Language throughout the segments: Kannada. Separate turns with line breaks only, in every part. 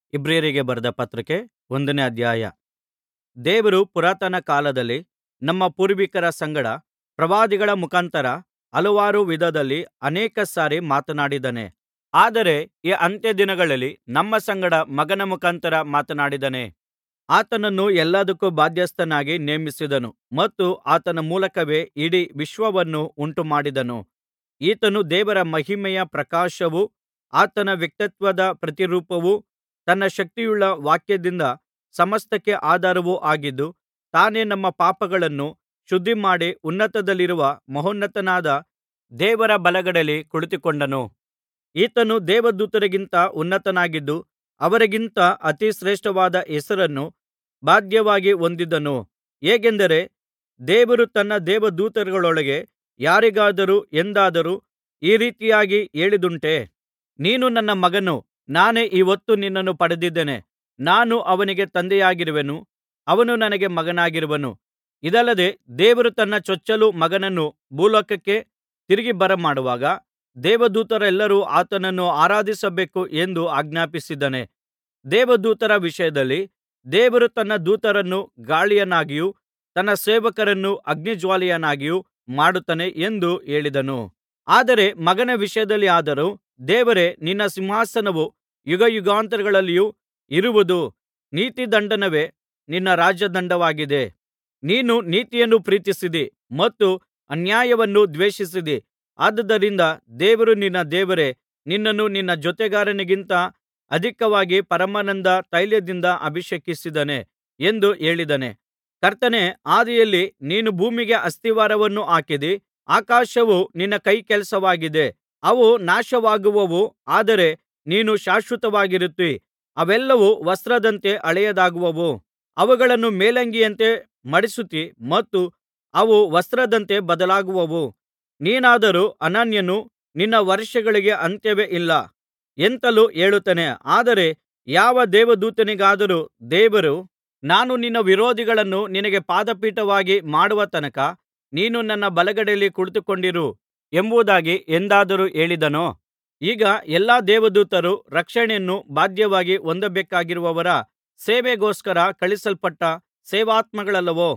ಇಬ್ರಿಯರಿಗೆ ಬರೆದ ಪತ್ರಿಕೆ ಒಂದನೇ ಅಧ್ಯಾಯ ದೇವರು ಪುರಾತನ ಕಾಲದಲ್ಲಿ ನಮ್ಮ ಪೂರ್ವಿಕರ ಸಂಗಡ ಪ್ರವಾದಿಗಳ ಮುಖಾಂತರ ಹಲವಾರು ವಿಧದಲ್ಲಿ ಅನೇಕ ಸಾರಿ ಮಾತನಾಡಿದ್ದಾನೆ ಆದರೆ ಈ ಅಂತ್ಯದಿನಗಳಲ್ಲಿ ನಮ್ಮ ಸಂಗಡ ಮಗನ ಮುಖಾಂತರ ಮಾತನಾಡಿದ್ದಾನೆ ಆತನನ್ನು ಎಲ್ಲದಕ್ಕೂ ಬಾಧ್ಯಸ್ಥನನ್ನಾಗಿ ನೇಮಿಸಿದನು ಮತ್ತು ಆತನ ಮೂಲಕವೇ ಇಡೀ ವಿಶ್ವವನ್ನು ಉಂಟುಮಾಡಿದನು ಈತನು ದೇವರ ಮಹಿಮೆಯ ಪ್ರಕಾಶವೂ ಆತನ ವ್ಯಕ್ತಿತ್ವದ ಪ್ರತಿರೂಪವೂ ತನ್ನ ಶಕ್ತಿಯುಳ್ಳ ವಾಕ್ಯದಿಂದ ಸಮಸ್ತಕ್ಕೆ ಆಧಾರವೂ ಆಗಿದ್ದು ತಾನೇ ನಮ್ಮ ಪಾಪಗಳನ್ನು ಶುದ್ಧಿಮಾಡಿ ಉನ್ನತದಲ್ಲಿರುವ ಮಹೋನ್ನತನಾದ ದೇವರ ಬಲಗಡೆಯಲ್ಲಿ ಕುಳಿತುಕೊಂಡನು ಈತನು ದೇವದೂತರಿಗಿಂತ ಉನ್ನತನಾಗಿದ್ದು ಅವರಿಗಿಂತ ಅತಿ ಶ್ರೇಷ್ಠವಾದ ಹೆಸರನ್ನು ಬಾಧ್ಯವಾಗಿ ಹೊಂದಿದನು ಹೇಗೆಂದರೆ ದೇವರು ತನ್ನ ದೇವದೂತರೊಳಗೆ ಯಾರಿಗಾದರೂ ಎಂದಾದರೂ ಈ ರೀತಿಯಾಗಿ ಹೇಳಿದ್ದುಂಟೇ ನೀನು ನನ್ನ ಮಗನು ನಾನೇ ಈ ಹೊತ್ತು ನಿನ್ನನ್ನು ಪಡೆದಿದ್ದೇನೆ ನಾನು ಅವನಿಗೆ ತಂದೆಯಾಗಿರುವೆನು ಅವನು ನನಗೆ ಮಗನಾಗಿರುವನು ಇದಲ್ಲದೆ ದೇವರು ತನ್ನ ಚೊಚ್ಚಲು ಮಗನನ್ನು ಭೂಲೋಕಕ್ಕೆ ತಿರುಗಿ ಬರಮಾಡುವಾಗ ದೇವದೂತರೆಲ್ಲರೂ ಆತನನ್ನು ಆರಾಧಿಸಬೇಕು ಎಂದು ಆಜ್ಞಾಪಿಸಿದ್ದಾನೆ ದೇವದೂತರ ವಿಷಯದಲ್ಲಿ ದೇವರು ತನ್ನ ದೂತರನ್ನು ಗಾಳಿಯನ್ನಾಗಿಯೂ ತನ್ನ ಸೇವಕರನ್ನು ಅಗ್ನಿಜ್ವಾಲೆಯನ್ನಾಗಿಯೂ ಮಾಡುತ್ತಾನೆ ಎಂದು ಹೇಳಿದನು ಆದರೆ ಮಗನ ವಿಷಯದಲ್ಲಿಯಾದರೋ ದೇವರೇ ನಿನ್ನ ಸಿಂಹಾಸನವು ಯುಗಯುಗಾಂತರಗಳಲ್ಲಿಯೂ ಇರುವುದು ನೀತಿದಂಡನವೇ ನಿನ್ನ ರಾಜದಂಡವಾಗಿದೆ ನೀನು ನೀತಿಯನ್ನು ಪ್ರೀತಿಸಿದಿ ಮತ್ತು ಅನ್ಯಾಯವನ್ನು ದ್ವೇಷಿಸಿದಿ ಆದುದರಿಂದ ದೇವರು ನಿನ್ನ ದೇವರೇ ನಿನ್ನನ್ನು ನಿನ್ನ ಜೊತೆಗಾರನಿಗಿಂತ ಅಧಿಕವಾಗಿ ಪರಮಾನಂದ ತೈಲದಿಂದ ಅಭಿಷೇಕಿಸಿದ್ದಾನೆ ಎಂದು ಹೇಳಿದ್ದಾನೆ ಕರ್ತನೇ ಆದಿಯಲ್ಲಿ ನೀನು ಭೂಮಿಗೆ ಅಸ್ತಿವಾರವನ್ನು ಹಾಕಿದಿ ಆಕಾಶವು ನಿನ್ನ ಕೈಕೆಲಸವಾಗಿದೆ ಅವು ನಾಶವಾಗುವವು ಆದರೆ ನೀನು ಶಾಶ್ವತವಾಗಿರುತ್ತೀ ಅವೆಲ್ಲವೂ ವಸ್ತ್ರದಂತೆ ಹಳೆಯದಾಗುವವು ಅವುಗಳನ್ನು ಮೇಲಂಗಿಯಂತೆ ಮಡಿಸುತ್ತೀ ಮತ್ತು ಅವು ವಸ್ತ್ರದಂತೆ ಬದಲಾಗುವವು ನೀನಾದರೋ ಅನನ್ಯನು ನಿನ್ನ ವರ್ಷಗಳಿಗೆ ಅಂತ್ಯವೇ ಇಲ್ಲ ಎಂತಲೂ ಹೇಳುತ್ತಾನೆ ಆದರೆ ಯಾವ ದೇವದೂತನಿಗಾದರೂ ದೇವರು ನಾನು ನಿನ್ನ ವಿರೋಧಿಗಳನ್ನು ನಿನಗೆ ಪಾದಪೀಠವಾಗಿ ಮಾಡುವ ತನಕ ನೀನು ನನ್ನ ಬಲಗಡೆಯಲ್ಲಿ ಕುಳಿತುಕೊಂಡಿರು ಎಂಬುದಾಗಿ ಎಂದಾದರೂ ಹೇಳಿದನೋ ಈಗ ಎಲ್ಲಾ ದೇವದೂತರು ರಕ್ಷಣೆಯನ್ನು ಬಾಧ್ಯವಾಗಿ ಹೊಂದಬೇಕಾಗಿರುವವರ ಸೇವೆಗೋಸ್ಕರ ಕಳುಹಿಸಲ್ಪಟ್ಟ ಸೇವಕಾತ್ಮಗಳಲ್ಲವೋ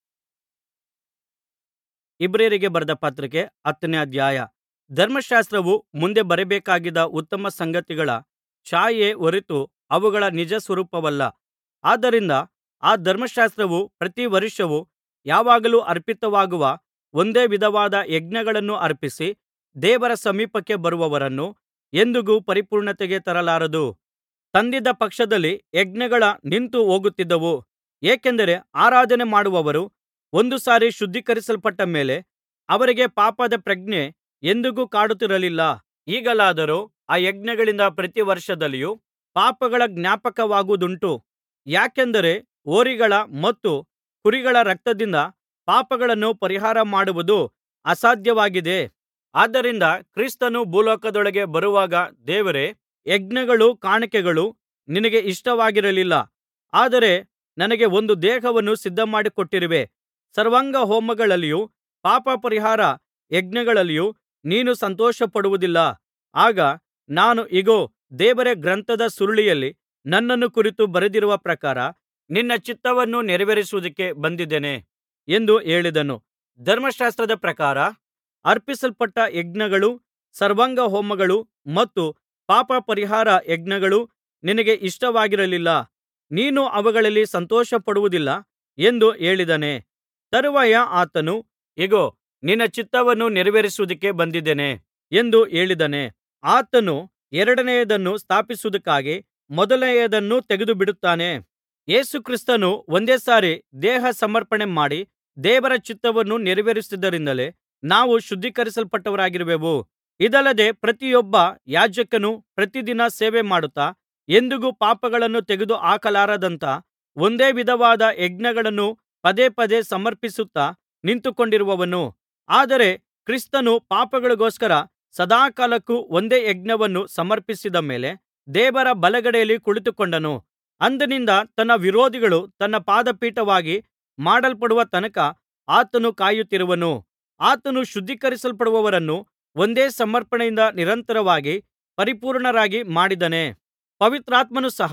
ಇಬ್ರಿಯರಿಗೆ ಬರೆದ ಪತ್ರಿಕೆ ಹತ್ತನೇ ಅಧ್ಯಾಯ ಧರ್ಮಶಾಸ್ತ್ರವು ಮುಂದೆ ಬರಬೇಕಾಗಿದ್ದ ಉತ್ತಮ ಸಂಗತಿಗಳ ಛಾಯೆಯೇ ಹೊರತು ಅವುಗಳ ನಿಜ ಸ್ವರೂಪವಲ್ಲ ಆದ್ದರಿಂದ ಆ ಧರ್ಮಶಾಸ್ತ್ರವು ಪ್ರತಿ ವರ್ಷವೂ ಯಾವಾಗಲೂ ಅರ್ಪಿತವಾಗುವ ಒಂದೇ ವಿಧವಾದ ಯಜ್ಞಗಳನ್ನು ಅರ್ಪಿಸಿ ದೇವರ ಸಮೀಪಕ್ಕೆ ಬರುವವರನ್ನು ಎಂದಿಗೂ ಪರಿಪೂರ್ಣತೆಗೆ ತರಲಾರದು ತಂದಿದ್ದ ಪಕ್ಷದಲ್ಲಿ ಯಜ್ಞಗಳು ನಿಂತು ಹೋಗುತ್ತಿದ್ದವು ಏಕೆಂದರೆ ಆರಾಧನೆ ಮಾಡುವವರು ಒಂದು ಸಾರಿ ಶುದ್ಧೀಕರಿಸಲ್ಪಟ್ಟ ಮೇಲೆ ಅವರಿಗೆ ಪಾಪದ ಪ್ರಜ್ಞೆ ಎಂದಿಗೂ ಕಾಡುತ್ತಿರಲಿಲ್ಲ ಈಗಲಾದರೋ ಆ ಯಜ್ಞಗಳಿಂದ ಪ್ರತಿ ವರ್ಷದಲ್ಲಿಯೂ ಪಾಪಗಳ ಜ್ಞಾಪಕವಾಗುವುದುಂಟು ಯಾಕೆಂದರೆ ಹೋರಿಗಳ ಮತ್ತು ಕುರಿಗಳ ರಕ್ತದಿಂದ ಪಾಪಗಳನ್ನು ಪರಿಹಾರ ಮಾಡುವುದು ಅಸಾಧ್ಯವಾಗಿದೆ ಆದ್ದರಿಂದ ಕ್ರಿಸ್ತನು ಭೂಲೋಕದೊಳಗೆ ಬರುವಾಗ ದೇವರೇ ಯಜ್ಞಗಳೂ ಕಾಣಿಕೆಗಳೂ ನಿನಗೆ ಇಷ್ಟವಾಗಿರಲಿಲ್ಲ ಆದರೆ ನನಗೆ ಒಂದು ದೇಹವನ್ನು ಸಿದ್ಧಮಾಡಿಕೊಟ್ಟಿರುವೆ ಸರ್ವಾಂಗಹೋಮಗಳಲ್ಲಿಯೂ ಪಾಪಪರಿಹಾರ ಯಜ್ಞಗಳಲ್ಲಿಯೂ ನೀನು ಸಂತೋಷಪಡುವುದಿಲ್ಲ ಆಗ ನಾನು ಇಗೋ ದೇವರ ಗ್ರಂಥದ ಸುರುಳಿಯಲ್ಲಿ ನನ್ನನ್ನು ಕುರಿತು ಬರೆದಿರುವ ಪ್ರಕಾರ ನಿನ್ನ ಚಿತ್ತವನ್ನು ನೆರವೇರಿಸುವುದಕ್ಕೆ ಬಂದಿದ್ದೇನೆ ಎಂದು ಹೇಳಿದನು ಧರ್ಮಶಾಸ್ತ್ರದ ಪ್ರಕಾರ ಅರ್ಪಿಸಲ್ಪಟ್ಟ ಯಜ್ಞಗಳೂ ಸರ್ವಾಂಗಹೋಮಗಳೂ ಮತ್ತು ಪಾಪಪರಿಹಾರ ಯಜ್ಞಗಳೂ ನಿನಗೆ ಇಷ್ಟವಾಗಿರಲಿಲ್ಲ ನೀನು ಅವುಗಳಲ್ಲಿ ಸಂತೋಷಪಡುವುದಿಲ್ಲ ಎಂದು ಹೇಳಿದ್ದಾನೆ ತರುವಾಯ ಆತನು ಇಗೋ ನಿನ್ನ ಚಿತ್ತವನ್ನು ನೆರವೇರಿಸುವುದಕ್ಕೆ ಬಂದಿದ್ದೇನೆ ಎಂದು ಹೇಳಿದ್ದಾನೆ ಆತನು ಎರಡನೆಯದನ್ನು ಸ್ಥಾಪಿಸುವುದಕ್ಕಾಗಿ ಮೊದಲನೆಯದನ್ನು ತೆಗೆದುಬಿಡುತ್ತಾನೆ ಯೇಸು ಕ್ರಿಸ್ತನು ಒಂದೇ ಸಾರಿ ದೇಹ ಸಮರ್ಪಣೆ ಮಾಡಿ ದೇವರ ಚಿತ್ತವನ್ನು ನೆರವೇರಿಸಿದ್ದರಿಂದಲೇ ನಾವು ಶುದ್ಧೀಕರಿಸಲ್ಪಟ್ಟವರಾಗಿರುವೆವು ಇದಲ್ಲದೆ ಪ್ರತಿಯೊಬ್ಬ ಯಾಜಕನು ಪ್ರತಿದಿನ ಸೇವೆಮಾಡುತ್ತಾ ಎಂದಿಗೂ ಪಾಪಗಳನ್ನು ತೆಗೆದು ಹಾಕಲಾರದಂಥ ಒಂದೇ ವಿಧವಾದ ಯಜ್ಞಗಳನ್ನು ಪದೇ ಪದೇ ಸಮರ್ಪಿಸುತ್ತಾ ನಿಂತುಕೊಂಡಿರುವನು ಆದರೆ ಕ್ರಿಸ್ತನು ಪಾಪಗಳಿಗೋಸ್ಕರ ಸದಾಕಾಲಕ್ಕೂ ಒಂದೇ ಯಜ್ಞವನ್ನು ಸಮರ್ಪಿಸಿದ ಮೇಲೆ ದೇವರ ಬಲಗಡೆಯಲ್ಲಿ ಕುಳಿತುಕೊಂಡನು ಅಂದಿನಿಂದ ತನ್ನ ವಿರೋಧಿಗಳು ತನ್ನ ಪಾದಪೀಠವಾಗಿ ಮಾಡಲ್ಪಡುವ ತನಕ ಆತನು ಕಾಯುತ್ತಿರುವನು ಆತನು ಶುದ್ಧೀಕರಿಸಲ್ಪಡುವವರನ್ನು ಒಂದೇ ಸಮರ್ಪಣೆಯಿಂದ ನಿರಂತರವಾಗಿ ಪರಿಪೂರ್ಣರಾಗಿ ಮಾಡಿದ್ದಾನೆ ಪವಿತ್ರಾತ್ಮನು ಸಹ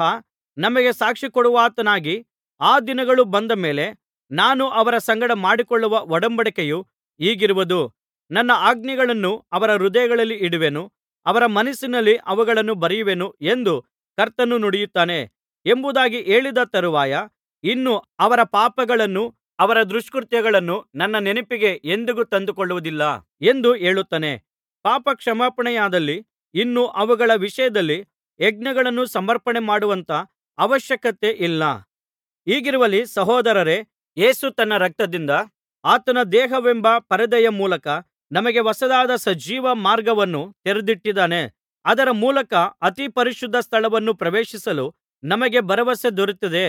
ನಮಗೆ ಸಾಕ್ಷಿಕೊಡುವಾತನಾಗಿ ಆ ದಿನಗಳು ಬಂದ ಮೇಲೆ ನಾನು ಅವರ ಸಂಗಡ ಮಾಡಿಕೊಳ್ಳುವ ಒಡಂಬಡಿಕೆಯು ಹೀಗಿರುವುದು ನನ್ನ ಆಜ್ಞೆಗಳನ್ನು ಅವರ ಹೃದಯಗಳಲ್ಲಿ ಇಡುವೆನು ಅವರ ಮನಸ್ಸಿನಲ್ಲಿ ಅವುಗಳನ್ನು ಬರೆಯುವೆನು ಎಂದು ಕರ್ತನು ನುಡಿಯುತ್ತಾನೆ ಎಂಬುದಾಗಿ ಹೇಳಿದ ತರುವಾಯ ಇನ್ನು ಅವರ ಪಾಪಗಳನ್ನೂ ಅವರ ದುಷ್ಕೃತ್ಯಗಳನ್ನೂ ನನ್ನ ನೆನಪಿಗೆ ಎಂದಿಗೂ ತಂದುಕೊಳ್ಳುವುದಿಲ್ಲ ಎಂದು ಹೇಳುತ್ತಾನೆ ಪಾಪ ಕ್ಷಮಾಪಣೆಯಾದಲ್ಲಿ ಇನ್ನು ಅವುಗಳ ವಿಷಯದಲ್ಲಿ ಯಜ್ಞಗಳನ್ನು ಸಮರ್ಪಣೆ ಮಾಡುವಂಥ ಅವಶ್ಯಕತೆ ಇಲ್ಲ ಹೀಗಿರುವಲ್ಲಿ ಸಹೋದರರೇ ಯೇಸು ತನ್ನ ರಕ್ತದಿಂದ ಆತನ ದೇಹವೆಂಬ ಪರದೆಯ ಮೂಲಕ ನಮಗೆ ಹೊಸದಾದ ಸಜೀವ ಮಾರ್ಗವನ್ನು ತೆರೆದಿಟ್ಟಿದ್ದಾನೆ ಅದರ ಮೂಲಕ ಅತಿ ಪರಿಶುದ್ಧ ಸ್ಥಳವನ್ನು ಪ್ರವೇಶಿಸಲು ನಮಗೆ ಭರವಸೆ ದೊರೆತಿದೆ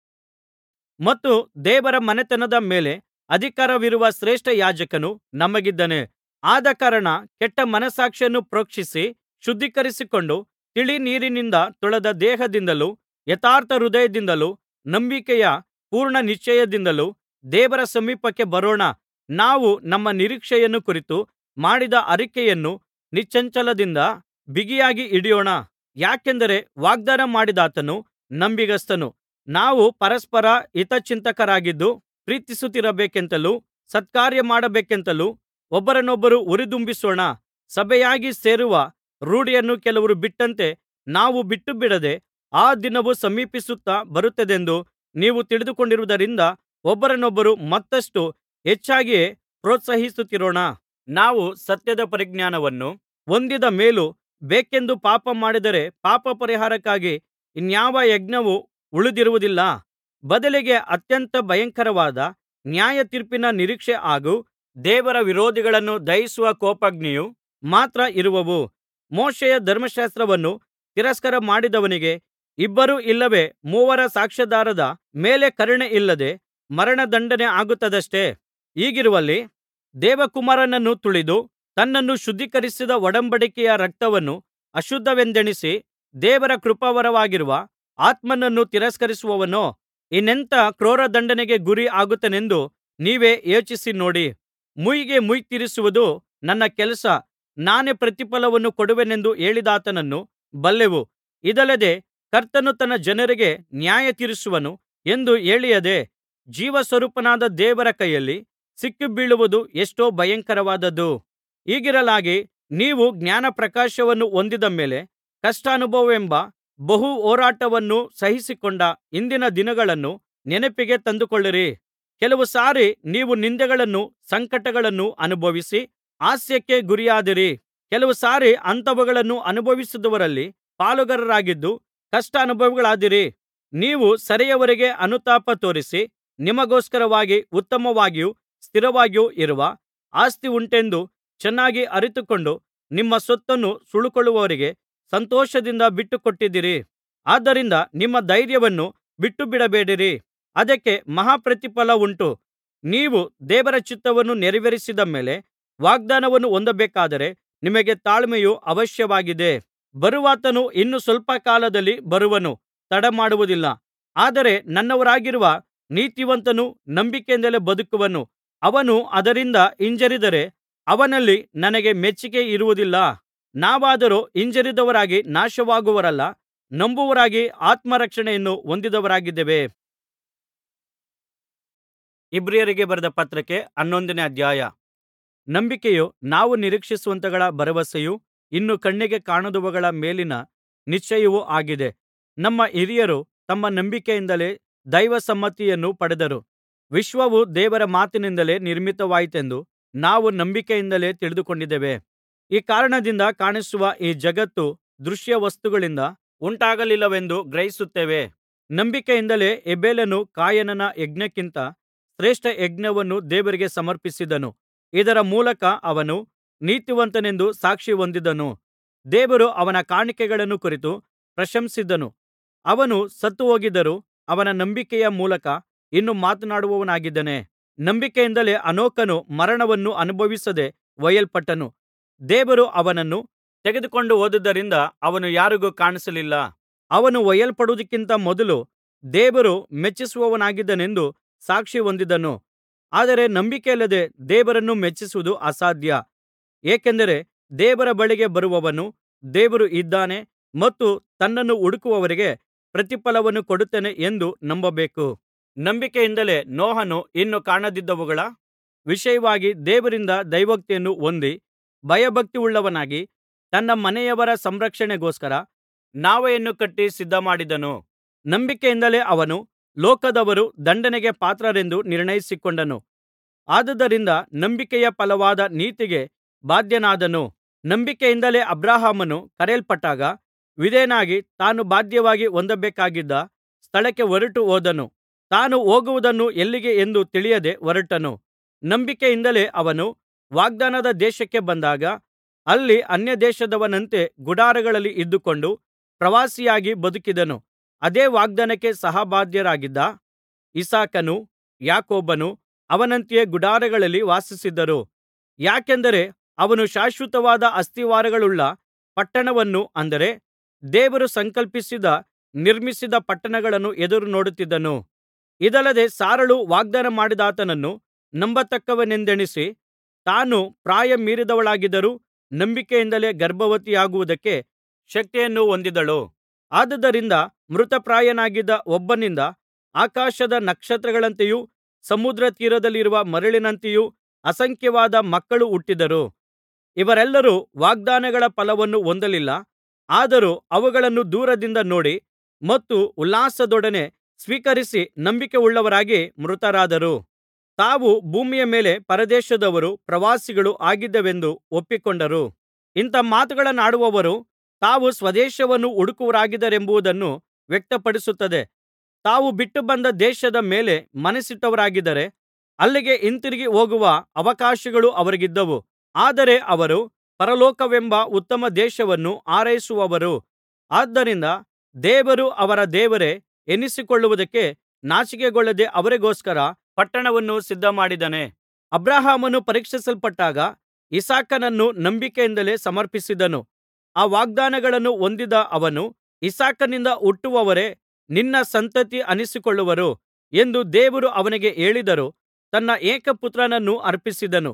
ಮತ್ತು ದೇವರ ಮನೆತನದ ಮೇಲೆ ಅಧಿಕಾರವಿರುವ ಶ್ರೇಷ್ಠ ಯಾಜಕನು ನಮಗಿದ್ದಾನೆ ಆದಕಾರಣ ಕೆಟ್ಟ ಮನಸ್ಸಾಕ್ಷಿಯನ್ನು ಪ್ರೋಕ್ಷಿಸಿ ಶುದ್ಧೀಕರಿಸಿಕೊಂಡು ತಿಳಿನೀರಿನಿಂದ ತೊಳೆದ ದೇಹದಿಂದಲೂ ಯಥಾರ್ಥ ಹೃದಯದಿಂದಲೂ ನಂಬಿಕೆಯ ಪೂರ್ಣ ನಿಶ್ಚಯದಿಂದಲೂ ದೇವರ ಸಮೀಪಕ್ಕೆ ಬರೋಣ ನಾವು ನಮ್ಮ ನಿರೀಕ್ಷೆಯನ್ನು ಕುರಿತು ಮಾಡಿದ ಅರಿಕೆಯನ್ನು ನಿಶ್ಚಂಚಲದಿಂದ ಬಿಗಿಯಾಗಿ ಹಿಡಿಯೋಣ ಯಾಕೆಂದರೆ ವಾಗ್ದಾನ ಮಾಡಿದಾತನು ನಂಬಿಗಸ್ತನು ನಾವು ಪರಸ್ಪರ ಹಿತಚಿಂತಕರಾಗಿದ್ದು ಪ್ರೀತಿಸುತ್ತಿರಬೇಕೆಂತಲೂ ಸತ್ಕಾರ್ಯ ಮಾಡಬೇಕೆಂತಲೂ ಒಬ್ಬರನ್ನೊಬ್ಬರು ಹುರಿದುಂಬಿಸೋಣ ಸಭೆಯಾಗಿ ಸೇರುವ ರೂಢಿಯನ್ನು ಕೆಲವರು ಬಿಟ್ಟಂತೆ ನಾವು ಬಿಟ್ಟುಬಿಡದೆ ಆ ದಿನವು ಸಮೀಪಿಸುತ್ತಾ ಬರುತ್ತದೆಂದು ನೀವು ತಿಳಿದುಕೊಂಡಿರುವುದರಿಂದ ಒಬ್ಬರನ್ನೊಬ್ಬರು ಮತ್ತಷ್ಟು ಹೆಚ್ಚಾಗಿಯೇ ಪ್ರೋತ್ಸಾಹಿಸುತ್ತಿರೋಣ ನಾವು ಸತ್ಯದ ಪರಿಜ್ಞಾನವನ್ನು ಹೊಂದಿದ ಮೇಲೂ ಬೇಕೆಂದು ಪಾಪ ಮಾಡಿದರೆ ಪಾಪಪರಿಹಾರಕ್ಕಾಗಿ ಇನ್ಯಾವ ಯಜ್ಞವೂ ಉಳಿದಿರುವುದಿಲ್ಲ ಬದಲಿಗೆ ಅತ್ಯಂತ ಭಯಂಕರವಾದ ನ್ಯಾಯತೀರ್ಪಿನ ನಿರೀಕ್ಷೆ ಹಾಗೂ ದೇವರ ವಿರೋಧಿಗಳನ್ನು ದಹಿಸುವ ಕೋಪಾಗ್ನಿಯು ಮಾತ್ರ ಇರುವವು ಮೋಶೆಯ ಧರ್ಮಶಾಸ್ತ್ರವನ್ನು ತಿರಸ್ಕಾರ ಮಾಡಿದವನಿಗೆ ಇಬ್ಬರು ಇಲ್ಲವೇ ಮೂವರ ಸಾಕ್ಷ್ಯಾಧಾರದ ಮೇಲೆ ಕರುಣೆಯಿಲ್ಲದೆ ಮರಣದಂಡನೆ ಆಗುತ್ತದಷ್ಟೆ ಹೀಗಿರುವಲ್ಲಿ ದೇವಕುಮಾರನನ್ನು ತುಳಿದು ತನ್ನನ್ನು ಶುದ್ಧೀಕರಿಸಿದ ಒಡಂಬಡಿಕೆಯ ರಕ್ತವನ್ನು ಅಶುದ್ಧವೆಂದೆಣಿಸಿ ದೇವರ ಕೃಪಾವರವಾಗಿರುವ ಆತ್ಮನನ್ನು ತಿರಸ್ಕರಿಸುವವನೋ ಇನ್ನೆಂಥ ಕ್ರೂರದಂಡನೆಗೆ ಗುರಿ ಆಗುತ್ತಾನೆಂದು ನೀವೇ ಯೋಚಿಸಿ ನೋಡಿ ಮುಯ್ಯಿಗೆ ಮುಯ್ಯಿ ತೀರಿಸುವುದು ನನ್ನ ಕೆಲಸ ನಾನೇ ಪ್ರತಿಫಲವನ್ನು ಕೊಡುವೆನೆಂದು ಹೇಳಿದಾತನನ್ನು ಬಲ್ಲೆವು ಇದಲ್ಲದೆ ಕರ್ತನು ತನ್ನ ಜನರಿಗೆ ನ್ಯಾಯತೀರಿಸುವನು ಎಂದು ಹೇಳಿಯದೆ ಜೀವಸ್ವರೂಪನಾದ ದೇವರ ಕೈಯಲ್ಲಿ ಸಿಕ್ಕಿಬೀಳುವುದು ಎಷ್ಟೋ ಭಯಂಕರವಾದದ್ದು ಹೀಗಿರಲಾಗಿ ನೀವು ಜ್ಞಾನಪ್ರಕಾಶವನ್ನು ಹೊಂದಿದ ಮೇಲೆ ಕಷ್ಟಾನುಭವವೆಂಬ ಬಹು ಹೋರಾಟವನ್ನು ಸಹಿಸಿಕೊಂಡ ಹಿಂದಿನ ದಿನಗಳನ್ನು ನೆನಪಿಗೆ ತಂದುಕೊಳ್ಳಿರಿ ಕೆಲವು ಸಾರಿ ನೀವು ನಿಂದೆಗಳನ್ನೂ ಸಂಕಟಗಳನ್ನೂ ಅನುಭವಿಸಿ ಹಾಸ್ಯಕ್ಕೆ ಗುರಿಯಾದಿರಿ ಕೆಲವು ಸಾರಿ ಅಂಥವುಗಳನ್ನು ಅನುಭವಿಸಿದವರಲ್ಲಿ ಪಾಲುಗಾರರಾಗಿದ್ದು ಕಷ್ಟಾನುಭವಿಗಳಾದಿರಿ ನೀವು ಸೆರೆಯವರೆಗೆ ಅನುತಾಪ ತೋರಿಸಿ ನಿಮಗೋಸ್ಕರವಾಗಿ ಉತ್ತಮವಾಗಿಯೂ ಸ್ಥಿರವಾಗಿಯೂ ಇರುವ ಆಸ್ತಿ ಉಂಟೆಂದು ಚೆನ್ನಾಗಿ ಅರಿತುಕೊಂಡು ನಿಮ್ಮ ಸೊತ್ತನ್ನು ಸುಲುಕೊಳ್ಳುವವರಿಗೆ ಸಂತೋಷದಿಂದ ಬಿಟ್ಟುಕೊಟ್ಟಿದ್ದೀರಿ ಆದ್ದರಿಂದ ನಿಮ್ಮ ಧೈರ್ಯವನ್ನು ಬಿಟ್ಟುಬಿಡಬೇಡಿರಿ ಅದಕ್ಕೆ ಮಹಾ ಪ್ರತಿಫಲ ಉಂಟು ನೀವು ದೇವರ ಚಿತ್ತವನ್ನು ನೆರವೇರಿಸಿದ ಮೇಲೆ ವಾಗ್ದಾನವನ್ನು ಹೊಂದಬೇಕಾದರೆ ನಿಮಗೆ ತಾಳ್ಮೆಯು ಅವಶ್ಯವಾಗಿದೆ ಬರುವಾತನು ಇನ್ನು ಸ್ವಲ್ಪ ಕಾಲದಲ್ಲಿ ಬರುವನು ತಡಮಾಡುವುದಿಲ್ಲ ಆದರೆ ನನ್ನವರಾಗಿರುವ ನೀತಿವಂತನು ನಂಬಿಕೆಯಿಂದಲೇ ಬದುಕುವನು ಅವನು ಅದರಿಂದ ಹಿಂಜರಿದರೆ ಅವನಲ್ಲಿ ನನಗೆ ಮೆಚ್ಚಿಕೆ ಇರುವುದಿಲ್ಲ ನಾವಾದರೋ ಹಿಂಜರಿದವರಾಗಿ ನಾಶವಾಗುವವರಲ್ಲ ನಂಬುವವರಾಗಿ ಆತ್ಮರಕ್ಷಣೆಯನ್ನು ಹೊಂದಿದವರಾಗಿದ್ದೇವೆ ಇಬ್ರಿಯರಿಗೆ ಬರೆದ ಪತ್ರಕ್ಕೆ ಹನ್ನೊಂದನೇ ಅಧ್ಯಾಯ ನಂಬಿಕೆಯು ನಾವು ನಿರೀಕ್ಷಿಸುವಂಥಗಳ ಭರವಸೆಯೂ ಇನ್ನು ಕಣ್ಣಿಗೆ ಕಾಣದವುಗಳ ಮೇಲಿನ ನಿಶ್ಚಯವೂ ಆಗಿದೆ ನಮ್ಮ ಹಿರಿಯರು ತಮ್ಮ ನಂಬಿಕೆಯಿಂದಲೇ ದೈವಸಮ್ಮತಿಯನ್ನು ಪಡೆದರು ವಿಶ್ವವು ದೇವರ ಮಾತಿನಿಂದಲೇ ನಿರ್ಮಿತವಾಯಿತೆಂದು ನಾವು ನಂಬಿಕೆಯಿಂದಲೇ ತಿಳಿದುಕೊಂಡಿದ್ದೇವೆ ಈ ಕಾರಣದಿಂದ ಕಾಣಿಸುವ ಈ ಜಗತ್ತು ದೃಶ್ಯವಸ್ತುಗಳಿಂದ ಉಂಟಾಗಲಿಲ್ಲವೆಂದು ಗ್ರಹಿಸುತ್ತೇವೆ ನಂಬಿಕೆಯಿಂದಲೇ ಹೇಬೆಲನು ಕಾಯಿನನ ಯಜ್ಞಕ್ಕಿಂತ ಶ್ರೇಷ್ಠ ಯಜ್ಞವನ್ನು ದೇವರಿಗೆ ಸಮರ್ಪಿಸಿದನು ಇದರ ಮೂಲಕ ಅವನು ನೀತಿವಂತನೆಂದು ಸಾಕ್ಷಿ ಹೊಂದಿದನು ದೇವರು ಅವನ ಕಾಣಿಕೆಗಳನ್ನು ಕುರಿತು ಪ್ರಶಂಸಿಸಿದನು ಅವನು ಸತ್ತುಹೋಗಿದ್ದರೂ ಅವನ ನಂಬಿಕೆಯ ಮೂಲಕ ಇನ್ನೂ ಮಾತನಾಡುವವನಾಗಿದ್ದಾನೆ ನಂಬಿಕೆಯಿಂದಲೇ ಹನೋಕನು ಮರಣವನ್ನು ಅನುಭವಿಸದೆ ಒಯ್ಯಲ್ಪಟ್ಟನು ದೇವರು ಅವನನ್ನು ತೆಗೆದುಕೊಂಡು ಹೋದುದರಿಂದ ಅವನು ಯಾರಿಗೂ ಕಾಣಿಸಲಿಲ್ಲ ಅವನು ಒಯ್ಯಲ್ಪಡುವುದಕ್ಕಿಂತ ಮೊದಲು ದೇವರು ಮೆಚ್ಚಿಸುವವನಾಗಿದ್ದನೆಂದು ಸಾಕ್ಷಿ ಹೊಂದಿದನು ಆದರೆ ನಂಬಿಕೆಯಿಲ್ಲದೆ ದೇವರನ್ನು ಮೆಚ್ಚಿಸುವುದು ಅಸಾಧ್ಯ ಏಕೆಂದರೆ ದೇವರ ಬಳಿಗೆ ಬರುವವನು ದೇವರು ಇದ್ದಾನೆ ಮತ್ತು ತನ್ನನ್ನು ಹುಡುಕುವವರಿಗೆ ಪ್ರತಿಫಲವನ್ನು ಕೊಡುತ್ತೇನೆ ಎಂದು ನಂಬಬೇಕು ನಂಬಿಕೆಯಿಂದಲೇ ನೋಹನು ಇನ್ನೂ ಕಾಣದಿದ್ದವುಗಳ ವಿಷಯವಾಗಿ ದೇವರಿಂದ ದೈವೋಕ್ತಿಯನ್ನು ಹೊಂದಿ ಭಯಭಕ್ತಿಯುಳ್ಳವನಾಗಿ ತನ್ನ ಮನೆಯವರ ಸಂರಕ್ಷಣೆಗೋಸ್ಕರ ನಾವೆಯನ್ನು ಕಟ್ಟಿ ಸಿದ್ಧಮಾಡಿದನು ನಂಬಿಕೆಯಿಂದಲೇ ಅವನು ಲೋಕದವರು ದಂಡನೆಗೆ ಪಾತ್ರರೆಂದು ನಿರ್ಣಯಿಸಿಕೊಂಡನು ಆದುದರಿಂದ ನಂಬಿಕೆಯ ಫಲವಾದ ನೀತಿಗೆ ಬಾಧ್ಯನಾದನು ನಂಬಿಕೆಯಿಂದಲೇ ಅಬ್ರಹಾಮನು ಕರೆಯಲ್ಪಟ್ಟಾಗ ವಿಧೇಯನಾಗಿ ತಾನು ಬಾಧ್ಯವಾಗಿ ಹೊಂದಬೇಕಾಗಿದ್ದ ಸ್ಥಳಕ್ಕೆ ಹೊರಟು ಹೋದನು ತಾನು ಹೋಗುವುದನ್ನು ಎಲ್ಲಿಗೆ ಎಂದು ತಿಳಿಯದೆ ಹೊರಟನು ನಂಬಿಕೆಯಿಂದಲೇ ಅವನು ವಾಗ್ದಾನದ ದೇಶಕ್ಕೆ ಬಂದಾಗ ಅಲ್ಲಿ ಅನ್ಯದೇಶದವನಂತೆ ಗುಡಾರಗಳಲ್ಲಿ ಇದ್ದುಕೊಂಡು ಪ್ರವಾಸಿಯಾಗಿ ಬದುಕಿದನು ಅದೇ ವಾಗ್ದಾನಕ್ಕೆ ಸಹಭಾಗ್ಯರಾಗಿದ್ದ ಇಸಾಕನೂ ಯಾಕೋಬನೂ ಅವನಂತೆಯೇ ಗುಡಾರಗಳಲ್ಲಿ ವಾಸಿಸಿದರು ಯಾಕೆಂದರೆ ಅವನು ಶಾಶ್ವತವಾದ ಅಸ್ತಿವಾರಗಳುಳ್ಳ ಪಟ್ಟಣವನ್ನು ಅಂದರೆ ದೇವರು ಸಂಕಲ್ಪಿಸಿದ ನಿರ್ಮಿಸಿದ ಪಟ್ಟಣಗಳನ್ನು ಎದುರು ನೋಡುತ್ತಿದ್ದನು ಇದಲ್ಲದೆ ಸಾರಳು ವಾಗ್ದಾನ ಮಾಡಿದಾತನನ್ನು ನಂಬತಕ್ಕವನೆಂದೆಣಿಸಿ ತಾನು ಪ್ರಾಯ ಮೀರಿದವಳಾಗಿದ್ದರೂ ನಂಬಿಕೆಯಿಂದಲೇ ಗರ್ಭವತಿಯಾಗುವುದಕ್ಕೆ ಶಕ್ತಿಯನ್ನು ಹೊಂದಿದಳು ಆದುದರಿಂದ ಮೃತಪ್ರಾಯನಾಗಿದ್ದ ಒಬ್ಬನಿಂದ ಆಕಾಶದ ನಕ್ಷತ್ರಗಳಂತೆಯೂ ಸಮುದ್ರ ತೀರದಲ್ಲಿರುವ ಮರಳಿನಂತೆಯೂ ಅಸಂಖ್ಯವಾದ ಮಕ್ಕಳು ಹುಟ್ಟಿದರು ಇವರೆಲ್ಲರೂ ವಾಗ್ದಾನಗಳ ಫಲವನ್ನು ಹೊಂದಲಿಲ್ಲ ಆದರೂ ಅವುಗಳನ್ನು ದೂರದಿಂದ ನೋಡಿ ಮತ್ತು ಉಲ್ಲಾಸದೊಡನೆ ಸ್ವೀಕರಿಸಿ ನಂಬಿಕೆಯುಳ್ಳವರಾಗಿ ಮೃತರಾದರು ತಾವು ಭೂಮಿಯ ಮೇಲೆ ಪರದೇಶದವರೂ ಪ್ರವಾಸಿಗಳೂ ಆಗಿದ್ದೇವೆಂದು ಒಪ್ಪಿಕೊಂಡರು ಇಂಥ ಮಾತುಗಳನ್ನಾಡುವವರು ತಾವು ಸ್ವದೇಶವನ್ನು ಹುಡುಕುವವರಾಗಿದ್ದಾರೆಂಬುದನ್ನು ವ್ಯಕ್ತಪಡಿಸುತ್ತದೆ ತಾವು ಬಿಟ್ಟುಬಂದ ದೇಶದ ಮೇಲೆ ಮನಸ್ಸಿಟ್ಟವರಾಗಿದ್ದರೆ ಅಲ್ಲಿಗೆ ಹಿಂತಿರುಗಿ ಹೋಗುವ ಅವಕಾಶಗಳು ಅವರಿಗಿದ್ದವು ಆದರೆ ಅವರು ಪರಲೋಕವೆಂಬ ಉತ್ತಮ ದೇಶವನ್ನು ಹಾರೈಸುವವರು ಆದ್ದರಿಂದ ದೇವರು ಅವರ ದೇವರೇ ಎನ್ನಿಸಿಕೊಳ್ಳುವುದಕ್ಕೆ ನಾಚಿಕೆಗೊಳ್ಳದೆ ಅವರಿಗೋಸ್ಕರ ಪಟ್ಟಣವನ್ನು ಸಿದ್ಧಮಾಡಿದ್ದಾನೆ ಅಬ್ರಹಾಮನು ಪರೀಕ್ಷಿಸಲ್ಪಟ್ಟಾಗ ಇಸಾಕನನ್ನು ನಂಬಿಕೆಯಿಂದಲೇ ಸಮರ್ಪಿಸಿದನು ಆ ವಾಗ್ದಾನಗಳನ್ನು ಹೊಂದಿದ ಅವನು ಇಸಾಕನಿಂದ ಹುಟ್ಟುವವರೇ ನಿನ್ನ ಸಂತತಿ ಅನ್ನಿಸಿಕೊಳ್ಳುವರು ಎಂದು ದೇವರು ಅವನಿಗೆ ಹೇಳಿದರೂ ತನ್ನ ಏಕಪುತ್ರನನ್ನು ಅರ್ಪಿಸಿದನು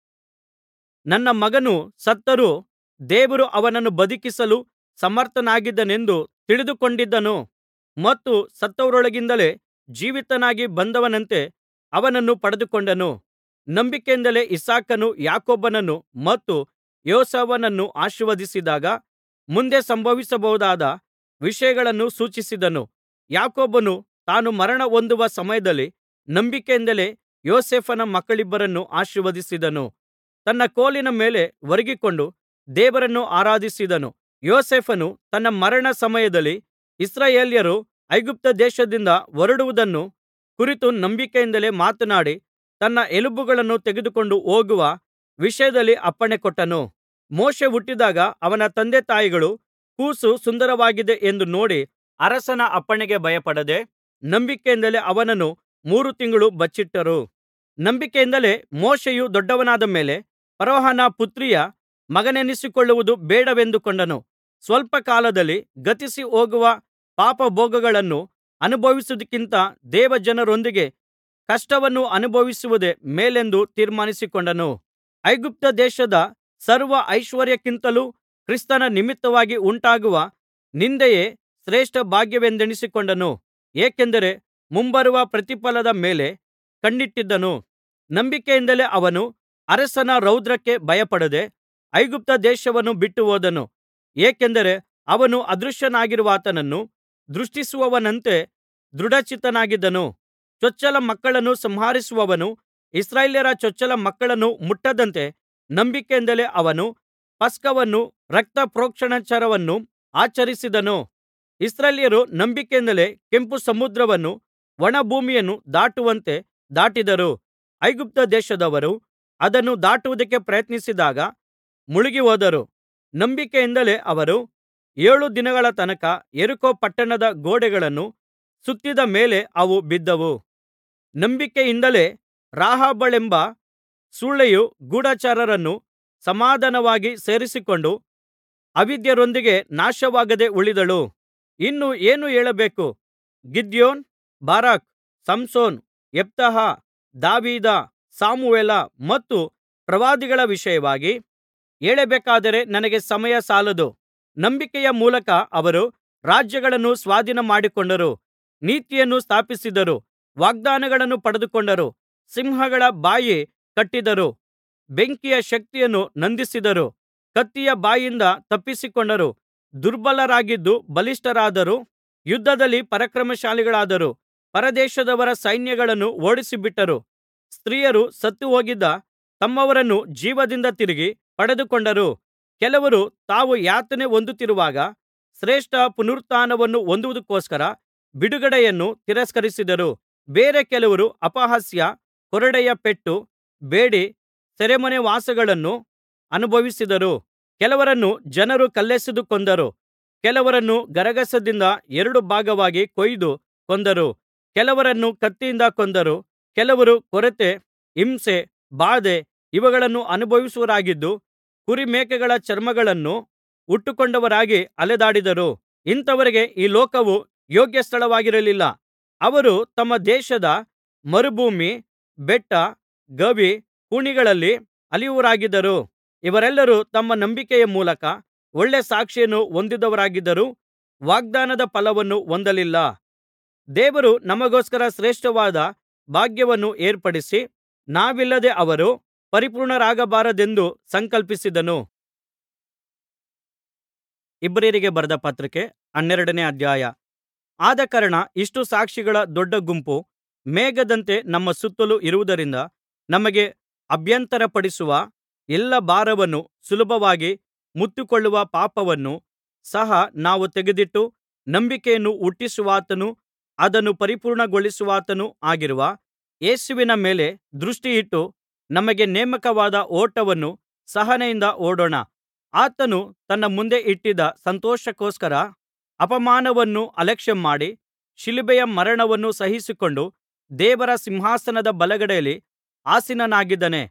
ನನ್ನ ಮಗನು ಸತ್ತರೂ ದೇವರು ಅವನನ್ನು ಬದುಕಿಸಲು ಸಮರ್ಥನಾಗಿದ್ದಾನೆಂದು ತಿಳಿದುಕೊಂಡಿದ್ದನು ಮತ್ತು ಸತ್ತವರೊಳಗಿಂದಲೇ ಜೀವಿತನಾಗಿ ಬಂದವನಂತೆ ಅವನನ್ನು ಪಡೆದುಕೊಂಡನು ನಂಬಿಕೆಯಿಂದಲೇ ಇಸಾಕನು ಯಾಕೋಬನನ್ನು ಮತ್ತು ಯೋಸೇಫನನ್ನು ಆಶೀರ್ವದಿಸಿದಾಗ ಮುಂದೆ ಸಂಭವಿಸಬಹುದಾದ ವಿಷಯಗಳನ್ನು ಸೂಚಿಸಿದನು ಯಾಕೋಬನು ತಾನು ಮರಣ ಹೊಂದುವ ಸಮಯದಲ್ಲಿ ನಂಬಿಕೆಯಿಂದಲೇ ಯೋಸೇಫನ ಮಕ್ಕಳಿಬ್ಬರನ್ನು ಆಶೀರ್ವದಿಸಿದನು ತನ್ನ ಕೋಲಿನ ಮೇಲೆ ಒರಗಿಕೊಂಡು ದೇವರನ್ನು ಆರಾಧಿಸಿದನು ಯೋಸೇಫನು ತನ್ನ ಮರಣ ಸಮಯದಲ್ಲಿ ಇಸ್ರಾಯೇಲ್ಯರು ಐಗುಪ್ತ ದೇಶದಿಂದ ಹೊರಡುವುದನ್ನು ಕುರಿತು ನಂಬಿಕೆಯಿಂದಲೇ ಮಾತನಾಡಿ ತನ್ನ ಎಲುಬುಗಳನ್ನು ತೆಗೆದುಕೊಂಡು ಹೋಗುವ ವಿಷಯದಲ್ಲಿ ಅಪ್ಪಣೆಕೊಟ್ಟನು ಮೋಶೆ ಹುಟ್ಟಿದಾಗ ಅವನ ತಂದೆತಾಯಿಗಳು ಕೂಸು ಸುಂದರವಾಗಿದೆ ಎಂದು ನೋಡಿ ಅರಸನ ಅಪ್ಪಣೆಗೆ ಭಯಪಡದೆ ನಂಬಿಕೆಯಿಂದಲೇ ಅವನನ್ನು ಮೂರು ತಿಂಗಳು ಬಚ್ಚಿಟ್ಟರು ನಂಬಿಕೆಯಿಂದಲೇ ಮೋಶೆಯು ದೊಡ್ಡವನಾದ ಮೇಲೆ ಫರೋಹನ ಪುತ್ರಿಯ ಮಗನೆನಿಸಿಕೊಳ್ಳುವುದು ಬೇಡವೆಂದುಕೊಂಡನು ಸ್ವಲ್ಪ ಕಾಲದಲ್ಲಿ ಗತಿಸಿ ಹೋಗುವ ಪಾಪಭೋಗಗಳನ್ನು ಅನುಭವಿಸುವುದಕ್ಕಿಂತ ದೇವಜನರೊಂದಿಗೆ ಕಷ್ಟವನ್ನು ಅನುಭವಿಸುವುದೇ ಮೇಲೆಂದು ತೀರ್ಮಾನಿಸಿಕೊಂಡನು ಐಗುಪ್ತ ದೇಶದ ಸರ್ವ ಐಶ್ವರ್ಯಕ್ಕಿಂತಲೂ ಕ್ರಿಸ್ತನ ನಿಮಿತ್ತವಾಗಿ ಉಂಟಾಗುವ ನಿಂದೆಯೇ ಶ್ರೇಷ್ಠ ಭಾಗ್ಯವೆಂದೆಣಿಸಿಕೊಂಡನು ಏಕೆಂದರೆ ಮುಂಬರುವ ಪ್ರತಿಫಲದ ಮೇಲೆ ಕಣ್ಣಿಟ್ಟಿದ್ದನು ನಂಬಿಕೆಯಿಂದಲೇ ಅವನು ಅರಸನ ರೌದ್ರಕ್ಕೆ ಭಯಪಡದೆ ಐಗುಪ್ತ ದೇಶವನ್ನು ಬಿಟ್ಟುಹೋದನು ಏಕೆಂದರೆ ಅವನು ಅದೃಶ್ಯನಾಗಿರುವಾತನನ್ನು ದೃಷ್ಟಿಸುವವನಂತೆ ದೃಢಚಿತ್ತನಾಗಿದ್ದನು ಚೊಚ್ಚಲ ಮಕ್ಕಳನ್ನು ಸಂಹರಿಸುವವನು ಇಸ್ರಾಯೇಲ್ಯರ ಚೊಚ್ಚಲ ಮಕ್ಕಳನ್ನು ಮುಟ್ಟದಂತೆ ನಂಬಿಕೆಯಿಂದಲೇ ಅವನು ಪಸ್ಕವನ್ನೂ ರಕ್ತ ಪ್ರೋಕ್ಷಣಾಚಾರವನ್ನೂ ಆಚರಿಸಿದನು ಇಸ್ರಾಯೇಲ್ಯರು ನಂಬಿಕೆಯಿಂದಲೇ ಕೆಂಪು ಸಮುದ್ರವನ್ನೂ ಒಣಭೂಮಿಯನ್ನು ದಾಟುವಂತೆ ದಾಟಿದರು ಐಗುಪ್ತ ದೇಶದವರು ಅದನ್ನು ದಾಟುವುದಕ್ಕೆ ಪ್ರಯತ್ನಿಸಿದಾಗ ಮುಳುಗಿಹೋದರು ನಂಬಿಕೆಯಿಂದಲೇ ಅವರು ಏಳು ದಿನಗಳ ತನಕ ಯೆರಿಕೋ ಪಟ್ಟಣದ ಗೋಡೆಗಳನ್ನು ಸುತ್ತಿದ ಮೇಲೆ ಅವು ಬಿದ್ದವು ನಂಬಿಕೆಯಿಂದಲೇ ರಾಹಾಬಳೆಂಬ ಸೂಳೆಯು ಗೂಢಚಾರರನ್ನು ಸಮಾಧಾನವಾಗಿ ಸೇರಿಸಿಕೊಂಡು ಅವಿಧೇಯರೊಂದಿಗೆ ನಾಶವಾಗದೆ ಉಳಿದಳು ಇನ್ನು ಏನು ಹೇಳಬೇಕು ಗಿದ್ಯೋನ್ ಬಾರಾಕ್ ಸಂಸೋನ್ ಯೆಪ್ತಹ ದಾವೀದ ಸಮುವೇಲ ಮತ್ತು ಪ್ರವಾದಿಗಳ ವಿಷಯವಾಗಿ ಹೇಳಬೇಕಾದರೆ ನನಗೆ ಸಮಯ ಸಾಲದು ನಂಬಿಕೆಯ ಮೂಲಕ ಅವರು ರಾಜ್ಯಗಳನ್ನು ಸ್ವಾಧೀನಮಾಡಿಕೊಂಡರು ನೀತಿಯನ್ನು ಸ್ಥಾಪಿಸಿದರು ವಾಗ್ದಾನಗಳನ್ನು ಪಡೆದುಕೊಂಡರು ಸಿಂಹಗಳ ಬಾಯಿ ಕಟ್ಟಿದರು ಬೆಂಕಿಯ ಶಕ್ತಿಯನ್ನು ನಂದಿಸಿದರು ಕತ್ತಿಯ ಬಾಯಿಂದ ತಪ್ಪಿಸಿಕೊಂಡರು ದುರ್ಬಲರಾಗಿದ್ದು ಬಲಿಷ್ಠರಾದರು ಯುದ್ಧದಲ್ಲಿ ಪರಾಕ್ರಮಶಾಲಿಗಳಾದರು ಪರದೇಶದವರ ಸೈನ್ಯಗಳನ್ನು ಓಡಿಸಿಬಿಟ್ಟರು ಸ್ತ್ರೀಯರು ಸತ್ತುಹೋಗಿದ್ದ ತಮ್ಮವರನ್ನು ಜೀವದಿಂದ ತಿರುಗಿ ಪಡೆದುಕೊಂಡರು ಕೆಲವರು ತಾವು ಯಾತನೆ ಹೊಂದುತ್ತಿರುವಾಗ ಶ್ರೇಷ್ಠ ಪುನರುತ್ಥಾನವನ್ನು ಹೊಂದುವುದಕ್ಕೋಸ್ಕರ ಬಿಡುಗಡೆಯನ್ನು ತಿರಸ್ಕರಿಸಿದರು ಬೇರೆ ಕೆಲವರು ಅಪಹಾಸ್ಯ ಕೊರಡೆಯ ಪೆಟ್ಟು ಬೇಡಿ ಸೆರೆಮನೆವಾಸಗಳನ್ನು ಅನುಭವಿಸಿದರು ಕೆಲವರನ್ನು ಜನರು ಕಲ್ಲೆಸೆದು ಕೊಂದರು ಕೆಲವರನ್ನು ಗರಗಸದಿಂದ ಎರಡು ಭಾಗವಾಗಿ ಕೊಯ್ದು ಕೊಂದರು ಕೆಲವರನ್ನು ಕತ್ತಿಯಿಂದ ಕೊಂದರು ಕೆಲವರು ಕೊರತೆ ಹಿಂಸೆ ಬಾಧೆ ಇವುಗಳನ್ನು ಅನುಭವಿಸುವವರಾಗಿದ್ದು ಕುರಿಮೇಕೆಗಳ ಚರ್ಮಗಳನ್ನು ಉಟ್ಟುಕೊಂಡವರಾಗಿ ಅಲೆದಾಡಿದರು ಇಂಥವರಿಗೆ ಈ ಲೋಕವು ಯೋಗ್ಯ ಸ್ಥಳವಾಗಿರಲಿಲ್ಲ ಅವರು ತಮ್ಮ ದೇಶದ ಮರುಭೂಮಿ ಬೆಟ್ಟ ಗವಿ ಕುಣಿಗಳಲ್ಲಿ ಅಲೆಯುವವರಾಗಿದ್ದರು ಇವರೆಲ್ಲರೂ ತಮ್ಮ ನಂಬಿಕೆಯ ಮೂಲಕ ಒಳ್ಳೆ ಸಾಕ್ಷಿಯನ್ನು ಹೊಂದಿದವರಾಗಿದ್ದರೂ ವಾಗ್ದಾನದ ಫಲವನ್ನು ಹೊಂದಲಿಲ್ಲ ದೇವರು ನಮಗೋಸ್ಕರ ಶ್ರೇಷ್ಠವಾದ ಭಾಗ್ಯವನ್ನು ಏರ್ಪಡಿಸಿ ನಾವಿಲ್ಲದೆ ಅವರು ಪರಿಪೂರ್ಣರಾಗಬಾರದೆಂದು ಸಂಕಲ್ಪಿಸಿದನು ಇಬ್ರಿಯರಿಗೆ ಬರೆದ ಪತ್ರಿಕೆ ಹನ್ನೆರಡನೇ ಅಧ್ಯಾಯ ಆದಕಾರಣ ಇಷ್ಟು ಸಾಕ್ಷಿಗಳ ದೊಡ್ಡ ಗುಂಪು ಮೇಘದಂತೆ ನಮ್ಮ ಸುತ್ತಲೂ ಇರುವುದರಿಂದ ನಮಗೆ ಅಭ್ಯಂತರಪಡಿಸುವ ಎಲ್ಲಾ ಭಾರವನ್ನೂ ಸುಲಭವಾಗಿ ಮುತ್ತಿಕೊಳ್ಳುವ ಪಾಪವನ್ನೂ ಸಹ ನಾವು ತೆಗೆದಿಟ್ಟು ನಂಬಿಕೆಯನ್ನು ಹುಟ್ಟಿಸುವಾತನೂ ಅದನ್ನು ಪರಿಪೂರ್ಣಗೊಳಿಸುವಾತನೂ ಆಗಿರುವ ಯೇಸುವಿನ ಮೇಲೆ ದೃಷ್ಟಿಯಿಟ್ಟು ನಮಗೆ ನೇಮಕವಾದ ಓಟವನ್ನು ಸಹನೆಯಿಂದ ಓಡೋಣ ಆತನು ತನ್ನ ಮುಂದೆ ಇಟ್ಟಿದ್ದ ಸಂತೋಷಕ್ಕೋಸ್ಕರ ಅಪಮಾನವನ್ನು ಅಲಕ್ಷ್ಯಮಾಡಿ ಶಿಲುಬೆಯ ಮರಣವನ್ನು ಸಹಿಸಿಕೊಂಡು ದೇವರ ಸಿಂಹಾಸನದ ಬಲಗಡೆಯಲ್ಲಿ ಆಸೀನನಾಗಿದ್ದಾನೆ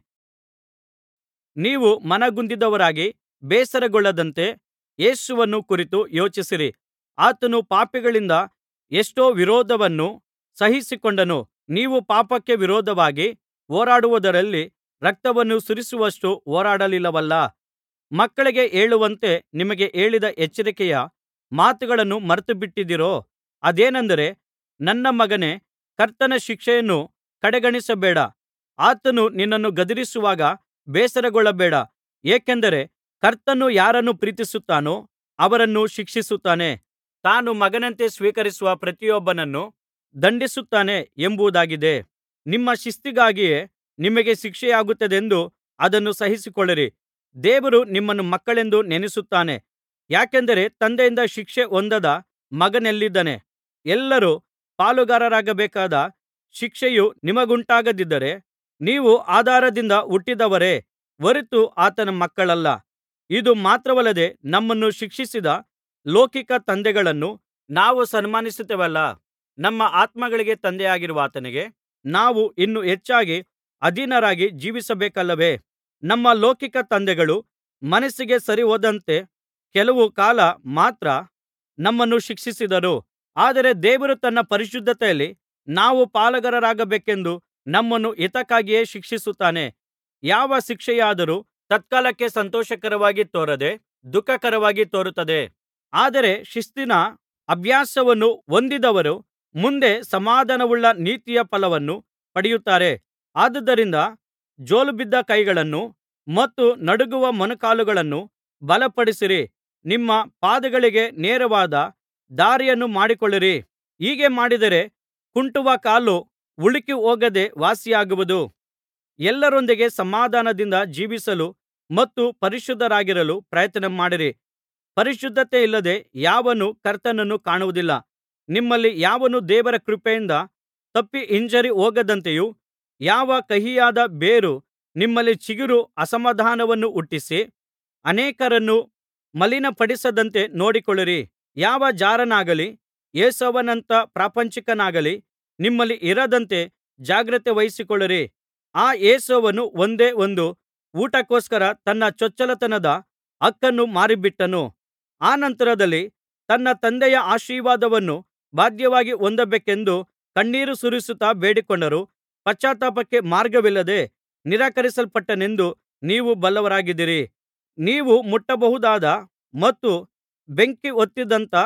ನೀವು ಮನಗುಂದಿದವರಾಗಿ ಬೇಸರಗೊಳ್ಳದಂತೆ ಯೇಸುವನ್ನು ಕುರಿತು ಯೋಚಿಸಿರಿ ಆತನು ಪಾಪಿಗಳಿಂದ ಎಷ್ಟೋ ವಿರೋಧವನ್ನು ಸಹಿಸಿಕೊಂಡನು ನೀವು ಪಾಪಕ್ಕೆ ವಿರೋಧವಾಗಿ ಹೋರಾಡುವುದರಲ್ಲಿ ರಕ್ತವನ್ನು ಸುರಿಸುವಷ್ಟು ಹೋರಾಡಲಿಲ್ಲವಲ್ಲಾ ಮಕ್ಕಳಿಗೆ ಹೇಳುವಂತೆ ನಿಮಗೆ ಹೇಳಿದ ಎಚ್ಚರಿಕೆಯ ಮಾತುಗಳನ್ನು ಮರೆತುಬಿಟ್ಟಿದ್ದೀರೋ ಅದೇನೆಂದರೆ ನನ್ನ ಮಗನೇ ಕರ್ತನ ಶಿಕ್ಷೆಯನ್ನು ಕಡೆಗಣಿಸಬೇಡ ಆತನು ನಿನ್ನನ್ನು ಗದರಿಸುವಾಗ ಬೇಸರಗೊಳ್ಳಬೇಡ ಏಕೆಂದರೆ ಕರ್ತನು ಯಾರನ್ನು ಪ್ರೀತಿಸುತ್ತಾನೋ ಅವರನ್ನು ಶಿಕ್ಷಿಸುತ್ತಾನೆ ತಾನು ಮಗನಂತೆ ಸ್ವೀಕರಿಸುವ ಪ್ರತಿಯೊಬ್ಬನನ್ನು ದಂಡಿಸುತ್ತಾನೆ ಎಂಬುದಾಗಿದೆ ನಿಮ್ಮ ಶಿಸ್ತಿಗಾಗಿಯೇ ನಿಮಗೆ ಶಿಕ್ಷೆಯಾಗುತ್ತದೆಂದು ಅದನ್ನು ಸಹಿಸಿಕೊಳ್ಳಿರಿ ದೇವರು ನಿಮ್ಮನ್ನು ಮಕ್ಕಳೆಂದು ನೆನಸುತ್ತಾನೆ ಯಾಕೆಂದರೆ ತಂದೆಯಿಂದ ಶಿಕ್ಷೆ ಹೊಂದದ ಮಗನೆಲ್ಲಿದ್ದಾನೆ ಎಲ್ಲರೂ ಪಾಲುಗಾರರಾಗಬೇಕಾದ ಶಿಕ್ಷೆಯು ನಿಮಗುಂಟಾಗದಿದ್ದರೆ ನೀವು ಆಧಾರದಿಂದ ಹುಟ್ಟಿದವರೇ ಹೊರತು ಆತನ ಮಕ್ಕಳಲ್ಲ ಇದು ಮಾತ್ರವಲ್ಲದೆ ನಮ್ಮನ್ನು ಶಿಕ್ಷಿಸಿದ ಲೌಕಿಕ ತಂದೆಗಳನ್ನು ನಾವು ಸನ್ಮಾನಿಸುತ್ತೇವಲ್ಲಾ ನಮ್ಮ ಆತ್ಮಗಳಿಗೆ ತಂದೆಯಾಗಿರುವಾತನಿಗೆ ನಾವು ಇನ್ನೂ ಹೆಚ್ಚಾಗಿ ಅಧೀನರಾಗಿ ಜೀವಿಸಬೇಕಲ್ಲವೇ ನಮ್ಮ ಲೌಕಿಕ ತಂದೆಗಳು ಮನಸ್ಸಿಗೆ ಸರಿಹೋದಂತೆ ಕೆಲವು ಕಾಲ ಮಾತ್ರ ನಮ್ಮನ್ನು ಶಿಕ್ಷಿಸಿದರು ಆದರೆ ದೇವರು ತನ್ನ ಪರಿಶುದ್ಧತೆಯಲ್ಲಿ ನಾವು ಪಾಲುಗಾರರಾಗಬೇಕೆಂದು ನಮ್ಮನ್ನು ಹಿತಕ್ಕಾಗಿಯೇ ಶಿಕ್ಷಿಸುತ್ತಾನೆ ಯಾವ ಶಿಕ್ಷೆಯಾದರೂ ತತ್ಕಾಲಕ್ಕೆ ಸಂತೋಷಕರವಾಗಿ ತೋರದೆ ದುಃಖಕರವಾಗಿ ತೋರುತ್ತದೆ ಆದರೆ ಶಿಸ್ತಿನ ಅಭ್ಯಾಸವನ್ನು ಹೊಂದಿದವರು ಮುಂದೆ ಸಮಾಧಾನವುಳ್ಳ ನೀತಿಯ ಫಲವನ್ನು ಪಡೆಯುತ್ತಾರೆ ಆದುದರಿಂದ ಜೋಲುಬಿದ್ದ ಕೈಗಳನ್ನೂ ಮತ್ತು ನಡುಗುವ ಮೊಣಕಾಲುಗಳನ್ನೂ ಬಲಪಡಿಸಿರಿ ನಿಮ್ಮ ಪಾದಗಳಿಗೆ ನೇರವಾದ ದಾರಿಯನ್ನು ಮಾಡಿಕೊಳ್ಳಿರಿ ಹೀಗೆ ಮಾಡಿದರೆ ಕುಂಟುವ ಕಾಲು ಉಳುಕಿ ಹೋಗದೆ ವಾಸಿಯಾಗುವುದು ಎಲ್ಲರೊಂದಿಗೆ ಸಮಾಧಾನದಿಂದ ಜೀವಿಸಲು ಮತ್ತು ಪರಿಶುದ್ಧರಾಗಿರಲು ಪ್ರಯತ್ನಮಾಡಿರಿ ಪರಿಶುದ್ಧತೆಯಿಲ್ಲದೆ ಯಾವನೂ ಕರ್ತನನ್ನು ಕಾಣುವುದಿಲ್ಲ ನಿಮ್ಮಲ್ಲಿ ಯಾವನು ದೇವರ ಕೃಪೆಯಿಂದ ತಪ್ಪಿ ಹಿಂಜರಿ ಹೋಗದಂತೆಯೂ ಯಾವ ಕಹಿಯಾದ ಬೇರು ನಿಮ್ಮಲ್ಲಿ ಚಿಗುರು ಅಸಮಾಧಾನವನ್ನು ಹುಟ್ಟಿಸಿ ಅನೇಕರನ್ನು ಮಲಿನಪಡಿಸದಂತೆ ನೋಡಿಕೊಳ್ಳಿರಿ ಯಾವ ಜಾರನಾಗಲಿ ಏಸಾವನಂಥ ಪ್ರಾಪಂಚಿಕನಾಗಲಿ ನಿಮ್ಮಲ್ಲಿ ಇರದಂತೆ ಜಾಗ್ರತೆ ವಹಿಸಿಕೊಳ್ಳಿರಿ ಆ ಏಸಾವನು ಒಂದೇ ಒಂದು ಊಟಕ್ಕೋಸ್ಕರ ತನ್ನ ಚೊಚ್ಚಲತನದ ಹಕ್ಕನ್ನು ಮಾರಿಬಿಟ್ಟನು ಅನಂತರದಲ್ಲಿ ತನ್ನ ತಂದೆಯ ಆಶೀರ್ವಾದವನ್ನು ಬಾಧ್ಯವಾಗಿ ಹೊಂದಬೇಕೆಂದು ಕಣ್ಣೀರು ಸುರಿಸುತ್ತಾ ಬೇಡಿಕೊಂಡರೂ ಪಶ್ಚಾತ್ತಾಪಕ್ಕೆ ಮಾರ್ಗವಿಲ್ಲದೆ ನಿರಾಕರಿಸಲ್ಪಟ್ಟನೆಂದು ನೀವು ಬಲ್ಲವರಾಗಿದ್ದೀರಿ ನೀವು ಮುಟ್ಟಬಹುದಾದ ಮತ್ತು ಬೆಂಕಿ ಹೊತ್ತಿದಂಥ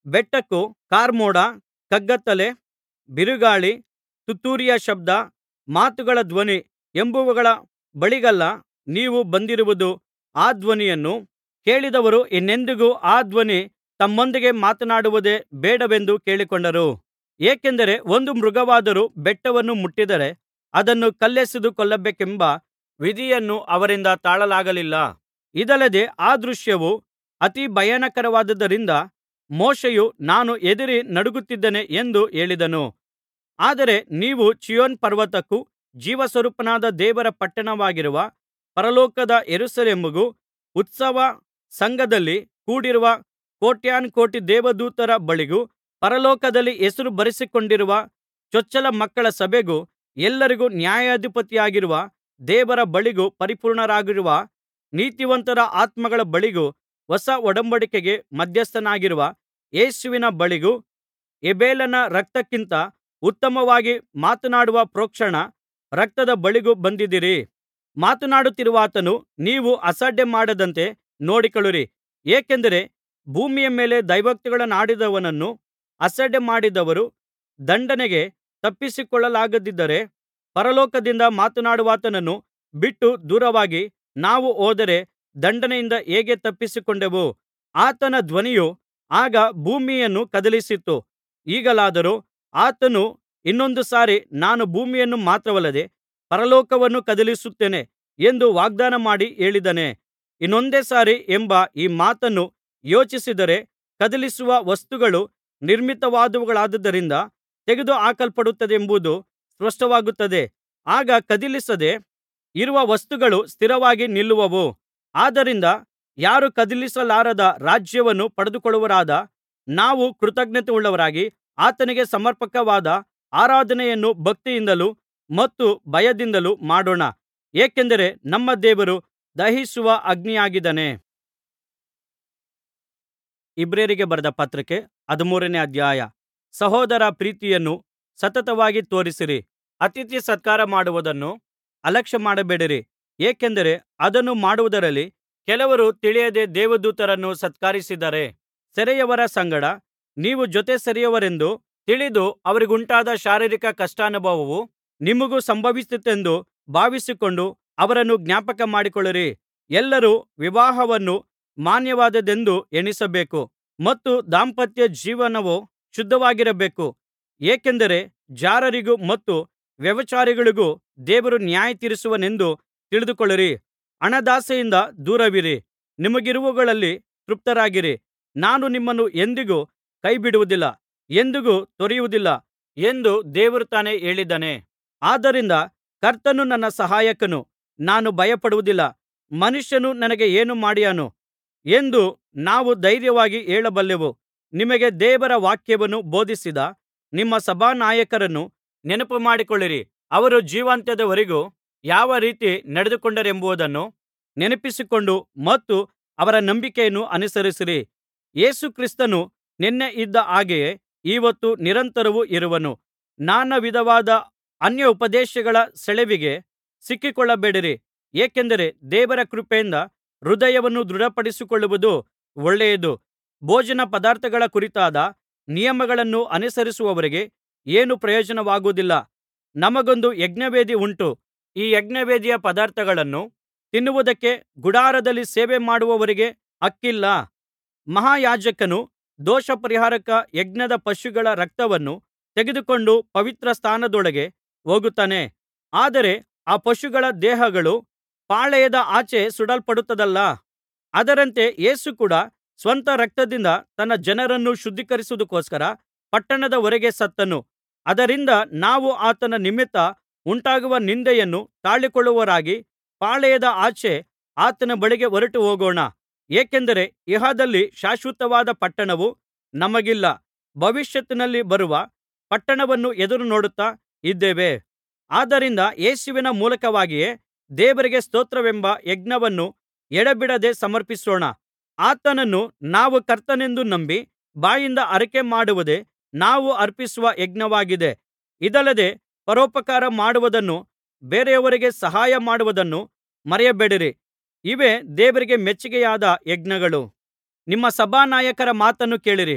ಬೆಟ್ಟಕ್ಕೂ ಕಾರ್ಮೋಡ ಕಗ್ಗತ್ತಲೆ ಬಿರುಗಾಳಿ ತುತ್ತೂರಿಯ ಶಬ್ದ ಮಾತುಗಳ ಧ್ವನಿ ಎಂಬುವುಗಳ ಬಳಿಗಲ್ಲ ನೀವು ಬಂದಿರುವುದು ಆ ಧ್ವನಿಯನ್ನು ಕೇಳಿದವರು ಇನ್ನೆಂದಿಗೂ ಆ ಧ್ವನಿ ತಮ್ಮೊಂದಿಗೆ ಮಾತನಾಡುವುದೇ ಬೇಡವೆಂದು ಕೇಳಿಕೊಂಡರು ಏಕೆಂದರೆ ಒಂದು ಮೃಗವಾದರೂ ಬೆಟ್ಟವನ್ನು ಮುಟ್ಟಿದರೆ ಅದನ್ನು ಕಲ್ಲೆಸೆದು ಕೊಲ್ಲಬೇಕೆಂಬ ವಿಧಿಯನ್ನು ಅವರಿಂದ ತಾಳಲಾಗಲಿಲ್ಲ ಇದಲ್ಲದೆ ಆ ದೃಶ್ಯವು ಅತಿ ಭಯಾನಕರವಾದುದರಿಂದ ಮೋಶೆಯು ನಾನು ಹೆದರಿ ನಡುಗುತ್ತಿದ್ದೇನೆ ಎಂದು ಹೇಳಿದನು ಆದರೆ ನೀವು ಚೀಯೋನ್ ಪರ್ವತಕ್ಕೂ ಜೀವಸ್ವರೂಪನಾದ ದೇವರ ಪಟ್ಟಣವಾಗಿರುವ ಪರಲೋಕದ ಯೆರೂಸಲೇಮಿಗೂ ಉತ್ಸವ ಸಂಘದಲ್ಲಿ ಕೂಡಿರುವ ಕೋಟ್ಯಾನುಕೋಟಿ ದೇವದೂತರ ಬಳಿಗೂ ಪರಲೋಕದಲ್ಲಿ ಹೆಸರು ಬರೆಸಿಕೊಂಡಿರುವ ಚೊಚ್ಚಲ ಮಕ್ಕಳ ಸಭೆಗೂ ಎಲ್ಲರಿಗೂ ನ್ಯಾಯಾಧಿಪತಿಯಾಗಿರುವ ದೇವರ ಬಳಿಗೂ ಪರಿಪೂರ್ಣರಾಗಿರುವ ನೀತಿವಂತರ ಆತ್ಮಗಳ ಬಳಿಗೂ ಹೊಸ ಒಡಂಬಡಿಕೆಗೆ ಮಧ್ಯಸ್ಥನಾಗಿರುವ ಯೇಸುವಿನ ಬಳಿಗೂ ಹೇಬೆಲನ ರಕ್ತಕ್ಕಿಂತ ಉತ್ತಮವಾಗಿ ಮಾತನಾಡುವ ಪ್ರೋಕ್ಷಣ ರಕ್ತದ ಬಳಿಗೂ ಬಂದಿದ್ದೀರಿ ಮಾತನಾಡುತ್ತಿರುವಾತನು ನೀವು ಅಸಡ್ಡೆ ಮಾಡದಂತೆ ನೋಡಿಕೊಳ್ಳಿರಿ ಏಕೆಂದರೆ ಭೂಮಿಯ ಮೇಲೆ ದೈವೋಕ್ತಿಗಳನ್ನಾಡಿದವನನ್ನು ಅಸಡ್ಡೆ ಮಾಡಿದವರು ದಂಡನೆಗೆ ತಪ್ಪಿಸಿಕೊಳ್ಳಲಾಗದಿದ್ದರೆ ಪರಲೋಕದಿಂದ ಮಾತನಾಡುವಾತನನ್ನು ಬಿಟ್ಟು ದೂರವಾಗಿ ನಾವು ಹೋದರೆ ದಂಡನೆಯಿಂದ ಹೇಗೆ ತಪ್ಪಿಸಿಕೊಂಡೆವು ಆತನ ಧ್ವನಿಯು ಆಗ ಭೂಮಿಯನ್ನು ಕದಲಿಸಿತು ಈಗಲಾದರೋ ಆತನು ಇನ್ನೊಂದು ಸಾರಿ ನಾನು ಭೂಮಿಯನ್ನು ಮಾತ್ರವಲ್ಲದೆ ಪರಲೋಕವನ್ನೂ ಕದಲಿಸುತ್ತೇನೆ ಎಂದು ವಾಗ್ದಾನ ಮಾಡಿ ಹೇಳಿದ್ದಾನೆ ಇನ್ನೊಂದೇ ಸಾರಿ ಎಂಬ ಈ ಮಾತನ್ನು ಯೋಚಿಸಿದರೆ ಕದಲಿಸುವ ವಸ್ತುಗಳು ನಿರ್ಮಿತವಾದವುಗಳಾದ್ದರಿಂದ ತೆಗೆದು ಹಾಕಲ್ಪಡುತ್ತದೆಂಬುದು ಸ್ಪಷ್ಟವಾಗುತ್ತದೆ ಆಗ ಕದಲಿಸದೆ ಇರುವ ವಸ್ತುಗಳು ಸ್ಥಿರವಾಗಿ ನಿಲ್ಲುವವು ಆದ್ದರಿಂದ ಯಾರೂ ಕದಲಿಸಲಾರದ ರಾಜ್ಯವನ್ನು ಪಡೆದುಕೊಳ್ಳುವವರಾದ ನಾವು ಕೃತಜ್ಞತೆಯುಳ್ಳವರಾಗಿ ಆತನಿಗೆ ಸಮರ್ಪಕವಾದ ಆರಾಧನೆಯನ್ನು ಭಕ್ತಿಯಿಂದಲೂ ಮತ್ತು ಭಯದಿಂದಲೂ ಮಾಡೋಣ ಏಕೆಂದರೆ ನಮ್ಮ ದೇವರು ದಹಿಸುವ ಅಗ್ನಿಯಾಗಿದ್ದಾನೆ ಇಬ್ರಿಯರಿಗೆ ಬರೆದ ಪತ್ರಿಕೆ ಹದಿಮೂರನೇ ಅಧ್ಯಾಯ ಸಹೋದರ ಪ್ರೀತಿಯನ್ನು ಸತತವಾಗಿ ತೋರಿಸಿರಿ ಅತಿಥಿ ಸತ್ಕಾರ ಮಾಡುವುದನ್ನು ಅಲಕ್ಷ್ಯ ಮಾಡಬೇಡಿರಿ ಏಕೆಂದರೆ ಅದನ್ನು ಮಾಡುವುದರಲ್ಲಿ ಕೆಲವರು ತಿಳಿಯದೆ ದೇವದೂತರನ್ನು ಸತ್ಕರಿಸಿದ್ದಾರೆ ಸೆರೆಯವರ ಸಂಗಡ ನೀವು ಜೊತೆ ಸೆರೆಯವರೆಂದು ತಿಳಿದು ಅವರಿಗುಂಟಾದ ಶಾರೀರಿಕ ಕಷ್ಟಾನುಭವವು ನಿಮಗೂ ಸಂಭವಿಸಿತೆಂದು ಭಾವಿಸಿಕೊಂಡು ಅವರನ್ನು ಜ್ಞಾಪಕ ಮಾಡಿಕೊಳ್ಳಿರಿ ಎಲ್ಲರೂ ವಿವಾಹವನ್ನು ಮಾನ್ಯವಾದದ್ದೆಂದು ಎಣಿಸಬೇಕು ಮತ್ತು ದಾಂಪತ್ಯ ಜೀವನವು ಶುದ್ಧವಾಗಿರಬೇಕು ಏಕೆಂದರೆ ಜಾರರಿಗೂ ಮತ್ತು ವ್ಯಭಿಚಾರಿಗಳಿಗೂ ದೇವರು ನ್ಯಾಯತೀರಿಸುವನೆಂದು ತಿಳಿದುಕೊಳ್ಳಿರಿ ಹಣದಾಸೆಯಿಂದ ದೂರವಿರಿ ನಿಮಗಿರುವುಗಳಲ್ಲಿ ತೃಪ್ತರಾಗಿರಿ ನಾನು ನಿಮ್ಮನ್ನು ಎಂದಿಗೂ ಕೈಬಿಡುವುದಿಲ್ಲ ಎಂದಿಗೂ ತೊರೆಯುವುದಿಲ್ಲ ಎಂದು ದೇವರು ತಾನೇ ಹೇಳಿದ್ದಾನೆ ಆದ್ದರಿಂದ ಕರ್ತನು ನನ್ನ ಸಹಾಯಕನು ನಾನು ಭಯಪಡುವುದಿಲ್ಲ ಮನುಷ್ಯನು ನನಗೆ ಏನು ಮಾಡಿಯಾನು ಎಂದು ನಾವು ಧೈರ್ಯವಾಗಿ ಹೇಳಬಲ್ಲೆವು ನಿಮಗೆ ದೇವರ ವಾಕ್ಯವನ್ನು ಬೋಧಿಸಿದ ನಿಮ್ಮ ಸಭಾನಾಯಕರನ್ನು ನೆನಪುಮಾಡಿಕೊಳ್ಳಿರಿ ಅವರು ಜೀವಾಂತ್ಯದವರೆಗೂ ಯಾವ ರೀತಿ ನಡೆದುಕೊಂಡರೆಂಬುದನ್ನು ನೆನಪಿಸಿಕೊಂಡು ಮತ್ತು ಅವರ ನಂಬಿಕೆಯನ್ನು ಅನುಸರಿಸಿರಿ ಯೇಸು ಕ್ರಿಸ್ತನು ನಿನ್ನೆ ಇದ್ದ ಹಾಗೆಯೇ ಇವತ್ತು ನಿರಂತರವೂ ಇರುವನು ನಾನಾ ವಿಧವಾದ ಅನ್ಯೋಪದೇಶಗಳ ಸೆಳೆವಿಗೆ ಸಿಕ್ಕಿಕೊಳ್ಳಬೇಡಿರಿ ಏಕೆಂದರೆ ದೇವರ ಕೃಪೆಯಿಂದ ಹೃದಯವನ್ನು ದೃಢಪಡಿಸಿಕೊಳ್ಳುವುದು ಒಳ್ಳೆಯದು ಭೋಜನ ಪದಾರ್ಥಗಳ ಕುರಿತಾದ ನಿಯಮಗಳನ್ನು ಅನುಸರಿಸುವವರಿಗೆ ಏನೂ ಪ್ರಯೋಜನವಾಗುವುದಿಲ್ಲ ನಮಗೊಂದು ಯಜ್ಞವೇದಿ ಉಂಟು ಈ ಯಜ್ಞವೇದಿಯ ಪದಾರ್ಥಗಳನ್ನು ತಿನ್ನುವುದಕ್ಕೆ ಗುಡಾರದಲ್ಲಿ ಸೇವೆ ಮಾಡುವವರಿಗೆ ಹಕ್ಕಿಲ್ಲ ಮಹಾಯಾಜಕನು ದೋಷಪರಿಹಾರಕ ಯಜ್ಞದ ಪಶುಗಳ ರಕ್ತವನ್ನು ತೆಗೆದುಕೊಂಡು ಪವಿತ್ರ ಸ್ಥಾನದೊಳಗೆ ಹೋಗುತ್ತಾನೆ ಆದರೆ ಆ ಪಶುಗಳ ದೇಹಗಳು ಪಾಳೆಯದ ಆಚೆ ಸುಡಲ್ಪಡುತ್ತದಲ್ಲಾ ಅದರಂತೆ ಯೇಸು ಕೂಡ ಸ್ವಂತ ರಕ್ತದಿಂದ ತನ್ನ ಜನರನ್ನು ಶುದ್ಧೀಕರಿಸುವುದಕ್ಕೋಸ್ಕರ ಪಟ್ಟಣದ ಹೊರಗೆ ಸತ್ತನು ಅದರಿಂದ ನಾವು ಆತನ ನಿಮಿತ್ತ ಉಂಟಾಗುವ ನಿಂದೆಯನ್ನು ತಾಳಿಕೊಳ್ಳುವವರಾಗಿ ಪಾಳೆಯದ ಆಚೆ ಆತನ ಬಳಿಗೆ ಹೊರಟು ಹೋಗೋಣ ಏಕೆಂದರೆ ಇಹದಲ್ಲಿ ಶಾಶ್ವತವಾದ ಪಟ್ಟಣವು ನಮಗಿಲ್ಲ ಭವಿಷ್ಯತ್ತಿನಲ್ಲಿ ಬರುವ ಪಟ್ಟಣವನ್ನು ಎದುರುನೋಡುತ್ತಾ ಇದ್ದೇವೆ ಆದ್ದರಿಂದ ಯೇಸುವಿನ ಮೂಲಕವಾಗಿಯೇ ದೇವರಿಗೆ ಸ್ತೋತ್ರವೆಂಬ ಯಜ್ಞವನ್ನು ಎಡೆಬಿಡದೆ ಸಮರ್ಪಿಸೋಣ ಆತನನ್ನು ನಾವು ಕರ್ತನೆಂದು ನಂಬಿ ಬಾಯಿಂದ ಅರಿಕೆ ಮಾಡುವುದೇ ನಾವು ಅರ್ಪಿಸುವ ಯಜ್ಞವಾಗಿದೆ ಇದಲ್ಲದೆ ಪರೋಪಕಾರ ಮಾಡುವುದನ್ನೂ ಬೇರೆಯವರಿಗೆ ಸಹಾಯ ಮಾಡುವುದನ್ನೂ ಮರೆಯಬೇಡಿರಿ ಇವೇ ದೇವರಿಗೆ ಮೆಚ್ಚಿಕೆಯಾದ ಯಜ್ಞಗಳು ನಿಮ್ಮ ಸಭಾನಾಯಕರ ಮಾತನ್ನು ಕೇಳಿರಿ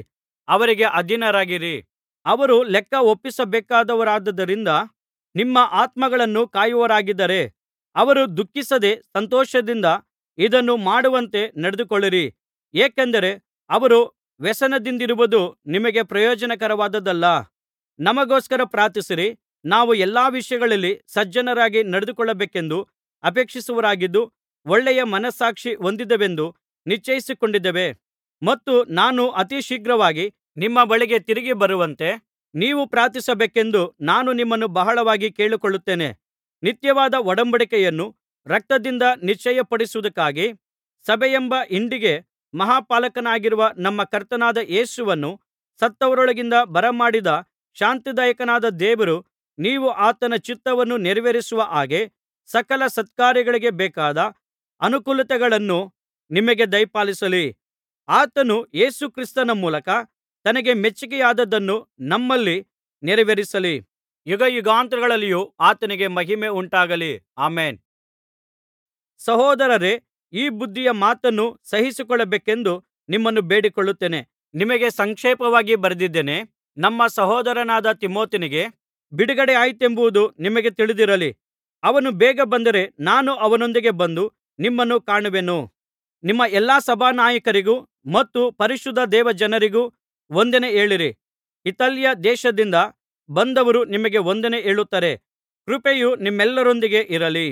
ಅವರಿಗೆ ಅಧೀನರಾಗಿರಿ ಅವರು ಲೆಕ್ಕ ಒಪ್ಪಿಸಬೇಕಾದವರಾದ್ದರಿಂದ ನಿಮ್ಮ ಆತ್ಮಗಳನ್ನು ಕಾಯುವವರಾಗಿದ್ದಾರೆ ಅವರು ದುಃಖಿಸದೆ ಸಂತೋಷದಿಂದ ಇದನ್ನು ಮಾಡುವಂತೆ ನಡೆದುಕೊಳ್ಳಿರಿ ಏಕೆಂದರೆ ಅವರು ವ್ಯಸನದಿಂದಿರುವುದು ನಿಮಗೆ ಪ್ರಯೋಜನಕರವಾದದ್ದಲ್ಲ ನಮಗೋಸ್ಕರ ಪ್ರಾರ್ಥಿಸಿರಿ ನಾವು ಎಲ್ಲಾ ವಿಷಯಗಳಲ್ಲಿ ಸಜ್ಜನರಾಗಿ ನಡೆದುಕೊಳ್ಳಬೇಕೆಂದು ಅಪೇಕ್ಷಿಸುವವರಾಗಿದ್ದು ಒಳ್ಳೆಯ ಮನಸ್ಸಾಕ್ಷಿ ಹೊಂದಿದ್ದೇವೆಂದು ನಿಶ್ಚಯಿಸಿಕೊಂಡಿದ್ದೇವೆ ಮತ್ತು ನಾನು ಅತಿ ಶೀಘ್ರವಾಗಿ ನಿಮ್ಮ ಬಳಿಗೆ ತಿರುಗಿ ಬರುವಂತೆ ನೀವು ಪ್ರಾರ್ಥಿಸಬೇಕೆಂದು ನಾನು ನಿಮ್ಮನ್ನು ಬಹಳವಾಗಿ ಕೇಳಿಕೊಳ್ಳುತ್ತೇನೆ ನಿತ್ಯವಾದ ಒಡಂಬಡಿಕೆಯನ್ನು ರಕ್ತದಿಂದ ನಿಶ್ಚಯಪಡಿಸುವುದಕ್ಕಾಗಿ ಸಭೆಯೆಂಬ ಹಿಂಡಿಗೆ ಮಹಾಪಾಲಕನಾಗಿರುವ ನಮ್ಮ ಕರ್ತನಾದ ಯೇಸುವನ್ನು ಸತ್ತವರೊಳಗಿಂದ ಬರಮಾಡಿದ ಶಾಂತಿದಾಯಕನಾದ ದೇವರು ನೀವು ಆತನ ಚಿತ್ತವನ್ನು ನೆರವೇರಿಸುವ ಹಾಗೆ ಸಕಲ ಸತ್ಕಾರ್ಯಗಳಿಗೆ ಬೇಕಾದ ಅನುಕೂಲತೆಗಳನ್ನು ನಿಮಗೆ ದಯಪಾಲಿಸಲಿ ಆತನು ಯೇಸು ಕ್ರಿಸ್ತನ ಮೂಲಕ ತನಗೆ ಮೆಚ್ಚಿಕೆಯಾದದ್ದನ್ನು ನಮ್ಮಲ್ಲಿ ನೆರವೇರಿಸಲಿ ಯುಗಯುಗಾಂತರಗಳಲ್ಲಿಯೂ ಆತನಿಗೆ ಮಹಿಮೆ ಉಂಟಾಗಲಿ ಆಮೆನ್ ಸಹೋದರರೇ ಈ ಬುದ್ಧಿಯ ಮಾತನ್ನು ಸಹಿಸಿಕೊಳ್ಳಬೇಕೆಂದು ನಿಮ್ಮನ್ನು ಬೇಡಿಕೊಳ್ಳುತ್ತೇನೆ ನಿಮಗೆ ಸಂಕ್ಷೇಪವಾಗಿ ಬರೆದಿದ್ದೇನೆ ನಮ್ಮ ಸಹೋದರನಾದ ತಿಮೊಥೆಯನಿಗೆ ಬಿಡುಗಡೆ ಆಯಿತೆಂಬುದು ನಿಮಗೆ ತಿಳಿದಿರಲಿ ಅವನು ಬೇಗ ಬಂದರೆ ನಾನು ಅವನೊಂದಿಗೆ ಬಂದು ನಿಮ್ಮನ್ನು ಕಾಣುವೆನು ನಿಮ್ಮ ಎಲ್ಲಾ ಸಭಾನಾಯಕರಿಗೂ ಮತ್ತು ಪರಿಶುದ್ಧ ದೇವಜನರಿಗೂ ವಂದನೆ ಹೇಳಿರಿ ಇತಾಲ್ಯ ದೇಶದಿಂದ ಬಂದವರು ನಿಮಗೆ ವಂದನೆ ಹೇಳುತ್ತಾರೆ ಕೃಪೆಯು ನಿಮ್ಮೆಲ್ಲರೊಂದಿಗೆ ಇರಲಿ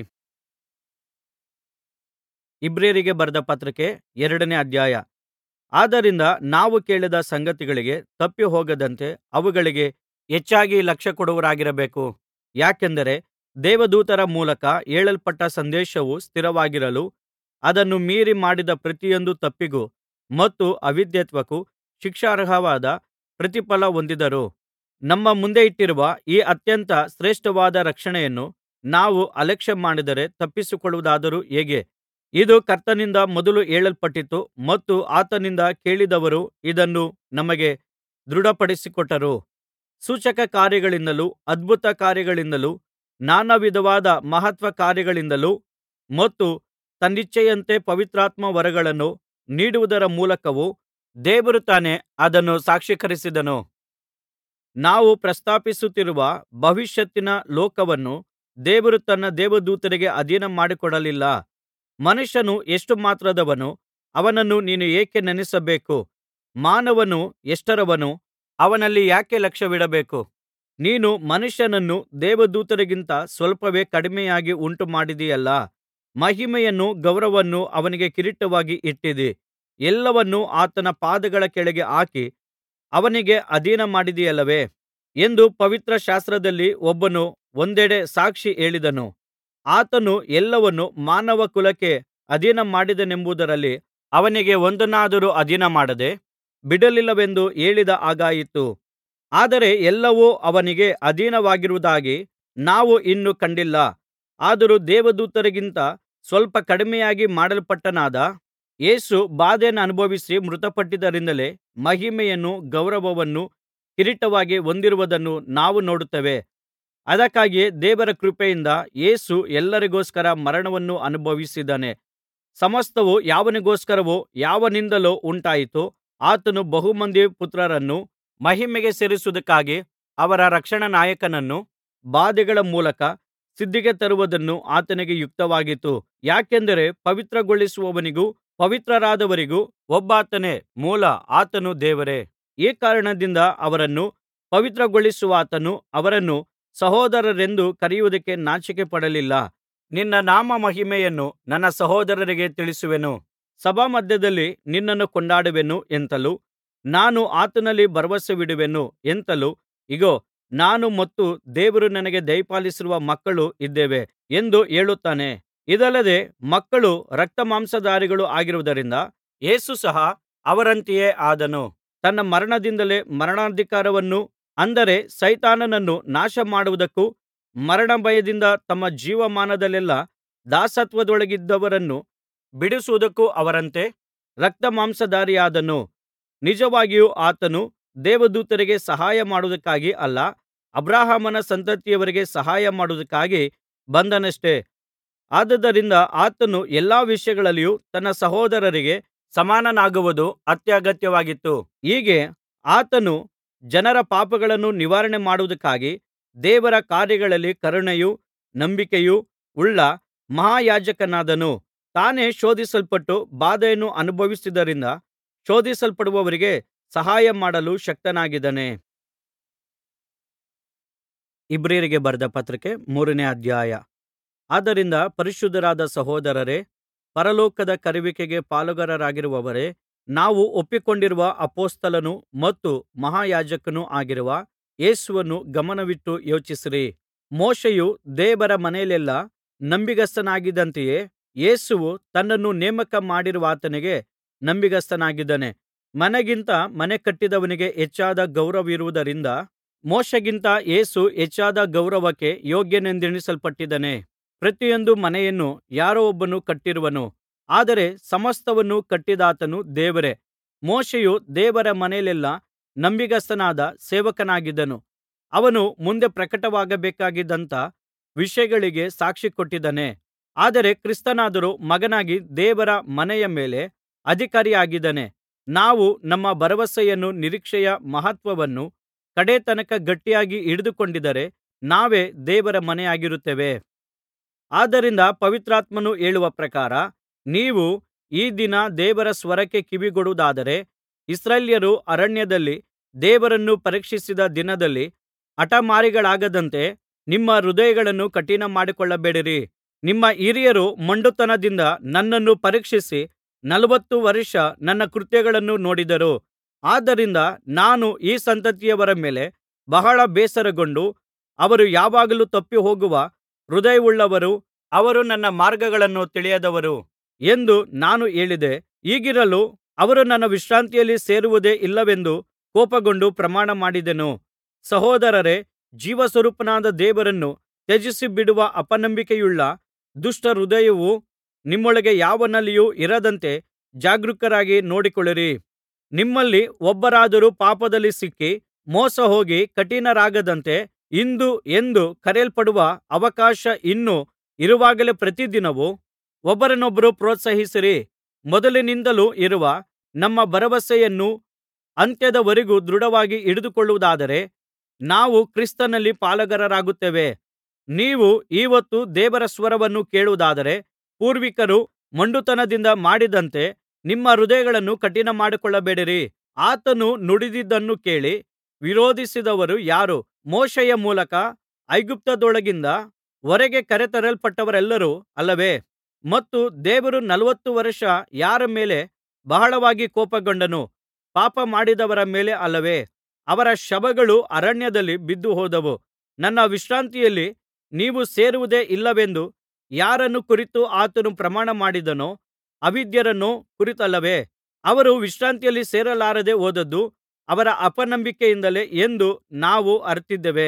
ಇಬ್ರಿಯರಿಗೆ ಬರೆದ ಪತ್ರಿಕೆ ಎರಡನೇ ಅಧ್ಯಾಯ ಆದ್ದರಿಂದ ನಾವು ಕೇಳಿದ ಸಂಗತಿಗಳಿಗೆ ತಪ್ಪಿಹೋಗದಂತೆ ಅವುಗಳಿಗೆ ಹೆಚ್ಚಾಗಿ ಲಕ್ಷ್ಯಕೊಡುವವರಾಗಿರಬೇಕು ಯಾಕೆಂದರೆ ದೇವದೂತರ ಮೂಲಕ ಹೇಳಲ್ಪಟ್ಟ ಸಂದೇಶವು ಸ್ಥಿರವಾಗಿರಲು ಅದನ್ನು ಮೀರಿ ಮಾಡಿದ ಪ್ರತಿಯೊಂದು ತಪ್ಪಿಗೂ ಮತ್ತು ಅವಿಧೇಯತ್ವಕ್ಕೂ ಶಿಕ್ಷಾರ್ಹವಾದ ಪ್ರತಿಫಲ ಹೊಂದಿದರು ನಮ್ಮ ಮುಂದೆ ಇಟ್ಟಿರುವ ಈ ಅತ್ಯಂತ ಶ್ರೇಷ್ಠವಾದ ರಕ್ಷಣೆಯನ್ನು ನಾವು ಅಲಕ್ಷ್ಯ ಮಾಡಿದರೆ ತಪ್ಪಿಸಿಕೊಳ್ಳುವುದಾದರೂ ಹೇಗೆ ಇದು ಕರ್ತನಿಂದ ಮೊದಲು ಹೇಳಲ್ಪಟ್ಟಿತು ಮತ್ತು ಆತನಿಂದ ಕೇಳಿದವರು ಇದನ್ನು ನಮಗೆ ದೃಢಪಡಿಸಿಕೊಟ್ಟರು ಸೂಚಕಕಾರ್ಯಗಳಿಂದಲೂ ಅದ್ಭುತ ಕಾರ್ಯಗಳಿಂದಲೂ ನಾನಾ ವಿಧವಾದ ಮಹತ್ಕಾರ್ಯಗಳಿಂದಲೂ ಮತ್ತು ತನ್ನಿಚ್ಛೆಯಂತೆ ಪವಿತ್ರಾತ್ಮ ವರಗಳನ್ನು ನೀಡುವುದರ ಮೂಲಕವೂ ದೇವರು ತಾನೇ ಅದನ್ನು ಸಾಕ್ಷೀಕರಿಸಿದನು ನಾವು ಪ್ರಸ್ತಾಪಿಸುತ್ತಿರುವ ಭವಿಷ್ಯತ್ತಿನ ಲೋಕವನ್ನು ದೇವರು ತನ್ನ ದೇವದೂತರಿಗೆ ಅಧೀನ ಮಾಡಿಕೊಡಲಿಲ್ಲ ಮನುಷ್ಯನು ಎಷ್ಟು ಮಾತ್ರದವನು ಅವನನ್ನು ನೀನು ಏಕೆ ನೆನಪಿಸಬೇಕು ಮಾನವನು ಎಷ್ಟರವನು ಅವನಲ್ಲಿ ಯಾಕೆ ಲಕ್ಷ್ಯವಿಡಬೇಕು ನೀನು ಮನುಷ್ಯನನ್ನು ದೇವದೂತರಿಗಿಂತ ಸ್ವಲ್ಪವೇ ಕಡಿಮೆಯಾಗಿ ಉಂಟುಮಾಡಿದಿಯಲ್ಲಾ ಮಹಿಮೆಯನ್ನೂ ಗೌರವವನ್ನೂ ಅವನಿಗೆ ಕಿರೀಟವಾಗಿ ಇಟ್ಟಿದ್ದೀ ಎಲ್ಲವನ್ನೂ ಆತನ ಪಾದಗಳ ಕೆಳಗೆ ಹಾಕಿ ಅವನಿಗೆ ಅಧೀನ ಮಾಡಿದಿಯಲ್ಲವೇ ಎಂದು ಪವಿತ್ರ ಶಾಸ್ತ್ರದಲ್ಲಿ ಒಬ್ಬನು ಒಂದೆಡೆ ಸಾಕ್ಷಿ ಹೇಳಿದನು ಆತನು ಎಲ್ಲವನ್ನೂ ಮಾನವ ಕುಲಕ್ಕೆ ಅಧೀನ ಮಾಡಿದನೆಂಬುದರಲ್ಲಿ ಅವನಿಗೆ ಒಂದನ್ನಾದರೂ ಅಧೀನ ಮಾಡದೆ ಬಿಡಲಿಲ್ಲವೆಂದು ಹೇಳಿದ ಹಾಗಾಯಿತು ಆದರೆ ಎಲ್ಲವೂ ಅವನಿಗೆ ಅಧೀನವಾಗಿರುವುದಾಗಿ ನಾವು ಇನ್ನೂ ಕಂಡಿಲ್ಲ ಆದರೂ ದೇವದೂತರಿಗಿಂತ ಸ್ವಲ್ಪ ಕಡಿಮೆಯಾಗಿ ಮಾಡಲ್ಪಟ್ಟವನಾದ ಯೇಸು ಬಾಧೆಯನ್ನನುಭವಿಸಿ ಮೃತಪಟ್ಟಿದ್ದರಿಂದಲೇ ಮಹಿಮೆಯನ್ನೂ ಗೌರವವನ್ನೂ ಕಿರೀಟವಾಗಿ ಹೊಂದಿರುವುದನ್ನು ನಾವು ನೋಡುತ್ತೇವೆ ಅದಕ್ಕಾಗಿಯೇ ದೇವರ ಕೃಪೆಯಿಂದ ಯೇಸು ಎಲ್ಲರಿಗೋಸ್ಕರ ಮರಣವನ್ನು ಅನುಭವಿಸಿದ್ದಾನೆ ಸಮಸ್ತವು ಯಾವನಿಗೋಸ್ಕರವೋ ಯಾವನಿಂದಲೋ ಉಂಟಾಯಿತೋ ಆತನು ಬಹುಮಂದಿ ಪುತ್ರರನ್ನು ಮಹಿಮೆಗೆ ಸೇರಿಸುವುದಕ್ಕಾಗಿ ಅವರ ರಕ್ಷಣಾನಾಯಕನನ್ನು ಬಾಧೆಗಳ ಮೂಲಕ ಸಿದ್ಧಿಗೆ ತರುವುದನ್ನು ಆತನಿಗೆ ಯುಕ್ತವಾಗಿತ್ತು ಯಾಕೆಂದರೆ ಪವಿತ್ರಗೊಳಿಸುವವನಿಗೂ ಪವಿತ್ರರಾದವರಿಗೂ ಒಬ್ಬಾತನೇ ಮೂಲ ಆತನು ದೇವರೇ ಈ ಕಾರಣದಿಂದ ಅವರನ್ನು ಪವಿತ್ರಗೊಳಿಸುವಾತನು ಅವರನ್ನು ಸಹೋದರರೆಂದು ಕರೆಯುವುದಕ್ಕೆ ನಾಚಿಕೆಪಡಲಿಲ್ಲ ನಿನ್ನ ನಾಮಮಹಿಮೆಯನ್ನು ನನ್ನ ಸಹೋದರರಿಗೆ ತಿಳಿಸುವೆನು ಸಭಾಮಧ್ಯದಲ್ಲಿ ನಿನ್ನನ್ನು ಕೊಂಡಾಡುವೆನು ಎಂತಲೂ ನಾನು ಆತನಲ್ಲಿ ಭರವಸವಿಡುವೆನು ಎಂತಲೂ ಇಗೋ ನಾನು ಮತ್ತು ದೇವರು ನನಗೆ ದಯಪಾಲಿಸಿರುವ ಮಕ್ಕಳು ಇದ್ದೇವೆ ಎಂದು ಹೇಳುತ್ತಾನೆ ಇದಲ್ಲದೆ ಮಕ್ಕಳು ರಕ್ತಮಾಂಸಧಾರಿಗಳು ಆಗಿರುವುದರಿಂದ ಯೇಸು ಸಹ ಅವರಂತೆಯೇ ಆದನು ತನ್ನ ಮರಣದಿಂದಲೇ ಮರಣಾಧಿಕಾರವನ್ನು ಅಂದರೆ ಸೈತಾನನನ್ನು ನಾಶಮಾಡುವುದಕ್ಕೂ ಮರಣಭಯದಿಂದ ತಮ್ಮ ಜೀವಮಾನದಲ್ಲೆಲ್ಲಾ ದಾಸತ್ವದೊಳಗಿದ್ದವರನ್ನು ಬಿಡಿಸುವುದಕ್ಕೂ ಅವರಂತೆ ರಕ್ತಮಾಂಸಧಾರಿಯಾದನು ನಿಜವಾಗಿಯೂ ಆತನು ದೇವದೂತರಿಗೆ ಸಹಾಯ ಮಾಡುವುದಕ್ಕಾಗಿ ಅಲ್ಲ ಅಬ್ರಹಾಮನ ಸಂತತಿಯವರಿಗೆ ಸಹಾಯ ಮಾಡುವುದಕ್ಕಾಗಿ ಬಂದನಷ್ಟೆ ಆದುದರಿಂದ ಆತನು ಎಲ್ಲಾ ವಿಷಯಗಳಲ್ಲಿಯೂ ತನ್ನ ಸಹೋದರರಿಗೆ ಸಮಾನನಾಗುವುದು ಅತ್ಯಗತ್ಯವಾಗಿತ್ತು ಹೀಗೆ ಆತನು ಜನರ ಪಾಪಗಳನ್ನು ನಿವಾರಣೆ ಮಾಡುವುದಕ್ಕಾಗಿ ದೇವರ ಕಾರ್ಯಗಳಲ್ಲಿ ಕರುಣೆಯೂ ನಂಬಿಕೆಯೂ ಉಳ್ಳ ಮಹಾಯಾಜಕನಾದನು ತಾನೇ ಶೋಧಿಸಲ್ಪಟ್ಟು ಬಾಧೆಯನ್ನು ಅನುಭವಿಸಿದ್ದರಿಂದ ಶೋಧಿಸಲ್ಪಡುವವರಿಗೆ ಸಹಾಯ ಮಾಡಲು ಶಕ್ತನಾಗಿದ್ದಾನೆ ಇಬ್ರಿಯರಿಗೆ ಬರೆದ ಪತ್ರಿಕೆ ಮೂರನೇ ಅಧ್ಯಾಯ ಆದ್ದರಿಂದ ಪರಿಶುದ್ಧರಾದ ಸಹೋದರರೇ ಪರಲೋಕದ ಕರೆಯುವಿಕೆಗೆ ಪಾಲುಗಾರರಾಗಿರುವವರೇ ನಾವು ಒಪ್ಪಿಕೊಂಡಿರುವ ಅಪೊಸ್ತಲನೂ ಮತ್ತು ಮಹಾಯಾಜಕನೂ ಆಗಿರುವ ಯೇಸುವನ್ನು ಗಮನವಿಟ್ಟು ಯೋಚಿಸಿರಿ ಮೋಶೆಯು ದೇವರ ಮನೆಯಲ್ಲೆಲ್ಲಾ ನಂಬಿಗಸ್ತನಾಗಿದ್ದಂತೆಯೇ ಯೇಸುವು ತನ್ನನ್ನು ನೇಮಕ ಮಾಡಿರುವಾತನಿಗೆ ನಂಬಿಗಸ್ತನಾಗಿದ್ದಾನೆ ಮನೆಗಿಂತ ಮನೆ ಕಟ್ಟಿದವನಿಗೆ ಹೆಚ್ಚಾದ ಗೌರವವಿರುವುದರಿಂದ ಮೋಶೆಗಿಂತ ಯೇಸು ಹೆಚ್ಚಾದ ಗೌರವಕ್ಕೆ ಯೋಗ್ಯನೆಂದೆಣಿಸಲ್ಪಟ್ಟಿದ್ದಾನೆ ಪ್ರತಿಯೊಂದು ಮನೆಯನ್ನು ಯಾರೋ ಒಬ್ಬನು ಕಟ್ಟಿರುವನು ಆದರೆ ಸಮಸ್ತವನ್ನು ಕಟ್ಟಿದಾತನು ದೇವರೇ ಮೋಶೆಯು ದೇವರ ಮನೆಯಲ್ಲೆಲ್ಲಾ ನಂಬಿಗಸ್ತನಾದ ಸೇವಕನಾಗಿದ್ದನು ಅವನು ಮುಂದೆ ಪ್ರಕಟವಾಗಬೇಕಾಗಿದ್ದಂಥ ವಿಷಯಗಳಿಗೆ ಸಾಕ್ಷಿ ಕೊಟ್ಟಿದ್ದಾನೆ ಆದರೆ ಕ್ರಿಸ್ತನಾದರೋ ಮಗನಾಗಿ ದೇವರ ಮನೆಯ ಮೇಲೆ ಅಧಿಕಾರಿಯಾಗಿದ್ದಾನೆ ನಾವು ನಮ್ಮ ಭರವಸೆಯನ್ನೂ ನಿರೀಕ್ಷೆಯ ಮಹತ್ವವನ್ನೂ ಕಡೆ ತನಕ ಗಟ್ಟಿಯಾಗಿ ಹಿಡಿದುಕೊಂಡಿದ್ದರೆ ನಾವೇ ದೇವರ ಮನೆಯಾಗಿರುತ್ತೇವೆ ಆದ್ದರಿಂದ ಪವಿತ್ರಾತ್ಮನು ಹೇಳುವ ಪ್ರಕಾರ ನೀವು ಈ ದಿನ ದೇವರ ಸ್ವರಕ್ಕೆ ಕಿವಿಗೊಡುವುದಾದರೆ ಇಸ್ರಾಯೇಲ್ಯರು ಅರಣ್ಯದಲ್ಲಿ ದೇವರನ್ನು ಪರೀಕ್ಷಿಸಿದ ದಿನದಲ್ಲಿ ಹಠಮಾರಿಗಳಾಗದಂತೆ ನಿಮ್ಮ ಹೃದಯಗಳನ್ನು ಕಠಿಣಮಾಡಿಕೊಳ್ಳಬೇಡಿರಿ ನಿಮ್ಮ ಹಿರಿಯರು ಮೊಂಡುತನದಿಂದ ನನ್ನನ್ನು ಪರೀಕ್ಷಿಸಿ ನಲವತ್ತು ವರ್ಷ ನನ್ನ ಕೃತ್ಯಗಳನ್ನು ನೋಡಿದರು ಆದ್ದರಿಂದ ನಾನು ಈ ಸಂತತಿಯವರ ಮೇಲೆ ಬಹಳ ಬೇಸರಗೊಂಡು ಅವರು ಯಾವಾಗಲೂ ತಪ್ಪಿಹೋಗುವ ಹೃದಯವುಳ್ಳವರು ಅವರು ನನ್ನ ಮಾರ್ಗಗಳನ್ನು ತಿಳಿಯದವರು ಎಂದು ನಾನು ಹೇಳಿದೆ ಹೀಗಿರಲು ಅವರು ನನ್ನ ವಿಶ್ರಾಂತಿಯಲ್ಲಿ ಸೇರುವುದೇ ಇಲ್ಲವೆಂದು ಕೋಪಗೊಂಡು ಪ್ರಮಾಣಮಾಡಿದೆನು ಸಹೋದರರೇ ಜೀವಸ್ವರೂಪನಾದ ದೇವರನ್ನು ತ್ಯಜಿಸಿಬಿಡುವ ಅಪನಂಬಿಕೆಯುಳ್ಳ ದುಷ್ಟ ಹೃದಯವು ನಿಮ್ಮೊಳಗೆ ಯಾವನಲ್ಲಿಯೂ ಇರದಂತೆ ಜಾಗರೂಕರಾಗಿ ನೋಡಿಕೊಳ್ಳಿರಿ ನಿಮ್ಮಲ್ಲಿ ಒಬ್ಬರಾದರೂ ಪಾಪದಲ್ಲಿ ಸಿಕ್ಕಿ ಮೋಸಹೋಗಿ ಕಠಿಣರಾಗದಂತೆ ಇಂದು ಎಂದು ಕರೆಯಲ್ಪಡುವ ಅವಕಾಶ ಇನ್ನೂ ಇರುವಾಗಲೇ ಪ್ರತಿದಿನವೂ ಒಬ್ಬರನ್ನೊಬ್ಬರು ಪ್ರೋತ್ಸಾಹಿಸಿರಿ ಮೊದಲಿನಿಂದಲೂ ಇರುವ ನಮ್ಮ ಭರವಸೆಯನ್ನು ಅಂತ್ಯದವರೆಗೂ ದೃಢವಾಗಿ ಹಿಡಿದುಕೊಳ್ಳುವುದಾದರೆ ನಾವು ಕ್ರಿಸ್ತನಲ್ಲಿ ಪಾಲುಗಾರರಾಗುತ್ತೇವೆ ನೀವು ಈ ಹೊತ್ತು ದೇವರ ಸ್ವರವನ್ನು ಕೇಳುವುದಾದರೆ ಪೂರ್ವಿಕರು ಮೊಂಡುತನದಿಂದ ಮಾಡಿದಂತೆ ನಿಮ್ಮ ಹೃದಯಗಳನ್ನು ಕಠಿಣಮಾಡಿಕೊಳ್ಳಬೇಡಿರಿ ಆತನು ನುಡಿದಿದ್ದನ್ನು ಕೇಳಿ ವಿರೋಧಿಸಿದವರು ಯಾರು ಮೋಶೆಯ ಮೂಲಕ ಐಗುಪ್ತದೊಳಗಿಂದ ಹೊರಗೆ ಕರೆತರಲ್ಪಟ್ಟವರೆಲ್ಲರೂ ಅಲ್ಲವೇ ಮತ್ತು ದೇವರು ನಲವತ್ತು ವರ್ಷ ಯಾರ ಮೇಲೆ ಬಹಳವಾಗಿ ಕೋಪಗೊಂಡನು ಪಾಪ ಮಾಡಿದವರ ಮೇಲೆ ಅಲ್ಲವೇ ಅವರ ಶವಗಳು ಅರಣ್ಯದಲ್ಲಿ ಬಿದ್ದುಹೋದವು ನನ್ನ ವಿಶ್ರಾಂತಿಯಲ್ಲಿ ನೀವು ಸೇರುವುದೇ ಇಲ್ಲವೆಂದು ಯಾರನ್ನು ಕುರಿತು ಆತನು ಪ್ರಮಾಣಮಾಡಿದನೋ ಅವಿಧೇಯರನ್ನು ಕುರಿತಲ್ಲವೇ ಅವರು ವಿಶ್ರಾಂತಿಯಲ್ಲಿ ಸೇರಲಾರದೆ ಹೋದದ್ದು ಅವರ ಅಪನಂಬಿಕೆಯಿಂದಲೇ ಎಂದು ನಾವು ಅರಿತಿದ್ದೇವೆ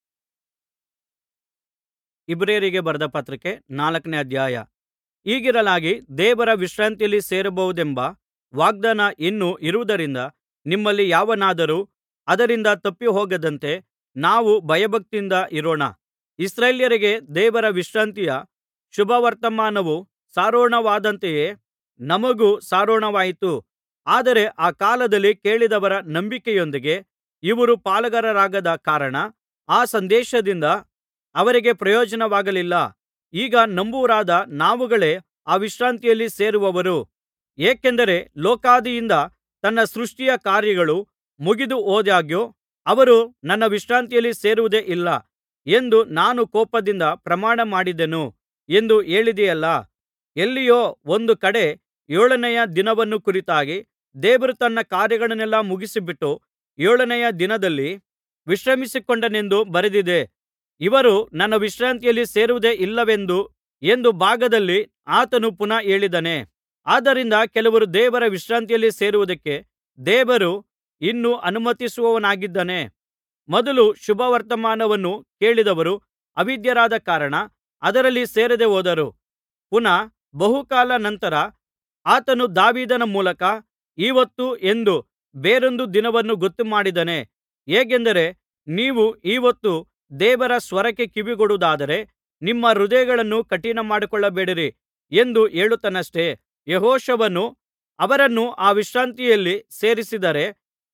ಇಬ್ರಿಯರಿಗೆ ಬರೆದ ಪತ್ರಿಕೆ ನಾಲ್ಕನೇ ಅಧ್ಯಾಯ ಹೀಗಿರಲಾಗಿ ದೇವರ ವಿಶ್ರಾಂತಿಯಲ್ಲಿ ಸೇರಬಹುದೆಂಬ ವಾಗ್ದಾನ ಇನ್ನೂ ಇರುವುದರಿಂದ ನಿಮ್ಮಲ್ಲಿ ಯಾವನಾದರೂ ಅದರಿಂದ ತಪ್ಪಿಹೋಗದಂತೆ ನಾವು ಭಯಭಕ್ತಿಯಿಂದ ಇರೋಣ ಇಸ್ರಾಯೇಲ್ಯರಿಗೆ ದೇವರ ವಿಶ್ರಾಂತಿಯ ಶುಭವರ್ತಮಾನವು ಸಾರೋಣವಾದಂತೆಯೇ ನಮಗೂ ಸಾರೋಣವಾಯಿತು ಆದರೆ ಆ ಕಾಲದಲ್ಲಿ ಕೇಳಿದವರ ನಂಬಿಕೆಯೊಂದಿಗೆ ಇವರು ಪಾಲುಗಾರರಾಗದ ಕಾರಣ ಆ ಸಂದೇಶದಿಂದ ಅವರಿಗೆ ಪ್ರಯೋಜನವಾಗಲಿಲ್ಲ ಈಗ ನಂಬುವವರಾದ ನಾವುಗಳೇ ಆ ವಿಶ್ರಾಂತಿಯಲ್ಲಿ ಸೇರುವವರು ಏಕೆಂದರೆ ಲೋಕಾದಿಯಿಂದ ತನ್ನ ಸೃಷ್ಟಿಯ ಕಾರ್ಯಗಳು ಮುಗಿದು ಹೋದಾಗ್ಯೂ ಅವರು ನನ್ನ ವಿಶ್ರಾಂತಿಯಲ್ಲಿ ಸೇರುವುದೇ ಇಲ್ಲ ಎಂದು ನಾನು ಕೋಪದಿಂದ ಪ್ರಮಾಣಮಾಡಿದೆನು ಎಂದು ಹೇಳಿದೆಯಲ್ಲಾ ಎಲ್ಲಿಯೋ ಒಂದು ಕಡೆ ಏಳನೆಯ ದಿನವನ್ನು ಕುರಿತಾಗಿ ದೇವರು ತನ್ನ ಕಾರ್ಯಗಳನ್ನೆಲ್ಲಾ ಮುಗಿಸಿಬಿಟ್ಟು ಏಳನೆಯ ದಿನದಲ್ಲಿ ವಿಶ್ರಮಿಸಿಕೊಂಡನೆಂದು ಬರೆದಿದೆ ಇವರು ನನ್ನ ವಿಶ್ರಾಂತಿಯಲ್ಲಿ ಸೇರುವುದೇ ಇಲ್ಲವೆಂದು ಒಂದು ಭಾಗದಲ್ಲಿ ಆತನು ಪುನಃ ಹೇಳಿದ್ದಾನೆ ಆದ್ದರಿಂದ ಕೆಲವರು ದೇವರ ವಿಶ್ರಾಂತಿಯಲ್ಲಿ ಸೇರುವುದಕ್ಕೆ ದೇವರು ಇನ್ನೂ ಅನುಮತಿಸುವವನಾಗಿದ್ದಾನೆ ಮೊದಲು ಶುಭವರ್ತಮಾನವನ್ನು ಕೇಳಿದವರು ಅವಿಧೇಯರಾದ ಕಾರಣ ಅದರಲ್ಲಿ ಸೇರದೆ ಹೋದರು ಪುನಃ ಬಹುಕಾಲ ನಂತರ ಆತನು ದಾವೀದನ ಮೂಲಕ ಈ ಹೊತ್ತು ಎಂದು ಬೇರೊಂದು ದಿನವನ್ನು ಗೊತ್ತುಮಾಡಿದ್ದಾನೆ ಹೇಗೆಂದರೆ ನೀವು ಈ ಹೊತ್ತು ದೇವರ ಸ್ವರಕ್ಕೆ ಕಿವಿಗೊಡುವುದಾದರೆ ನಿಮ್ಮ ಹೃದಯಗಳನ್ನು ಕಠಿಣಮಾಡಿಕೊಳ್ಳಬೇಡಿರಿ ಎಂದು ಹೇಳುತ್ತಾನಷ್ಟೆ ಯೆಹೋಶುವನು ಅವರನ್ನು ಆ ವಿಶ್ರಾಂತಿಯಲ್ಲಿ ಸೇರಿಸಿದರೆ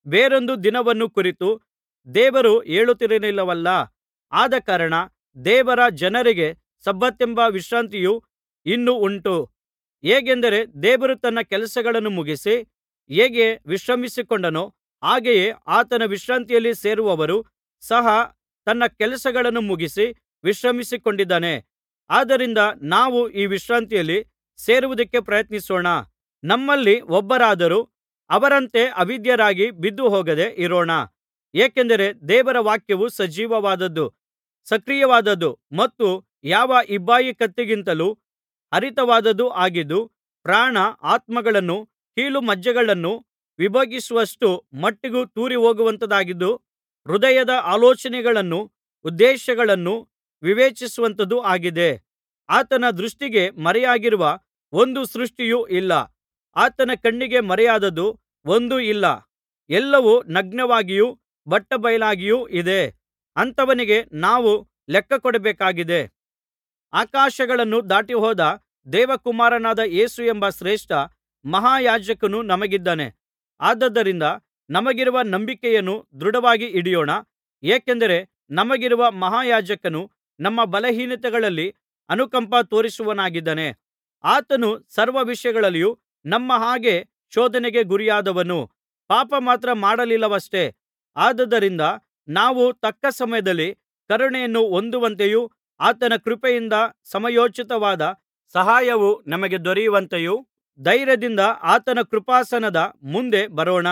ಬೇರೊಂದು ದಿನವನ್ನು ಕುರಿತು ದೇವರು ಹೇಳುತ್ತಿರಲಿಲ್ಲವಲ್ಲಾ ಆದಕಾರಣ ದೇವರ ಜನರಿಗೆ ಸಬ್ಬತೆಂಬ ವಿಶ್ರಾಂತಿಯು ಇನ್ನೂ ಉಂಟು ಹೇಗೆಂದರೆ ದೇವರು ತನ್ನ ಕೆಲಸಗಳನ್ನು ಮುಗಿಸಿ ಹೇಗೆ ವಿಶ್ರಮಿಸಿಕೊಂಡನೋ ಹಾಗೆಯೇ ಆತನ ವಿಶ್ರಾಂತಿಯಲ್ಲಿ ಸೇರುವವರು ಸಹ ತನ್ನ ಕೆಲಸಗಳನ್ನು ಮುಗಿಸಿ ವಿಶ್ರಮಿಸಿಕೊಂಡಿದ್ದಾನೆ ಆದ್ದರಿಂದ ನಾವು ಈ ವಿಶ್ರಾಂತಿಯಲ್ಲಿ ಸೇರುವುದಕ್ಕೆ ಪ್ರಯತ್ನಿಸೋಣ ನಮ್ಮಲ್ಲಿ ಒಬ್ಬರಾದರೂ ಅವರಂತೆ ಅವಿಧೇಯರಾಗಿ ಬಿದ್ದುಹೋಗದೆ ಇರೋಣ ಏಕೆಂದರೆ ದೇವರ ವಾಕ್ಯವು ಸಜೀವವಾದದ್ದು ಸಕ್ರಿಯವಾದದ್ದು ಮತ್ತು ಯಾವ ಇಬ್ಬಾಯಿ ಕತ್ತಿಗಿಂತಲೂ ಹರಿತವಾದದ್ದೂ ಆಗಿದ್ದು ಪ್ರಾಣ ಆತ್ಮಗಳನ್ನೂ ಕೀಲುಮಜ್ಜೆಗಳನ್ನೂ ವಿಭಾಗಿಸುವಷ್ಟು ಮಟ್ಟಿಗೂ ತೂರಿಹೋಗುವಂಥದ್ದಾಗಿದ್ದು ಹೃದಯದ ಆಲೋಚನೆಗಳನ್ನೂ ಉದ್ದೇಶಗಳನ್ನೂ ವಿವೇಚಿಸುವಂಥದ್ದೂ ಆಗಿದೆ ಆತನ ದೃಷ್ಟಿಗೆ ಮರೆಯಾಗಿರುವ ಒಂದು ಸೃಷ್ಟಿಯೂ ಇಲ್ಲ ಆತನ ಕಣ್ಣಿಗೆ ಮರೆಯಾದದ್ದು ಒಂದೂ ಇಲ್ಲ ಎಲ್ಲವೂ ನಗ್ನವಾಗಿಯೂ ಬಟ್ಟಬಯಲಾಗಿಯೂ ಇದೆ ಅಂಥವನಿಗೆ ನಾವು ಲೆಕ್ಕಕೊಡಬೇಕಾಗಿದೆ ಆಕಾಶಗಳನ್ನು ದಾಟಿಹೋದ ದೇವಕುಮಾರನಾದ ಯೇಸು ಎಂಬ ಶ್ರೇಷ್ಠ ಮಹಾಯಾಜಕನು ನಮಗಿದ್ದಾನೆ ಆದುದರಿಂದ ನಮಗಿರುವ ನಂಬಿಕೆಯನ್ನು ದೃಢವಾಗಿ ಹಿಡಿಯೋಣ ಏಕೆಂದರೆ ನಮಗಿರುವ ಮಹಾಯಾಜಕನು ನಮ್ಮ ಬಲಹೀನತೆಗಳಲ್ಲಿ ಅನುಕಂಪ ತೋರಿಸುವವನಾಗಿದ್ದಾನೆ ಆತನು ಸರ್ವ ವಿಷಯಗಳಲ್ಲಿಯೂ ನಮ್ಮ ಹಾಗೆ ಶೋಧನೆಗೆ ಗುರಿಯಾದವನು ಪಾಪ ಮಾತ್ರ ಮಾಡಲಿಲ್ಲವಷ್ಟೆ ಆದುದರಿಂದ ನಾವು ತಕ್ಕ ಸಮಯದಲ್ಲಿ ಕರುಣೆಯನ್ನು ಹೊಂದುವಂತೆಯೂ ಆತನ ಕೃಪೆಯಿಂದ ಸಮಯೋಚಿತವಾದ ಸಹಾಯವು ನಮಗೆ ದೊರೆಯುವಂತೆಯೂ ಧೈರ್ಯದಿಂದ ಆತನ ಕೃಪಾಸನದ ಮುಂದೆ ಬರೋಣ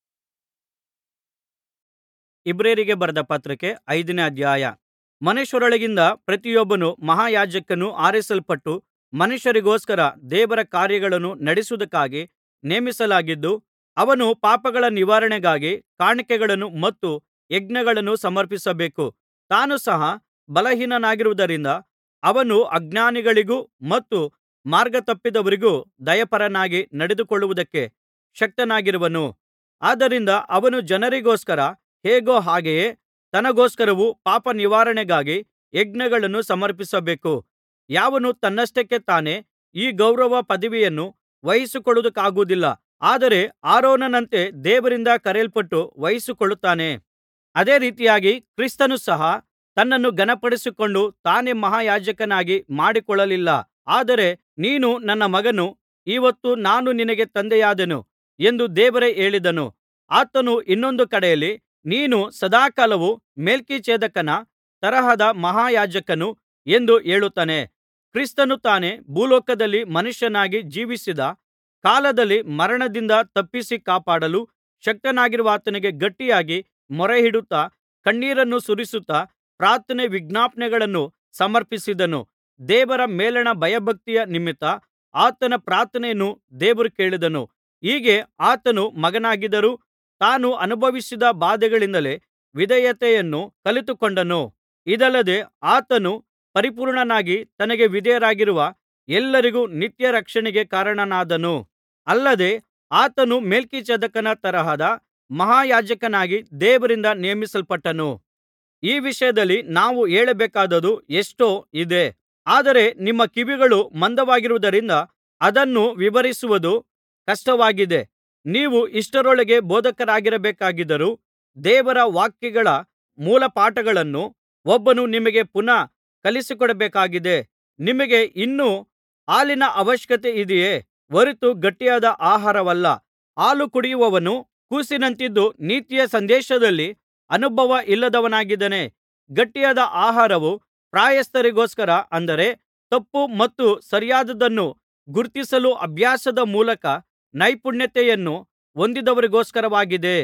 ಇಬ್ರಿಯರಿಗೆ ಬರೆದ ಪತ್ರಿಕೆ ಐದನೇ ಅಧ್ಯಾಯ ಮನುಷ್ಯರೊಳಗಿಂದ ಪ್ರತಿಯೊಬ್ಬನು ಮಹಾಯಾಜಕನು ಆರಿಸಲ್ಪಟ್ಟು ಮನುಷ್ಯರಿಗೋಸ್ಕರ ದೇವರ ಕಾರ್ಯಗಳನ್ನು ನಡೆಸುವುದಕ್ಕಾಗಿ ನೇಮಿಸಲಾಗಿದ್ದು ಅವನು ಪಾಪಗಳ ನಿವಾರಣೆಗಾಗಿ ಕಾಣಿಕೆಗಳನ್ನು ಮತ್ತು ಯಜ್ಞಗಳನ್ನು ಸಮರ್ಪಿಸಬೇಕು ತಾನು ಸಹ ಬಲಹೀನನಾಗಿರುವುದರಿಂದ ಅವನು ಅಜ್ಞಾನಿಗಳಿಗೂ ಮತ್ತು ಮಾರ್ಗತಪ್ಪಿದವರಿಗೂ ದಯಾಪರನಾಗಿ ನಡೆದುಕೊಳ್ಳುವುದಕ್ಕೆ ಶಕ್ತನಾಗಿರುವನು ಆದ್ದರಿಂದ ಅವನು ಜನರಿಗೋಸ್ಕರ ಹೇಗೋ ಹಾಗೆಯೇ ತನಗೋಸ್ಕರವೂ ಪಾಪ ನಿವಾರಣೆಗಾಗಿ ಯಜ್ಞಗಳನ್ನು ಸಮರ್ಪಿಸಬೇಕು ಯಾವನು ತನ್ನಷ್ಟಕ್ಕೆ ತಾನೇ ಈ ಗೌರವ ಪದವಿಯನ್ನು ವಹಿಸಿಕೊಳ್ಳುವುದಕ್ಕಾಗುವುದಿಲ್ಲ ಆದರೆ ಆರೋನನಂತೆ ದೇವರಿಂದ ಕರೆಯಲ್ಪಟ್ಟು ವಹಿಸಿಕೊಳ್ಳುತ್ತಾನೆ ಅದೇ ರೀತಿಯಾಗಿ ಕ್ರಿಸ್ತನು ಸಹ ತನ್ನನ್ನು ಘನಪಡಿಸಿಕೊಂಡು ತಾನೇ ಮಹಾಯಾಜಕನಾಗಿ ಮಾಡಿಕೊಳ್ಳಲಿಲ್ಲ ಆದರೆ ನೀನು ನನ್ನ ಮಗನು ಈ ಹೊತ್ತು ನಾನು ನಿನಗೆ ತಂದೆಯಾದೆನು ಎಂದು ದೇವರೇ ಹೇಳಿದನು ಆತನು ಇನ್ನೊಂದು ಕಡೆಯಲ್ಲಿ ನೀನು ಸದಾಕಾಲವೂ ಮೆಲ್ಕಿಜೆದೇಕನ ತರಹದ ಮಹಾಯಾಜಕನು ಎಂದು ಹೇಳುತ್ತಾನೆ ಕ್ರಿಸ್ತನು ತಾನೇ ಭೂಲೋಕದಲ್ಲಿ ಮನುಷ್ಯನಾಗಿ ಜೀವಿಸಿದ ಕಾಲದಲ್ಲಿ ಮರಣದಿಂದ ತಪ್ಪಿಸಿ ಕಾಪಾಡಲು ಶಕ್ತನಾಗಿರುವಾತನಿಗೆ ಗಟ್ಟಿಯಾಗಿ ಮೊರೆಯಿಡುತ್ತಾ ಕಣ್ಣೀರನ್ನು ಸುರಿಸುತ್ತಾ ಪ್ರಾರ್ಥನೆ ವಿಜ್ಞಾಪನೆಗಳನ್ನು ಸಮರ್ಪಿಸಿದನು ದೇವರ ಮೇಲಣ ಭಯಭಕ್ತಿಯ ನಿಮಿತ್ತ ಆತನ ಪ್ರಾರ್ಥನೆಯನ್ನು ದೇವರು ಕೇಳಿದನು ಹೀಗೆ ಆತನು ಮಗನಾಗಿದ್ದರೂ ತಾನು ಅನುಭವಿಸಿದ ಬಾಧೆಗಳಿಂದಲೇ ವಿಧೇಯತೆಯನ್ನು ಕಲಿತುಕೊಂಡನು ಇದಲ್ಲದೆ ಆತನು ಪರಿಪೂರ್ಣನಾಗಿ ತನಗೆ ವಿಧೇಯರಾಗಿರುವ ಎಲ್ಲರಿಗೂ ನಿತ್ಯ ರಕ್ಷಣೆಗೆ ಕಾರಣನಾದನು ಅಲ್ಲದೆ ಆತನು ಮೆಲ್ಕಿಜೆದೇಕನ ತರಹದ ಮಹಾಯಾಜಕನಾಗಿ ದೇವರಿಂದ ನೇಮಿಸಲ್ಪಟ್ಟನು ಈ ವಿಷಯದಲ್ಲಿ ನಾವು ಹೇಳಬೇಕಾದದ್ದು ಎಷ್ಟೋ ಇದೆ ಆದರೆ ನಿಮ್ಮ ಕಿವಿಗಳು ಮಂದವಾಗಿರುವುದರಿಂದ ಅದನ್ನು ವಿವರಿಸುವುದು ಕಷ್ಟವಾಗಿದೆ ನೀವು ಇಷ್ಟರೊಳಗೆ ಬೋಧಕರಾಗಿರಬೇಕಾಗಿದ್ದರೂ ದೇವರ ವಾಕ್ಯಗಳ ಮೂಲಪಾಠಗಳನ್ನು ಒಬ್ಬನು ನಿಮಗೆ ಪುನಃ ಕಲಿಸಿಕೊಡಬೇಕಾಗಿದೆ ನಿಮಗೆ ಇನ್ನೂ ಹಾಲಿನ ಅವಶ್ಯಕತೆ ಇದೆಯೇ ಹೊರತು ಗಟ್ಟಿಯಾದ ಆಹಾರವಲ್ಲ ಹಾಲು ಕುಡಿಯುವವನು ಕೂಸಿನಂತಿದ್ದು ನೀತಿಯ ಸಂದೇಶದಲ್ಲಿ ಅನುಭವ ಇಲ್ಲದವನಾಗಿದ್ದಾನೆ ಗಟ್ಟಿಯಾದ ಆಹಾರವು ಪ್ರಾಯಸ್ಥರಿಗೋಸ್ಕರ ಅಂದರೆ ತಪ್ಪು ಮತ್ತು ಸರಿಯಾದದ್ದನ್ನು ಗುರುತಿಸಲು ಅಭ್ಯಾಸದ ಮೂಲಕ ನೈಪುಣ್ಯತೆಯನ್ನು ಹೊಂದಿದವರಿಗೋಸ್ಕರವಾಗಿದೆ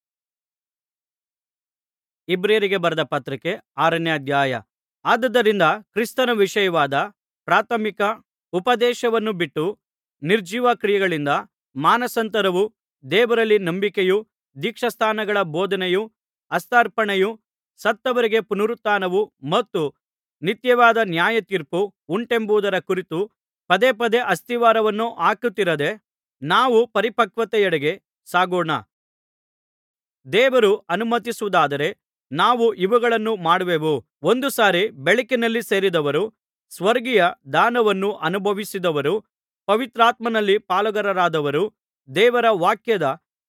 ಇಬ್ರಿಯರಿಗೆ ಬರೆದ ಪತ್ರಿಕೆ ಆರನೇ ಅಧ್ಯಾಯ ಆದುದರಿಂದ ಕ್ರಿಸ್ತನ ವಿಷಯವಾದ ಪ್ರಾಥಮಿಕ ಉಪದೇಶವನ್ನು ಬಿಟ್ಟು ನಿರ್ಜೀವ ಕ್ರಿಯೆಗಳಿಂದ ಮಾನಸಾಂತರವೂ ದೇವರಲ್ಲಿ ನಂಬಿಕೆಯೂ ದೀಕ್ಷಾಸ್ನಾನಗಳ ಬೋಧನೆಯೂ ಹಸ್ತಾರ್ಪಣೆಯೂ ಸತ್ತವರಿಗೆ ಪುನರುತ್ಥಾನವೂ ಮತ್ತು ನಿತ್ಯವಾದ ನ್ಯಾಯತೀರ್ಪು ಉಂಟೆಂಬುದರ ಕುರಿತು ಪದೇ ಪದೇ ಅಸ್ತಿವಾರವನ್ನು ಹಾಕುತ್ತಿರದೆ ನಾವು ಪರಿಪಕ್ವತೆಯೆಡೆಗೆ ಸಾಗೋಣ ದೇವರು ಅನುಮತಿಸುವುದಾದರೆ ನಾವು ಇವುಗಳನ್ನು ಮಾಡುವೆವು ಒಂದು ಸಾರಿ ಬೆಳಕಿನಲ್ಲಿ ಸೇರಿದವರು ಸ್ವರ್ಗೀಯ ದಾನವನ್ನು ಅನುಭವಿಸಿದವರು ಪವಿತ್ರಾತ್ಮನಲ್ಲಿ ಪಾಲುಗಾರರಾದವರು ದೇವರ ವಾಕ್ಯದ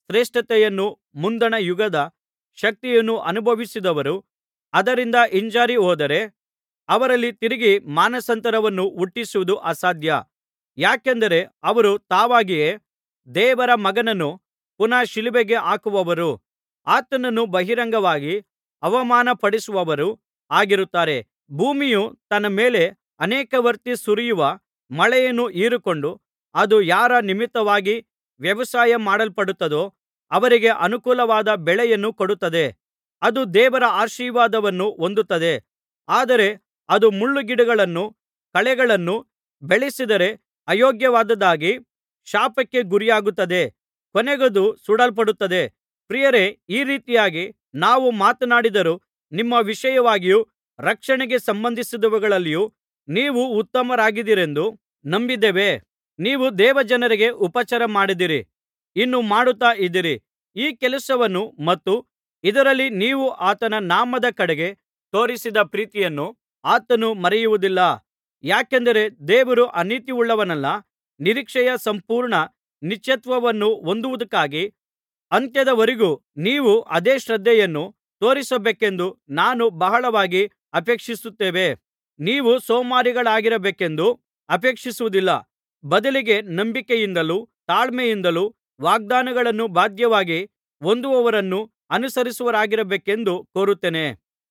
ಶ್ರೇಷ್ಠತೆಯನ್ನೂ ಮುಂದಣ ಯುಗದ ಶಕ್ತಿಯನ್ನೂ ಅನುಭವಿಸಿದವರು ಅದರಿಂದ ಹಿಂಜಾರಿ ಹೋದರೆ ಅವರಲ್ಲಿ ತಿರುಗಿ ಮಾನಸಾಂತರವನ್ನು ಹುಟ್ಟಿಸುವುದು ಅಸಾಧ್ಯ ಯಾಕೆಂದರೆ ಅವರು ತಾವಾಗಿಯೇ ದೇವರ ಮಗನನ್ನು ಪುನಃ ಶಿಲುಬೆಗೆ ಹಾಕುವವರೂ ಆತನನ್ನು ಬಹಿರಂಗವಾಗಿ ಅವಮಾನಪಡಿಸುವವರೂ ಆಗಿರುತ್ತಾರೆ ಭೂಮಿಯು ತನ್ನ ಮೇಲೆ ಅನೇಕವರ್ತಿ ಸುರಿಯುವ ಮಳೆಯನ್ನು ಹೀರಿಕೊಂಡು ಅದು ಯಾರ ನಿಮಿತ್ತವಾಗಿ ವ್ಯವಸಾಯ ಮಾಡಲ್ಪಡುತ್ತದೋ ಅವರಿಗೆ ಅನುಕೂಲವಾದ ಬೆಳೆಯನ್ನು ಕೊಡುತ್ತದೆ ಅದು ದೇವರ ಆಶೀರ್ವಾದವನ್ನು ಹೊಂದುತ್ತದೆ ಆದರೆ ಅದು ಮುಳ್ಳುಗಿಡಗಳನ್ನೂ ಕಳೆಗಳನ್ನೂ ಬೆಳೆಸಿದರೆ ಅಯೋಗ್ಯವಾದದ್ದಾಗಿ ಶಾಪಕ್ಕೆ ಗುರಿಯಾಗುತ್ತದೆ ಕೊನೆಗದು ಸುಡಲ್ಪಡುತ್ತದೆ ಪ್ರಿಯರೇ ಈ ರೀತಿಯಾಗಿ ನಾವು ಮಾತನಾಡಿದರೂ ನಿಮ್ಮ ವಿಷಯವಾಗಿಯೂ ರಕ್ಷಣೆಗೆ ಸಂಬಂಧಿಸಿದವುಗಳಲ್ಲಿಯೂ ನೀವು ಉತ್ತಮರಾಗಿದ್ದೀರೆಂದು ನಂಬಿದ್ದೇವೆ ನೀವು ದೇವಜನರಿಗೆ ಉಪಚಾರ ಮಾಡಿದಿರಿ ಇನ್ನೂ ಮಾಡುತ್ತಾ ಇದ್ದೀರಿ ಈ ಕೆಲಸವನ್ನು ಮತ್ತು ಇದರಲ್ಲಿ ನೀವು ಆತನ ನಾಮದ ಕಡೆಗೆ ತೋರಿಸಿದ ಪ್ರೀತಿಯನ್ನು ಆತನು ಮರೆಯುವುದಿಲ್ಲ ಯಾಕೆಂದರೆ ದೇವರು ಅನೀತಿಯುಳ್ಳವನಲ್ಲ ನಿರೀಕ್ಷೆಯ ಸಂಪೂರ್ಣ ನಿತ್ಯತ್ವವನ್ನು ಹೊಂದುವುದಕ್ಕಾಗಿ ಅಂತ್ಯದವರೆಗೂ ನೀವು ಅದೇ ಶ್ರದ್ಧೆಯನ್ನು ತೋರಿಸಬೇಕೆಂದು ನಾನು ಬಹಳವಾಗಿ ಅಪೇಕ್ಷಿಸುತ್ತೇವೆ ನೀವು ಸೋಮಾರಿಗಳಾಗಿರಬೇಕೆಂದು ಅಪೇಕ್ಷಿಸುವುದಿಲ್ಲ ಬದಲಿಗೆ ನಂಬಿಕೆಯಿಂದಲೂ ತಾಳ್ಮೆಯಿಂದಲೂ ವಾಗ್ದಾನಗಳನ್ನು ಬಾಧ್ಯವಾಗಿ ಹೊಂದುವವರನ್ನು ಅನುಸರಿಸುವವರಾಗಿರಬೇಕೆಂದು ಕೋರುತ್ತೇನೆ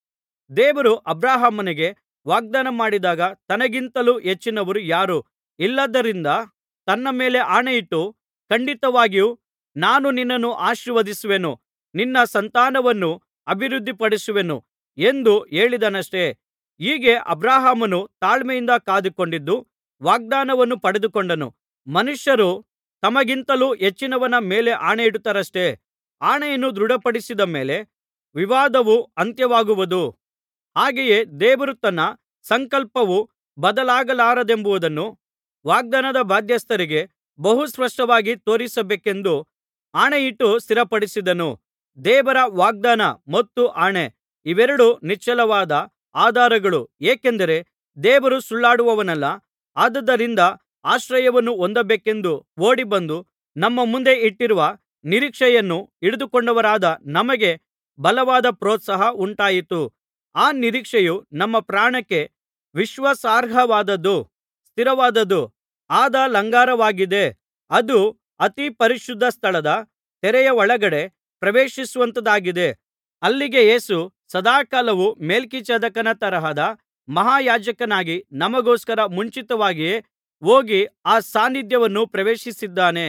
ದೇವರು ಅಬ್ರಹಾಮನಿಗೆ ವಾಗ್ದಾನ ಮಾಡಿದಾಗ ತನಗಿಂತಲೂ ಹೆಚ್ಚಿನವರು ಯಾರೂ ಇಲ್ಲದ್ದರಿಂದ ತನ್ನ ಮೇಲೆ ಆಣೆಯಿಟ್ಟು ಖಂಡಿತವಾಗಿಯೂ ನಾನು ನಿನ್ನನ್ನು ಆಶೀರ್ವದಿಸುವೆನು ನಿನ್ನ ಸಂತಾನವನ್ನು ಅಭಿವೃದ್ಧಿಪಡಿಸುವೆನು ಎಂದು ಹೇಳಿದನಷ್ಟೆ ಹೀಗೆ ಅಬ್ರಹಾಮನು ತಾಳ್ಮೆಯಿಂದ ಕಾದುಕೊಂಡಿದ್ದು ವಾಗ್ದಾನವನ್ನು ಪಡೆದುಕೊಂಡನು ಮನುಷ್ಯರು ತಮಗಿಂತಲೂ ಹೆಚ್ಚಿನವನ ಮೇಲೆ ಆಣೆಯಿಡುತ್ತಾರಷ್ಟೆ ಆಣೆಯನ್ನು ದೃಢಪಡಿಸಿದ ಮೇಲೆ ವಿವಾದವು ಅಂತ್ಯವಾಗುವುದು ಹಾಗೆಯೇ ದೇವರು ತನ್ನ ಸಂಕಲ್ಪವು ಬದಲಾಗಲಾರದೆಂಬುದನ್ನು ವಾಗ್ದಾನದ ಬಾಧ್ಯಸ್ಥರಿಗೆ ಬಹು ಸ್ಪಷ್ಟವಾಗಿ ತೋರಿಸಬೇಕೆಂದು ಆಣೆಯಿಟ್ಟು ಸ್ಥಿರಪಡಿಸಿದನು ದೇವರ ವಾಗ್ದಾನ ಮತ್ತು ಆಣೆ ಇವೆರಡೂ ನಿಶ್ಚಲವಾದ ಆಧಾರಗಳು ಏಕೆಂದರೆ ದೇವರು ಸುಳ್ಳಾಡುವವನಲ್ಲ ಆದುದರಿಂದ ಆಶ್ರಯವನ್ನು ಹೊಂದಬೇಕೆಂದು ಓಡಿಬಂದು ನಮ್ಮ ಮುಂದೆ ಇಟ್ಟಿರುವ ನಿರೀಕ್ಷೆಯನ್ನು ಹಿಡಿದುಕೊಂಡವರಾದ ನಮಗೆ ಬಲವಾದ ಪ್ರೋತ್ಸಾಹ ಉಂಟಾಯಿತು ಆ ನಿರೀಕ್ಷೆಯು ನಮ್ಮ ಪ್ರಾಣಕ್ಕೆ ವಿಶ್ವಾಸಾರ್ಹವಾದದ್ದೂ ಸ್ಥಿರವಾದದ್ದೂ ಆದ ಲಂಗರವಾಗಿದೆ ಅದು ಅತಿ ಪರಿಶುದ್ಧ ಸ್ಥಳದ ತೆರೆಯ ಒಳಗಡೆ ಪ್ರವೇಶಿಸುವಂಥದ್ದಾಗಿದೆ ಅಲ್ಲಿಗೆ ಯೇಸು ಸದಾಕಾಲವೂ ಮೆಲ್ಕಿಜೆದೇಕನ ತರಹದ ಮಹಾಯಾಜಕನಾಗಿ ನಮಗೋಸ್ಕರ ಮುಂಚಿತವಾಗಿಯೇ ಹೋಗಿ ಆ ಸಾನ್ನಿಧ್ಯವನ್ನು ಪ್ರವೇಶಿಸಿದ್ದಾನೆ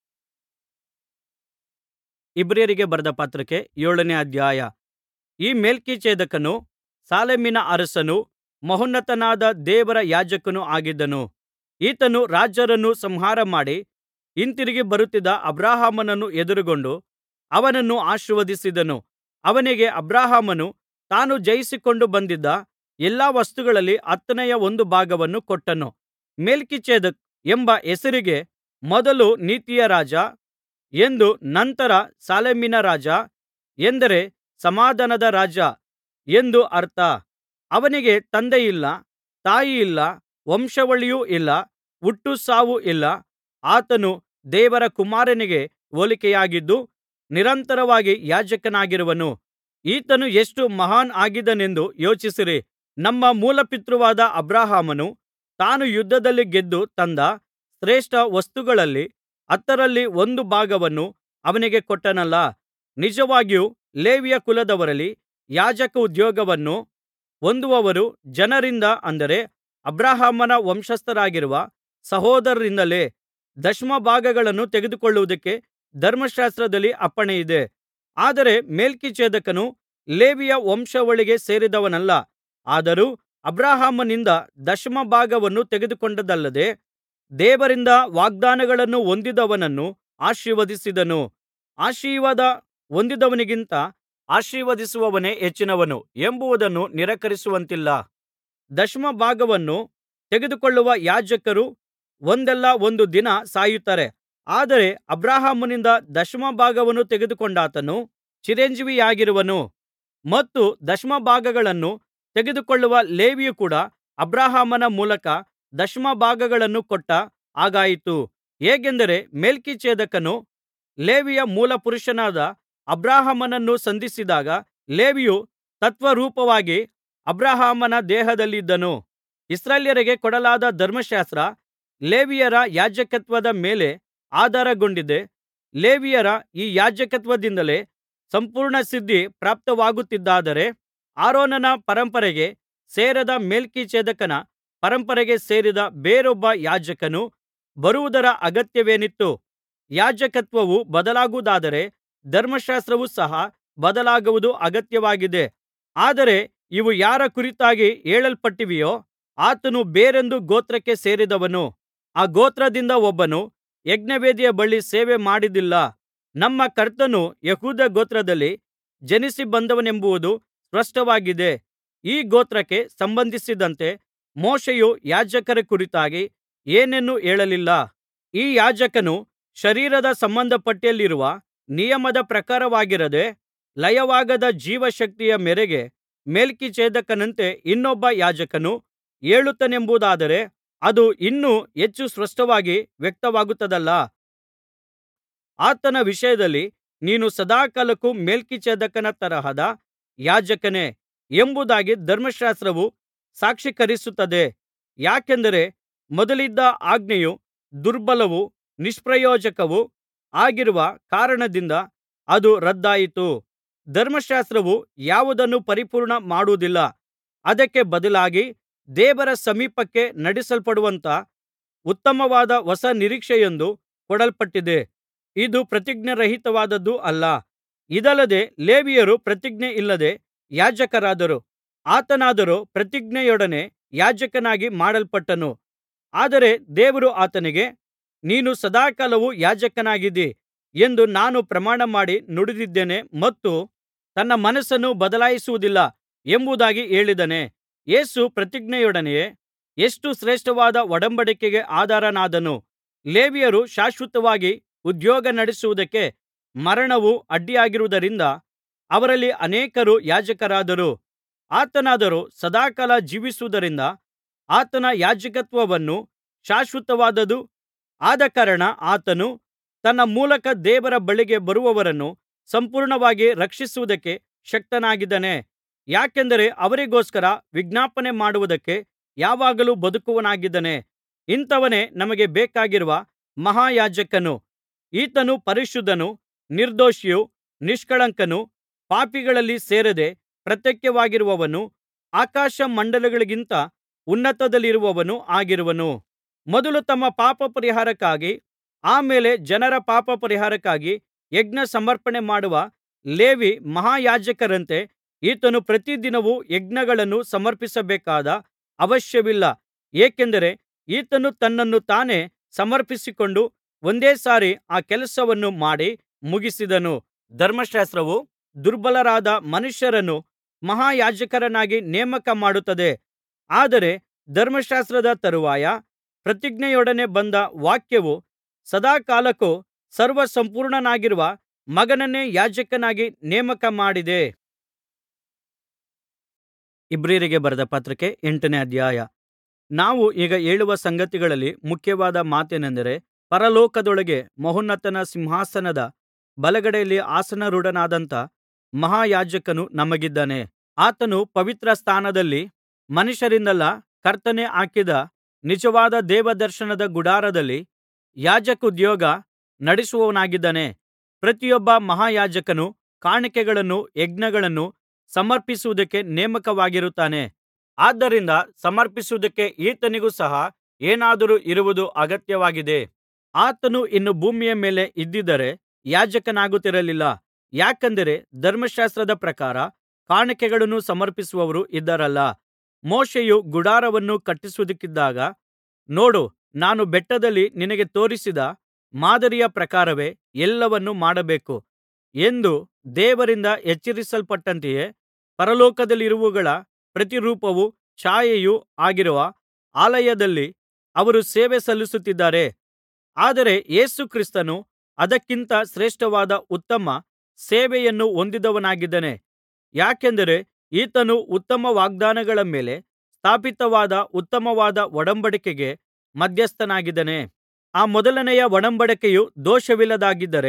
ಇಬ್ರಿಯರಿಗೆ ಬರೆದ ಪತ್ರಕ್ಕೆ ಏಳನೇ ಅಧ್ಯಾಯ ಈ ಮೆಲ್ಕಿಜೆದೇಕನು ಸಾಲೇಮಿನ ಅರಸನೂ ಮಹೋನ್ನತನಾದ ದೇವರ ಯಾಜಕನೂ ಆಗಿದ್ದನು ಈತನು ರಾಜರನ್ನು ಸಂಹಾರಮಾಡಿ ಹಿಂತಿರುಗಿ ಬರುತ್ತಿದ್ದ ಅಬ್ರಹಾಮನನ್ನು ಎದುರುಗೊಂಡು ಅವನನ್ನು ಆಶೀರ್ವದಿಸಿದನು ಅವನಿಗೆ ಅಬ್ರಹಾಮನು ತಾನು ಜಯಿಸಿಕೊಂಡು ಬಂದಿದ್ದ ಎಲ್ಲಾ ವಸ್ತುಗಳಲ್ಲಿ ಹತ್ತನೆಯ ಒಂದು ಭಾಗವನ್ನು ಕೊಟ್ಟನು ಮೆಲ್ಕಿಜೆದೇಕ್ ಎಂಬ ಹೆಸರಿಗೆ ಮೊದಲು ನೀತಿಯ ರಾಜ ಎಂದು ನಂತರ ಸಾಲೇಮಿನ ರಾಜ ಎಂದರೆ ಸಮಾಧಾನದ ರಾಜ ಎಂದು ಅರ್ಥ ಅವನಿಗೆ ತಂದೆಯಿಲ್ಲ ತಾಯಿಯಿಲ್ಲ ವಂಶಾವಳಿಯೂ ಇಲ್ಲ ಹುಟ್ಟು ಸಾವು ಇಲ್ಲ ಆತನು ದೇವರ ಕುಮಾರನಿಗೆ ಹೋಲಿಕೆಯಾಗಿದ್ದು ನಿರಂತರವಾಗಿ ಯಾಜಕನಾಗಿರುವನು ಈತನು ಎಷ್ಟು ಮಹಾನ್ ಆಗಿದ್ದಾನೆಂದು ಯೋಚಿಸಿರಿ ನಮ್ಮ ಮೂಲಪಿತೃವಾದ ಅಬ್ರಹಾಮನು ತಾನು ಯುದ್ಧದಲ್ಲಿ ಗೆದ್ದು ತಂದ ಶ್ರೇಷ್ಠ ವಸ್ತುಗಳಲ್ಲಿ ಹತ್ತರಲ್ಲಿ ಒಂದು ಭಾಗವನ್ನು ಅವನಿಗೆ ಕೊಟ್ಟನಲ್ಲಾ ನಿಜವಾಗಿಯೂ ಲೇವಿಯ ಕುಲದವರಲ್ಲಿ ಯಾಜಕೋದ್ಯೋಗವನ್ನು ಹೊಂದುವವರು ಜನರಿಂದ ಅಂದರೆ ಅಬ್ರಹಾಮನ ವಂಶಸ್ಥರಾಗಿರುವ ಸಹೋದರರಿಂದಲೇ ದಶಮಭಾಗಗಳನ್ನು ತೆಗೆದುಕೊಳ್ಳುವುದಕ್ಕೆ ಧರ್ಮಶಾಸ್ತ್ರದಲ್ಲಿ ಅಪ್ಪಣೆಯಿದೆ ಆದರೆ ಮೆಲ್ಕಿಜೆದೇಕನು ಲೇವಿಯ ವಂಶಾವಳಿಗೆ ಸೇರಿದವನಲ್ಲ ಆದರೂ ಅಬ್ರಹಾಮನಿಂದ ದಶಮಭಾಗವನ್ನು ತೆಗೆದುಕೊಂಡದ್ದಲ್ಲದೆ ದೇವರಿಂದ ವಾಗ್ದಾನಗಳನ್ನು ಹೊಂದಿದವನನ್ನು ಆಶೀರ್ವದಿಸಿದನು ಆಶೀರ್ವಾದ ಹೊಂದಿದವನಿಗಿಂತ ಆಶೀರ್ವದಿಸುವವನೇ ಹೆಚ್ಚಿನವನು ಎಂಬುದನ್ನು ನಿರಾಕರಿಸುವಂತಿಲ್ಲ ದಶಮಭಾಗವನ್ನು ತೆಗೆದುಕೊಳ್ಳುವ ಯಾಜಕರು ಒಂದಲ್ಲ ಒಂದು ದಿನ ಸಾಯುತ್ತಾರೆ ಆದರೆ ಅಬ್ರಹಾಮನಿಂದ ದಶಮಭಾಗವನ್ನು ತೆಗೆದುಕೊಂಡಾತನು ಚಿರಂಜೀವಿಯಾಗಿರುವನು ಮತ್ತು ದಶಮಭಾಗಗಳನ್ನು ತೆಗೆದುಕೊಳ್ಳುವ ಲೇವಿಯು ಕೂಡ ಅಬ್ರಹಾಮನ ಮೂಲಕ ದಶಮಭಾಗಗಳನ್ನು ಕೊಟ್ಟ ಹಾಗಾಯಿತು ಹೇಗೆಂದರೆ ಮೆಲ್ಕಿಜೆದೇಕನು ಲೇವಿಯ ಮೂಲಪುರುಷನಾದ ಅಬ್ರಹಾಮನನ್ನು ಸಂಧಿಸಿದಾಗ ಲೇವಿಯು ತತ್ವರೂಪವಾಗಿ ಅಬ್ರಹಾಮನ ದೇಹದಲ್ಲಿದ್ದನು ಇಸ್ರಾಯೇಲ್ಯರಿಗೆ ಕೊಡಲಾದ ಧರ್ಮಶಾಸ್ತ್ರ ಲೇವಿಯರ ಯಾಜಕತ್ವದ ಮೇಲೆ ಆಧಾರಗೊಂಡಿದೆ ಲೇವಿಯರ ಈ ಯಾಜಕತ್ವದಿಂದಲೇ ಸಂಪೂರ್ಣ ಸಿದ್ಧಿ ಪ್ರಾಪ್ತವಾಗುತ್ತಿತ್ತಾದರೆ ಆರೋನನ ಪರಂಪರೆಗೆ ಸೇರದ ಮೆಲ್ಕಿಜೆದೇಕನ ಪರಂಪರೆಗೆ ಸೇರಿದ ಬೇರೊಬ್ಬ ಯಾಜಕನು ಬರುವುದರ ಅಗತ್ಯವೇನಿತ್ತು ಯಾಜಕತ್ವವು ಬದಲಾಗುವುದಾದರೆ ಧರ್ಮಶಾಸ್ತ್ರವು ಸಹ ಬದಲಾಗುವುದು ಅಗತ್ಯವಾಗಿದೆ ಆದರೆ ಇವು ಯಾರ ಕುರಿತಾಗಿ ಹೇಳಲ್ಪಟ್ಟಿವೆಯೋ ಆತನು ಬೇರೊಂದು ಗೋತ್ರಕ್ಕೆ ಸೇರಿದವನು ಆ ಗೋತ್ರದಿಂದ ಒಬ್ಬನು ಯಜ್ಞವೇದಿಯ ಬಳಿ ಸೇವೆ ಮಾಡಿದ್ದಿಲ್ಲ ನಮ್ಮ ಕರ್ತನು ಯೆಹೂದ ಗೋತ್ರದಲ್ಲಿ ಜನಿಸಿ ಬಂದವನೆಂಬುದು ಸ್ಪಷ್ಟವಾಗಿದೆ ಈ ಗೋತ್ರಕ್ಕೆ ಸಂಬಂಧಿಸಿದಂತೆ ಮೋಶೆಯು ಯಾಜಕರ ಕುರಿತಾಗಿ ಏನನ್ನೂ ಹೇಳಲಿಲ್ಲ ಈ ಯಾಜಕನು ಶರೀರದ ಸಂಬಂಧಪಟ್ಟಿಯಲ್ಲಿರುವ ನಿಯಮದ ಪ್ರಕಾರವಾಗಿರದೆ ಲಯವಾಗದ ಜೀವಶಕ್ತಿಯ ಮೇರೆಗೆ ಮೆಲ್ಕಿಜೆದೇಕನಂತೆ ಇನ್ನೊಬ್ಬ ಯಾಜಕನು ಹೇಳುತ್ತಾನೆಂಬುದಾದರೆ ಅದು ಇನ್ನೂ ಹೆಚ್ಚು ಸ್ಪಷ್ಟವಾಗಿ ವ್ಯಕ್ತವಾಗುತ್ತದಲ್ಲಾ ಆತನ ವಿಷಯದಲ್ಲಿ ನೀನು ಸದಾಕಾಲಕ್ಕೂ ಮೆಲ್ಕಿಜೆದೇಕನ ತರಹದ ಯಾಜಕನೇ ಎಂಬುದಾಗಿ ಧರ್ಮಶಾಸ್ತ್ರವು ಸಾಕ್ಷೀಕರಿಸುತ್ತದೆ ಯಾಕೆಂದರೆ ಮೊದಲಿದ್ದ ಆಜ್ಞೆಯು ದುರ್ಬಲವೂ ನಿಷ್ಪ್ರಯೋಜಕವೂ ಆಗಿರುವ ಕಾರಣದಿಂದ ಅದು ರದ್ದಾಯಿತು ಧರ್ಮಶಾಸ್ತ್ರವು ಯಾವುದನ್ನೂ ಪರಿಪೂರ್ಣ ಮಾಡುವುದಿಲ್ಲ ಅದಕ್ಕೆ ಬದಲಾಗಿ ದೇವರ ಸಮೀಪಕ್ಕೆ ನಡೆಸಲ್ಪಡುವಂಥ ಉತ್ತಮವಾದ ಹೊಸ ನಿರೀಕ್ಷೆಯೊಂದು ಕೊಡಲ್ಪಟ್ಟಿದೆ ಇದು ಪ್ರತಿಜ್ಞಾರಹಿತವಾದದ್ದು ಅಲ್ಲ ಇದಲ್ಲದೆ ಲೇವಿಯರು ಪ್ರತಿಜ್ಞೆಯಿಲ್ಲದೆ ಯಾಜಕರಾದರು ಆತನಾದರೋ ಪ್ರತಿಜ್ಞೆಯೊಡನೆ ಯಾಜಕನಾಗಿ ಮಾಡಲ್ಪಟ್ಟನು ಆದರೆ ದೇವರು ಆತನಿಗೆ ನೀನು ಸದಾಕಾಲವೂ ಯಾಜಕನಾಗಿದ್ದೀ ಎಂದು ನಾನು ಪ್ರಮಾಣಮಾಡಿ ನುಡಿದಿದ್ದೇನೆ ಮತ್ತು ತನ್ನ ಮನಸ್ಸನ್ನು ಬದಲಾಯಿಸುವುದಿಲ್ಲ ಎಂಬುದಾಗಿ ಹೇಳಿದ್ದಾನೆ ಯೇಸು ಪ್ರತಿಜ್ಞೆಯೊಡನೆಯೇ ಎಷ್ಟು ಶ್ರೇಷ್ಠವಾದ ಒಡಂಬಡಿಕೆಗೆ ಆಧಾರನಾದನು ಲೇವಿಯರು ಶಾಶ್ವತವಾಗಿ ಉದ್ಯೋಗ ನಡೆಸುವುದಕ್ಕೆ ಮರಣವು ಅಡ್ಡಿಯಾಗಿರುವುದರಿಂದ ಅವರಲ್ಲಿ ಅನೇಕರು ಯಾಜಕರಾದರು ಆತನಾದರೋ ಸದಾಕಾಲ ಜೀವಿಸುವುದರಿಂದ ಆತನ ಯಾಜಕತ್ವವನ್ನು ಶಾಶ್ವತವಾದದ್ದು ಆದಕಾರಣ ಆತನು ತನ್ನ ಮೂಲಕ ದೇವರ ಬಳಿಗೆ ಬರುವವರನ್ನು ಸಂಪೂರ್ಣವಾಗಿ ರಕ್ಷಿಸುವುದಕ್ಕೆ ಶಕ್ತನಾಗಿದ್ದಾನೆ ಯಾಕೆಂದರೆ ಅವರಿಗೋಸ್ಕರ ವಿಜ್ಞಾಪನೆ ಮಾಡುವುದಕ್ಕೆ ಯಾವಾಗಲೂ ಬದುಕುವವನಾಗಿದ್ದಾನೆ ಇಂಥವನೇ ನಮಗೆ ಬೇಕಾಗಿರುವ ಮಹಾಯಾಜಕನು ಈತನು ಪರಿಶುದ್ಧನೂ ನಿರ್ದೋಷಿಯೂ ನಿಷ್ಕಳಂಕನೂ ಪಾಪಿಗಳಲ್ಲಿ ಸೇರದೆ ಪ್ರತ್ಯೇಕವಾಗಿರುವವನೂ ಆಕಾಶಮಂಡಲಗಳಿಗಿಂತ ಉನ್ನತದಲ್ಲಿರುವವನೂ ಆಗಿರುವನು ಮೊದಲು ತಮ್ಮ ಪಾಪಪರಿಹಾರಕ್ಕಾಗಿ ಆ ಮೇಲೆ ಜನರ ಪಾಪಪರಿಹಾರಕ್ಕಾಗಿ ಯಜ್ಞ ಸಮರ್ಪಣೆ ಮಾಡುವ ಲೇವಿ ಮಹಾಯಾಜಕರಂತೆ ಈತನು ಪ್ರತಿದಿನವೂ ಯಜ್ಞಗಳನ್ನು ಸಮರ್ಪಿಸಬೇಕಾದ ಅವಶ್ಯವಿಲ್ಲ ಏಕೆಂದರೆ ಈತನು ತನ್ನನ್ನು ತಾನೇ ಸಮರ್ಪಿಸಿಕೊಂಡು ಒಂದೇ ಸಾರಿ ಆ ಕೆಲಸವನ್ನು ಮಾಡಿ ಮುಗಿಸಿದನು ಧರ್ಮಶಾಸ್ತ್ರವು ದುರ್ಬಲರಾದ ಮನುಷ್ಯರನ್ನು ಮಹಾಯಾಜಕರನ್ನಾಗಿ ನೇಮಕ ಮಾಡುತ್ತದೆ ಆದರೆ ಧರ್ಮಶಾಸ್ತ್ರದ ತರುವಾಯ ಪ್ರತಿಜ್ಞೆಯೊಡನೆ ಬಂದ ವಾಕ್ಯವು ಸದಾಕಾಲಕ್ಕೂ ಸರ್ವಸಂಪೂರ್ಣನಾಗಿರುವ ಮಗನನ್ನೇ ಯಾಜಕನಾಗಿ ನೇಮಕ ಮಾಡಿದೆ ಇಬ್ರಿಯರಿಗೆ ಬರೆದ ಪತ್ರಿಕೆ ಎಂಟನೇ ಅಧ್ಯಾಯ ನಾವು ಈಗ ಹೇಳುವ ಸಂಗತಿಗಳಲ್ಲಿ ಮುಖ್ಯವಾದ ಮಾತೇನೆಂದರೆ ಪರಲೋಕದೊಳಗೆ ಮಹೋನ್ನತನ ಸಿಂಹಾಸನದ ಬಲಗಡೆಯಲ್ಲಿ ಆಸನಾರೂಢನಾದಂಥ ಮಹಾಯಾಜಕನು ನಮಗಿದ್ದಾನೆ ಆತನು ಪವಿತ್ರ ಸ್ಥಾನದಲ್ಲಿ ಮನುಷ್ಯರಿಂದಲ್ಲ ಕರ್ತನೇ ಹಾಕಿದ ನಿಜವಾದ ದೇವದರ್ಶನದ ಗುಡಾರದಲ್ಲಿ ಯಾಜಕೋದ್ಯೋಗ ನಡೆಸುವವನಾಗಿದ್ದಾನೆ ಪ್ರತಿಯೊಬ್ಬ ಮಹಾಯಾಜಕನು ಕಾಣಿಕೆಗಳನ್ನೂ ಯಜ್ಞಗಳನ್ನೂ ಸಮರ್ಪಿಸುವುದಕ್ಕೆ ನೇಮಕವಾಗಿರುತ್ತಾನೆ ಆದ್ದರಿಂದ ಸಮರ್ಪಿಸುವುದಕ್ಕೆ ಈತನಿಗೂ ಸಹ ಏನಾದರೂ ಇರುವುದು ಅಗತ್ಯವಾಗಿದೆ ಆತನು ಇನ್ನು ಭೂಮಿಯ ಮೇಲೆ ಇದ್ದಿದ್ದರೆ ಯಾಜಕನಾಗುತ್ತಿರಲಿಲ್ಲ ಯಾಕೆಂದರೆ ಧರ್ಮಶಾಸ್ತ್ರದ ಪ್ರಕಾರ ಕಾಣಿಕೆಗಳನ್ನು ಸಮರ್ಪಿಸುವವರು ಇದ್ದಾರಲ್ಲಾ ಮೋಶೆಯು ಗುಡಾರವನ್ನು ಕಟ್ಟಿಸುವುದಕ್ಕಿದ್ದಾಗ ನೋಡು ನಾನು ಬೆಟ್ಟದಲ್ಲಿ ನಿನಗೆ ತೋರಿಸಿದ ಮಾದರಿಯ ಪ್ರಕಾರವೇ ಎಲ್ಲವನ್ನೂ ಮಾಡಬೇಕು ಎಂದು ದೇವರಿಂದ ಎಚ್ಚರಿಸಲ್ಪಟ್ಟಂತೆಯೇ ಪರಲೋಕದಲ್ಲಿರುವವುಗಳ ಪ್ರತಿರೂಪವೂ ಛಾಯೆಯೂ ಆಗಿರುವ ಆಲಯದಲ್ಲಿ ಅವರು ಸೇವೆ ಸಲ್ಲಿಸುತ್ತಿದ್ದಾರೆ ಆದರೆ ಯೇಸು ಕ್ರಿಸ್ತನು ಅದಕ್ಕಿಂತ ಶ್ರೇಷ್ಠವಾದ ಉತ್ತಮ ಸೇವೆಯನ್ನು ಹೊಂದಿದವನಾಗಿದ್ದಾನೆ ಯಾಕೆಂದರೆ ಈತನು ಉತ್ತಮ ವಾಗ್ದಾನಗಳ ಮೇಲೆ ಸ್ಥಾಪಿತವಾದ ಉತ್ತಮವಾದ ಒಡಂಬಡಿಕೆಗೆ ಮಧ್ಯಸ್ಥನಾಗಿದ್ದಾನೆ ಆ ಮೊದಲನೆಯ ಒಡಂಬಡಿಕೆಯು ದೋಷವಿಲ್ಲದ್ದಾಗಿದ್ದರೆ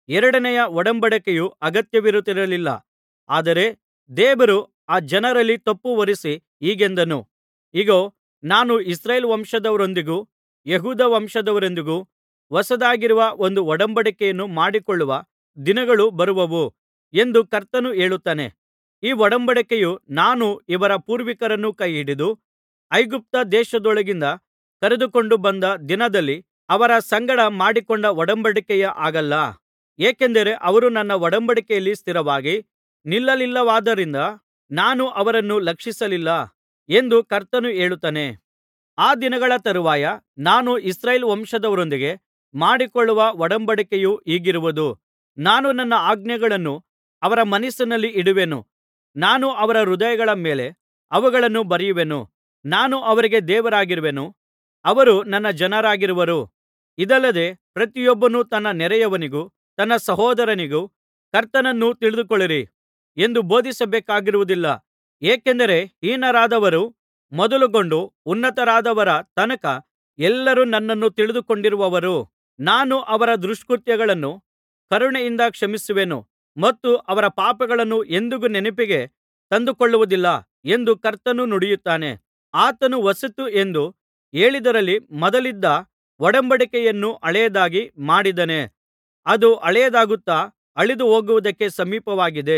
ಎರಡನೆಯ ಒಡಂಬಡಿಕೆಯು ಅಗತ್ಯವಿರುತ್ತಿರಲಿಲ್ಲ ಆದರೆ ದೇವರು ಆ ಜನರಲ್ಲಿ ತಪ್ಪು ಹೊರಿಸಿ ಹೀಗೆಂದನು ಇಗೋ ನಾನು ಇಸ್ರಾಯೇಲ್ ವಂಶದವರೊಂದಿಗೂ ಯೆಹೂದ ವಂಶದವರೊಂದಿಗೂ ಹೊಸದಾಗಿರುವ ಒಂದು ಒಡಂಬಡಿಕೆಯನ್ನು ಮಾಡಿಕೊಳ್ಳುವ ದಿನಗಳು ಬರುವವು ಎಂದು ಕರ್ತನು ಹೇಳುತ್ತಾನೆ ಈ ಒಡಂಬಡಿಕೆಯು ನಾನು ಇವರ ಪೂರ್ವಿಕರನ್ನು ಕೈಹಿಡಿದು ಐಗುಪ್ತ ದೇಶದೊಳಗಿಂದ ಕರೆದುಕೊಂಡು ಬಂದ ದಿನದಲ್ಲಿ ಅವರ ಸಂಗಡ ಮಾಡಿಕೊಂಡ ಒಡಂಬಡಿಕೆಯ ಹಾಗಲ್ಲ ಏಕೆಂದರೆ ಅವರು ನನ್ನ ಒಡಂಬಡಿಕೆಯಲ್ಲಿ ಸ್ಥಿರವಾಗಿ ನಿಲ್ಲಲಿಲ್ಲವಾದ್ದರಿಂದ ನಾನು ಅವರನ್ನು ಲಕ್ಷಿಸಲಿಲ್ಲ ಎಂದು ಕರ್ತನು ಹೇಳುತ್ತಾನೆ ಆ ದಿನಗಳ ತರುವಾಯ ನಾನು ಇಸ್ರಾಯೇಲ್ ವಂಶದವರೊಂದಿಗೆ ಮಾಡಿಕೊಳ್ಳುವ ಒಡಂಬಡಿಕೆಯು ಹೀಗಿರುವುದು ನಾನು ನನ್ನ ಆಜ್ಞೆಗಳನ್ನು ಅವರ ಮನಸ್ಸಿನಲ್ಲಿ ಇಡುವೆನು ನಾನು ಅವರ ಹೃದಯಗಳ ಮೇಲೆ ಅವುಗಳನ್ನು ಬರೆಯುವೆನು ನಾನು ಅವರಿಗೆ ದೇವರಾಗಿರುವೆನು ಅವರು ನನ್ನ ಜನರಾಗಿರುವರು ಇದಲ್ಲದೆ ಪ್ರತಿಯೊಬ್ಬನು ತನ್ನ ನೆರೆಯವನಿಗೂ ತನ್ನ ಸಹೋದರನಿಗೂ ಕರ್ತನನ್ನು ತಿಳಿದುಕೊಳ್ಳಿರಿ ಎಂದು ಬೋಧಿಸಬೇಕಾಗಿರುವುದಿಲ್ಲ ಏಕೆಂದರೆ ಹೀನರಾದವರು ಮೊದಲುಗೊಂಡು ಉನ್ನತರಾದವರ ತನಕ ಎಲ್ಲರೂ ನನ್ನನ್ನು ತಿಳಿದುಕೊಂಡಿರುವರು ನಾನು ಅವರ ದುಷ್ಕೃತ್ಯಗಳನ್ನು ಕರುಣೆಯಿಂದ ಕ್ಷಮಿಸುವೆನು ಮತ್ತು ಅವರ ಪಾಪಗಳನ್ನು ಎಂದಿಗೂ ನೆನಪಿಗೆ ತಂದುಕೊಳ್ಳುವುದಿಲ್ಲ ಎಂದು ಕರ್ತನು ನುಡಿಯುತ್ತಾನೆ ಆತನು ಹೊಸತು ಎಂದು ಹೇಳಿದ್ದರಲ್ಲಿ ಮೊದಲಿದ್ದ ಒಡಂಬಡಿಕೆಯನ್ನು ಹಳೆಯದಾಗಿ ಮಾಡಿದ್ದಾನೆ ಅದು ಹಳೆಯದಾಗುತ್ತಾ ಅಳಿದು ಹೋಗುವುದಕ್ಕೆ ಸಮೀಪವಾಗಿದೆ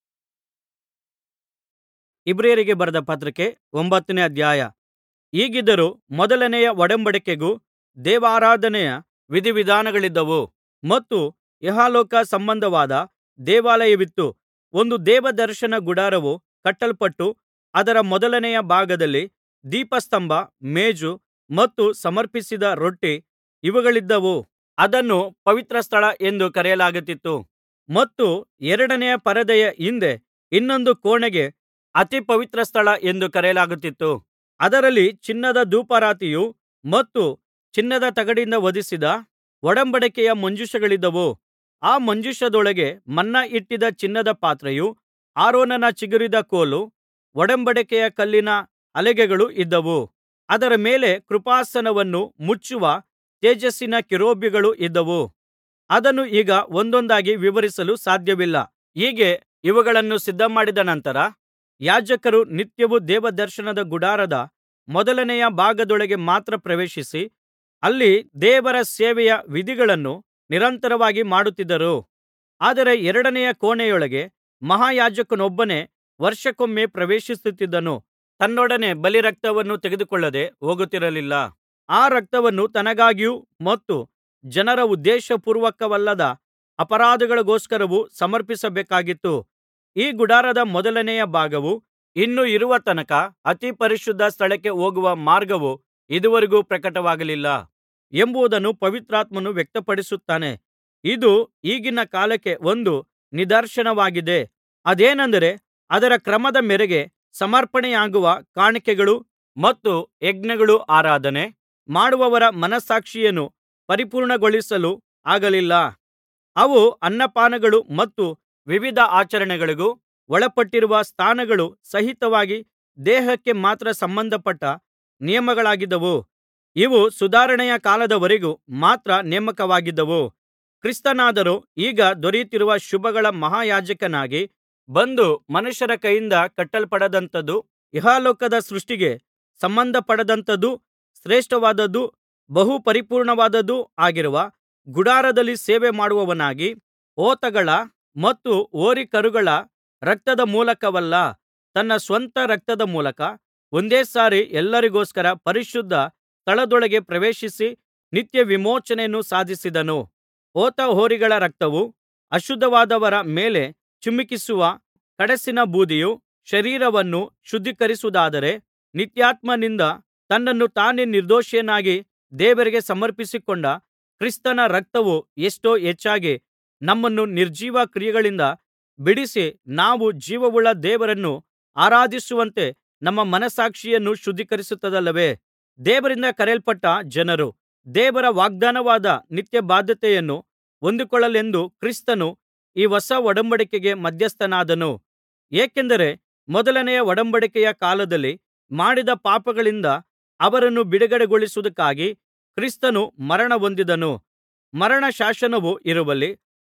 ಇಬ್ರಿಯರಿಗೆ ಬರೆದ ಪತ್ರಿಕೆ ಒಂಬತ್ತನೇ ಅಧ್ಯಾಯ ಹೀಗಿದ್ದರೂ ಮೊದಲನೆಯ ಒಡಂಬಡಿಕೆಗೂ ದೇವಾರಾಧನೆಯ ವಿಧಿವಿಧಾನಗಳಿದ್ದವು ಮತ್ತು ಇಹಲೋಕ ಸಂಬಂಧವಾದ ದೇವಾಲಯವಿತ್ತು ಒಂದು ದೇವದರ್ಶನ ಗುಡಾರವು ಕಟ್ಟಲ್ಪಟ್ಟು ಅದರ ಮೊದಲನೆಯ ಭಾಗದಲ್ಲಿ ದೀಪಸ್ತಂಭ ಮೇಜು ಮತ್ತು ಸಮರ್ಪಿಸಿದ ರೊಟ್ಟಿ ಇವುಗಳಿದ್ದವು ಅದನ್ನು ಪವಿತ್ರ ಸ್ಥಳ ಎಂದು ಕರೆಯಲಾಗುತ್ತಿತ್ತು ಮತ್ತು ಎರಡನೆಯ ಪರದೆಯ ಹಿಂದೆ ಇನ್ನೊಂದು ಕೋಣೆಗೆ ಅತಿ ಪವಿತ್ರ ಸ್ಥಳ ಎಂದು ಕರೆಯಲಾಗುತ್ತಿತ್ತು ಅದರಲ್ಲಿ ಚಿನ್ನದ ಧೂಪಾರತಿಯೂ ಮತ್ತು ಚಿನ್ನದ ತಗಡಿನಿಂದ ಹೊದಿಸಿದ ಒಡಂಬಡಿಕೆಯ ಮಂಜೂಷಗಳಿದ್ದವು ಆ ಮಂಜೂಷದೊಳಗೆ ಮನ್ನ ಇಟ್ಟಿದ್ದ ಚಿನ್ನದ ಪಾತ್ರೆಯೂ ಆರೋನನ ಚಿಗುರಿದ ಕೋಲು ಒಡಂಬಡಿಕೆಯ ಕಲ್ಲಿನ ಹಲಗೆಗಳು ಇದ್ದವು ಅದರ ಮೇಲೆ ಕೃಪಾಸನವನ್ನು ಮುಚ್ಚುವ ತೇಜಸ್ಸಿನ ಕೆರೂಬಿಗಳು ಇದ್ದವು ಅದನ್ನು ಈಗ ಒಂದೊಂದಾಗಿ ವಿವರಿಸಲು ಸಾಧ್ಯವಿಲ್ಲ ಹೀಗೆ ಇವುಗಳನ್ನು ಸಿದ್ಧಮಾಡಿದ ನಂತರ ಯಾಜಕರು ನಿತ್ಯವೂ ದೇವದರ್ಶನದ ಗುಡಾರದ ಮೊದಲನೆಯ ಭಾಗದೊಳಗೆ ಮಾತ್ರ ಪ್ರವೇಶಿಸಿ ಅಲ್ಲಿ ದೇವರ ಸೇವೆಯ ವಿಧಿಗಳನ್ನು ನಿರಂತರವಾಗಿ ಮಾಡುತ್ತಿದ್ದರು ಆದರೆ ಎರಡನೆಯ ಕೋಣೆಯೊಳಗೆ ಮಹಾಯಾಜಕನೊಬ್ಬನೇ ವರ್ಷಕ್ಕೊಮ್ಮೆ ಪ್ರವೇಶಿಸುತ್ತಿದ್ದನು ತನ್ನೊಡನೆ ಬಲಿರಕ್ತವನ್ನು ತೆಗೆದುಕೊಳ್ಳದೆ ಹೋಗುತ್ತಿರಲಿಲ್ಲ ಆ ರಕ್ತವನ್ನು ತನಗಾಗಿಯೂ ಮತ್ತು ಜನರ ಉದ್ದೇಶಪೂರ್ವಕವಲ್ಲದ ಅಪರಾಧಗಳಿಗೋಸ್ಕರವೂ ಸಮರ್ಪಿಸಬೇಕಾಗಿತ್ತು ಈ ಗುಡಾರದ ಮೊದಲನೆಯ ಭಾಗವು ಇನ್ನೂ ಇರುವ ತನಕ ಅತಿ ಪರಿಶುದ್ಧ ಸ್ಥಳಕ್ಕೆ ಹೋಗುವ ಮಾರ್ಗವು ಇದುವರೆಗೂ ಪ್ರಕಟವಾಗಲಿಲ್ಲ ಎಂಬುದನ್ನು ಪವಿತ್ರಾತ್ಮನು ವ್ಯಕ್ತಪಡಿಸುತ್ತಾನೆ ಇದು ಈಗಿನ ಕಾಲಕ್ಕೆ ಒಂದು ನಿದರ್ಶನವಾಗಿದೆ ಅದೇನೆಂದರೆ ಅದರ ಕ್ರಮದ ಮೇರೆಗೆ ಸಮರ್ಪಣೆಯಾಗುವ ಕಾಣಿಕೆಗಳು ಮತ್ತು ಯಜ್ಞಗಳು ಆರಾಧನೆ ಮಾಡುವವರ ಮನಸ್ಸಾಕ್ಷಿಯನ್ನು ಪರಿಪೂರ್ಣಗೊಳಿಸಲು ಆಗಲಿಲ್ಲ ಅವು ಅನ್ನಪಾನಗಳು ಮತ್ತು ವಿವಿಧ ಆಚರಣೆಗಳಿಗೂ ಒಳಪಟ್ಟಿರುವ ಸ್ನಾನಗಳು ಸಹಿತವಾಗಿ ದೇಹಕ್ಕೆ ಮಾತ್ರ ಸಂಬಂಧಪಟ್ಟ ನಿಯಮಗಳಾಗಿದ್ದವು ಇವು ಸುಧಾರಣೆಯ ಕಾಲದವರೆಗೂ ಮಾತ್ರ ನೇಮಕವಾಗಿದ್ದವು ಕ್ರಿಸ್ತನಾದರೋ ಈಗ ದೊರೆಯುತ್ತಿರುವ ಶುಭಗಳ ಮಹಾಯಾಜಕನಾಗಿ ಬಂದು ಮನುಷ್ಯರ ಕೈಯಿಂದ ಕಟ್ಟಲ್ಪಡದಂಥದೂ ಇಹಲೋಕದ ಸೃಷ್ಟಿಗೆ ಸಂಬಂಧಪಡದಂಥದೂ ಶ್ರೇಷ್ಠವಾದದ್ದೂ ಬಹು ಪರಿಪೂರ್ಣವಾದದ್ದೂ ಆಗಿರುವ ಗುಡಾರದಲ್ಲಿ ಸೇವೆ ಮಾಡುವವನಾಗಿ ಹೋತಗಳ ಮತ್ತು ಹೋರಿಕರುಗಳ ರಕ್ತದ ಮೂಲಕವಲ್ಲ ತನ್ನ ಸ್ವಂತ ರಕ್ತದ ಮೂಲಕ ಒಂದೇ ಸಾರಿ ಎಲ್ಲರಿಗೋಸ್ಕರ ಪರಿಶುದ್ಧ ಸ್ಥಳದೊಳಗೆ ಪ್ರವೇಶಿಸಿ ನಿತ್ಯ ವಿಮೋಚನೆಯನ್ನು ಸಾಧಿಸಿದನು ಹೋತ ಹೋರಿಗಳ ರಕ್ತವು ಅಶುದ್ಧವಾದವರ ಮೇಲೆ ಚಿಮುಕಿಸುವ ಕಡಸಿನ ಬೂದಿಯು ಶರೀರವನ್ನು ಶುದ್ಧೀಕರಿಸುವುದಾದರೆ ನಿತ್ಯಾತ್ಮನಿಂದ ತನ್ನನ್ನು ತಾನೇ ನಿರ್ದೋಷಿಯನ್ನಾಗಿ ದೇವರಿಗೆ ಸಮರ್ಪಿಸಿಕೊಂಡ ಕ್ರಿಸ್ತನ ರಕ್ತವು ಎಷ್ಟೋ ಹೆಚ್ಚಾಗಿ ನಮ್ಮನ್ನು ನಿರ್ಜೀವ ಕ್ರಿಯೆಗಳಿಂದ ಬಿಡಿಸಿ ನಾವು ಜೀವವುಳ್ಳ ದೇವರನ್ನು ಆರಾಧಿಸುವಂತೆ ನಮ್ಮ ಮನಸ್ಸಾಕ್ಷಿಯನ್ನು ಶುದ್ಧೀಕರಿಸುತ್ತದಲ್ಲವೇ ದೇವರಿಂದ ಕರೆಯಲ್ಪಟ್ಟ ಜನರು ದೇವರ ವಾಗ್ದಾನವಾದ ನಿತ್ಯ ಬಾಧ್ಯತೆಯನ್ನು ಹೊಂದಿಕೊಳ್ಳಲೆಂದು ಕ್ರಿಸ್ತನು ಈ ಹೊಸ ಒಡಂಬಡಿಕೆಗೆ ಮಧ್ಯಸ್ಥನಾದನು ಏಕೆಂದರೆ ಮೊದಲನೆಯ ಒಡಂಬಡಿಕೆಯ ಕಾಲದಲ್ಲಿ ಮಾಡಿದ ಪಾಪಗಳಿಂದ ಅವರನ್ನು ಬಿಡುಗಡೆಗೊಳಿಸುವುದಕ್ಕಾಗಿ ಕ್ರಿಸ್ತನು ಮರಣ ಹೊಂದಿದನು ಮರಣ ಶಾಸನವು ಇರುವಲ್ಲಿ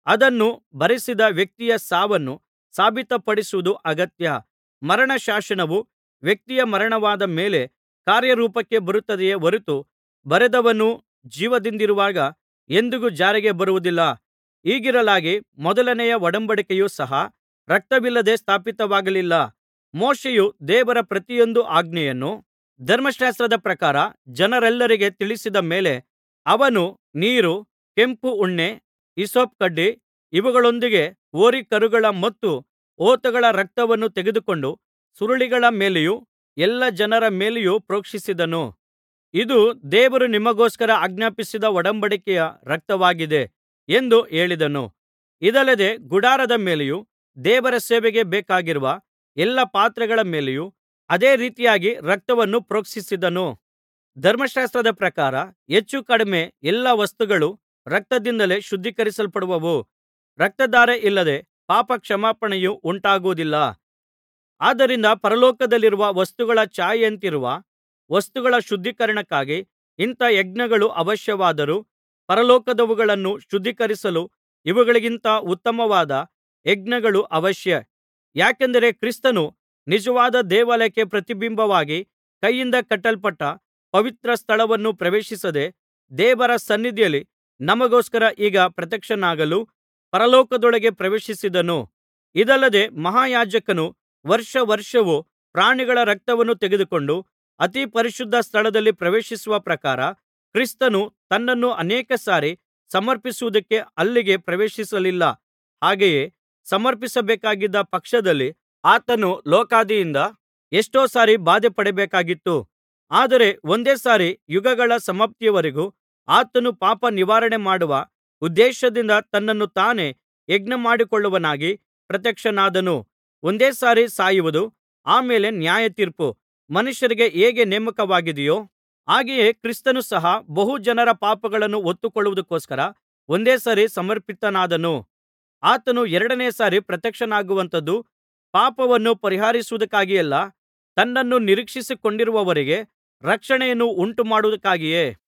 ಅದನ್ನು ಬರೆಸಿದ ವ್ಯಕ್ತಿಯ ಸಾವನ್ನು ಸಾಬೀತುಪಡಿಸುವುದು ಅಗತ್ಯ ಮರಣಶಾಸನವು ವ್ಯಕ್ತಿಯ ಮರಣವಾದ ಮೇಲೆ ಕಾರ್ಯರೂಪಕ್ಕೆ ಬರುತ್ತದೆಯೇ ಹೊರತು ಬರೆದವನು ಜೀವದಿಂದಿರುವಾಗ ಎಂದಿಗೂ ಜಾರಿಗೆ ಬರುವುದಿಲ್ಲ ಹೀಗಿರಲಾಗಿ ಮೊದಲನೆಯ ಒಡಂಬಡಿಕೆಯು ಸಹ ರಕ್ತವಿಲ್ಲದೆ ಸ್ಥಾಪಿತವಾಗಲಿಲ್ಲ ಮೋಶೆಯು ದೇವರ ಪ್ರತಿಯೊಂದು ಆಜ್ಞೆಯನ್ನು ಧರ್ಮಶಾಸ್ತ್ರದ ಪ್ರಕಾರ ಜನರೆಲ್ಲರಿಗೆ ತಿಳಿಸಿದ ಮೇಲೆ ಅವನು ನೀರು ಕೆಂಪು ಉಣ್ಣೆ ಹಿಸ್ಸೋಪ್ ಕಡ್ಡಿ ಇವುಗಳೊಂದಿಗೆ ಹೋರಿಕರುಗಳ ಮತ್ತು ಹೋತಗಳ ರಕ್ತವನ್ನು ತೆಗೆದುಕೊಂಡು ಸುರುಳಿಗಳ ಮೇಲೆಯೂ ಎಲ್ಲಾ ಜನರ ಮೇಲೆಯೂ ಪ್ರೋಕ್ಷಿಸಿದನು ಇದು ದೇವರು ನಿಮಗೋಸ್ಕರ ಆಜ್ಞಾಪಿಸಿದ ಒಡಂಬಡಿಕೆಯ ರಕ್ತವಾಗಿದೆ ಎಂದು ಹೇಳಿದನು ಇದಲ್ಲದೆ ಗುಡಾರದ ಮೇಲೆಯೂ ದೇವರ ಸೇವೆಗೆ ಬೇಕಾಗಿರುವ ಎಲ್ಲಾ ಪಾತ್ರೆಗಳ ಮೇಲೆಯೂ ಅದೇ ರೀತಿಯಾಗಿ ರಕ್ತವನ್ನು ಪ್ರೋಕ್ಷಿಸಿದನು ಧರ್ಮಶಾಸ್ತ್ರದ ಪ್ರಕಾರ ಹೆಚ್ಚು ಕಡಿಮೆ ಎಲ್ಲಾ ವಸ್ತುಗಳು ರಕ್ತದಿಂದಲೇ ಶುದ್ಧೀಕರಿಸಲ್ಪಡುವವು ರಕ್ತಧಾರೆ ಇಲ್ಲದೆ ಪಾಪ ಕ್ಷಮಾಪಣೆಯು ಉಂಟಾಗುವುದಿಲ್ಲ ಆದ್ದರಿಂದ ಪರಲೋಕದಲ್ಲಿರುವ ವಸ್ತುಗಳ ಛಾಯೆಯಂತಿರುವ ವಸ್ತುಗಳ ಶುದ್ಧೀಕರಣಕ್ಕಾಗಿ ಇಂಥಾ ಯಜ್ಞಗಳು ಅವಶ್ಯವಾದರೂ ಪರಲೋಕದವುಗಳನ್ನು ಶುದ್ಧೀಕರಿಸಲು ಇವುಗಳಿಗಿಂತ ಉತ್ತಮವಾದ ಯಜ್ಞಗಳು ಅವಶ್ಯ ಯಾಕೆಂದರೆ ಕ್ರಿಸ್ತನು ನಿಜವಾದ ದೇವಾಲಯಕ್ಕೆ ಪ್ರತಿಬಿಂಬವಾಗಿ ಕೈಯಿಂದ ಕಟ್ಟಲ್ಪಟ್ಟ ಪವಿತ್ರ ಸ್ಥಳವನ್ನು ಪ್ರವೇಶಿಸದೆ ದೇವರ ಸನ್ನಿಧಿಯಲ್ಲಿ ನಮಗೋಸ್ಕರ ಈಗ ಪ್ರತ್ಯಕ್ಷನಾಗಲು ಪರಲೋಕದೊಳಗೆ ಪ್ರವೇಶಿಸಿದನು ಇದಲ್ಲದೆ ಮಹಾಯಾಜಕನು ವರ್ಷ ವರ್ಷವೂ ಪ್ರಾಣಿಗಳ ರಕ್ತವನ್ನು ತೆಗೆದುಕೊಂಡು ಅತಿ ಪರಿಶುದ್ಧ ಸ್ಥಳದಲ್ಲಿ ಪ್ರವೇಶಿಸುವ ಪ್ರಕಾರ ಕ್ರಿಸ್ತನು ತನ್ನನ್ನು ಅನೇಕ ಸಾರಿ ಸಮರ್ಪಿಸುವುದಕ್ಕೆ ಅಲ್ಲಿಗೆ ಪ್ರವೇಶಿಸಲಿಲ್ಲ ಹಾಗೆಯೇ ಸಮರ್ಪಿಸಬೇಕಾಗಿದ್ದ ಪಕ್ಷದಲ್ಲಿ ಆತನು ಲೋಕಾದಿಯಿಂದ ಎಷ್ಟೋ ಸಾರಿ ಬಾಧೆಪಡಬೇಕಾಗಿತ್ತು ಆದರೆ ಒಂದೇ ಸಾರಿ ಯುಗಗಳ ಸಮಾಪ್ತಿಯವರೆಗೂ ಆತನು ಪಾಪ ನಿವಾರಣೆ ಮಾಡುವ ಉದ್ದೇಶದಿಂದ ತನ್ನನ್ನು ತಾನೇ ಯಜ್ಞಮಾಡಿಕೊಳ್ಳುವವನಾಗಿ ಪ್ರತ್ಯಕ್ಷನಾದನು ಒಂದೇ ಸಾರಿ ಸಾಯುವುದು ಆಮೇಲೆ ನ್ಯಾಯತೀರ್ಪು ಮನುಷ್ಯರಿಗೆ ಹೇಗೆ ನೇಮಕವಾಗಿದೆಯೋ ಹಾಗೆಯೇ ಕ್ರಿಸ್ತನು ಸಹ ಬಹು ಜನರ ಪಾಪಗಳನ್ನು ಹೊತ್ತುಕೊಳ್ಳುವುದಕ್ಕೋಸ್ಕರ ಒಂದೇ ಸಾರಿ ಸಮರ್ಪಿತನಾದನು ಆತನು ಎರಡನೆಯ ಸಾರಿ ಪ್ರತ್ಯಕ್ಷನಾಗುವಂಥದ್ದು ಪಾಪವನ್ನು ಪರಿಹರಿಸುವುದಕ್ಕಾಗಿಯಲ್ಲ ತನ್ನನ್ನು ನಿರೀಕ್ಷಿಸಿಕೊಂಡಿರುವವರಿಗೆ ರಕ್ಷಣೆಯನ್ನು ಉಂಟುಮಾಡುವುದಕ್ಕಾಗಿಯೇ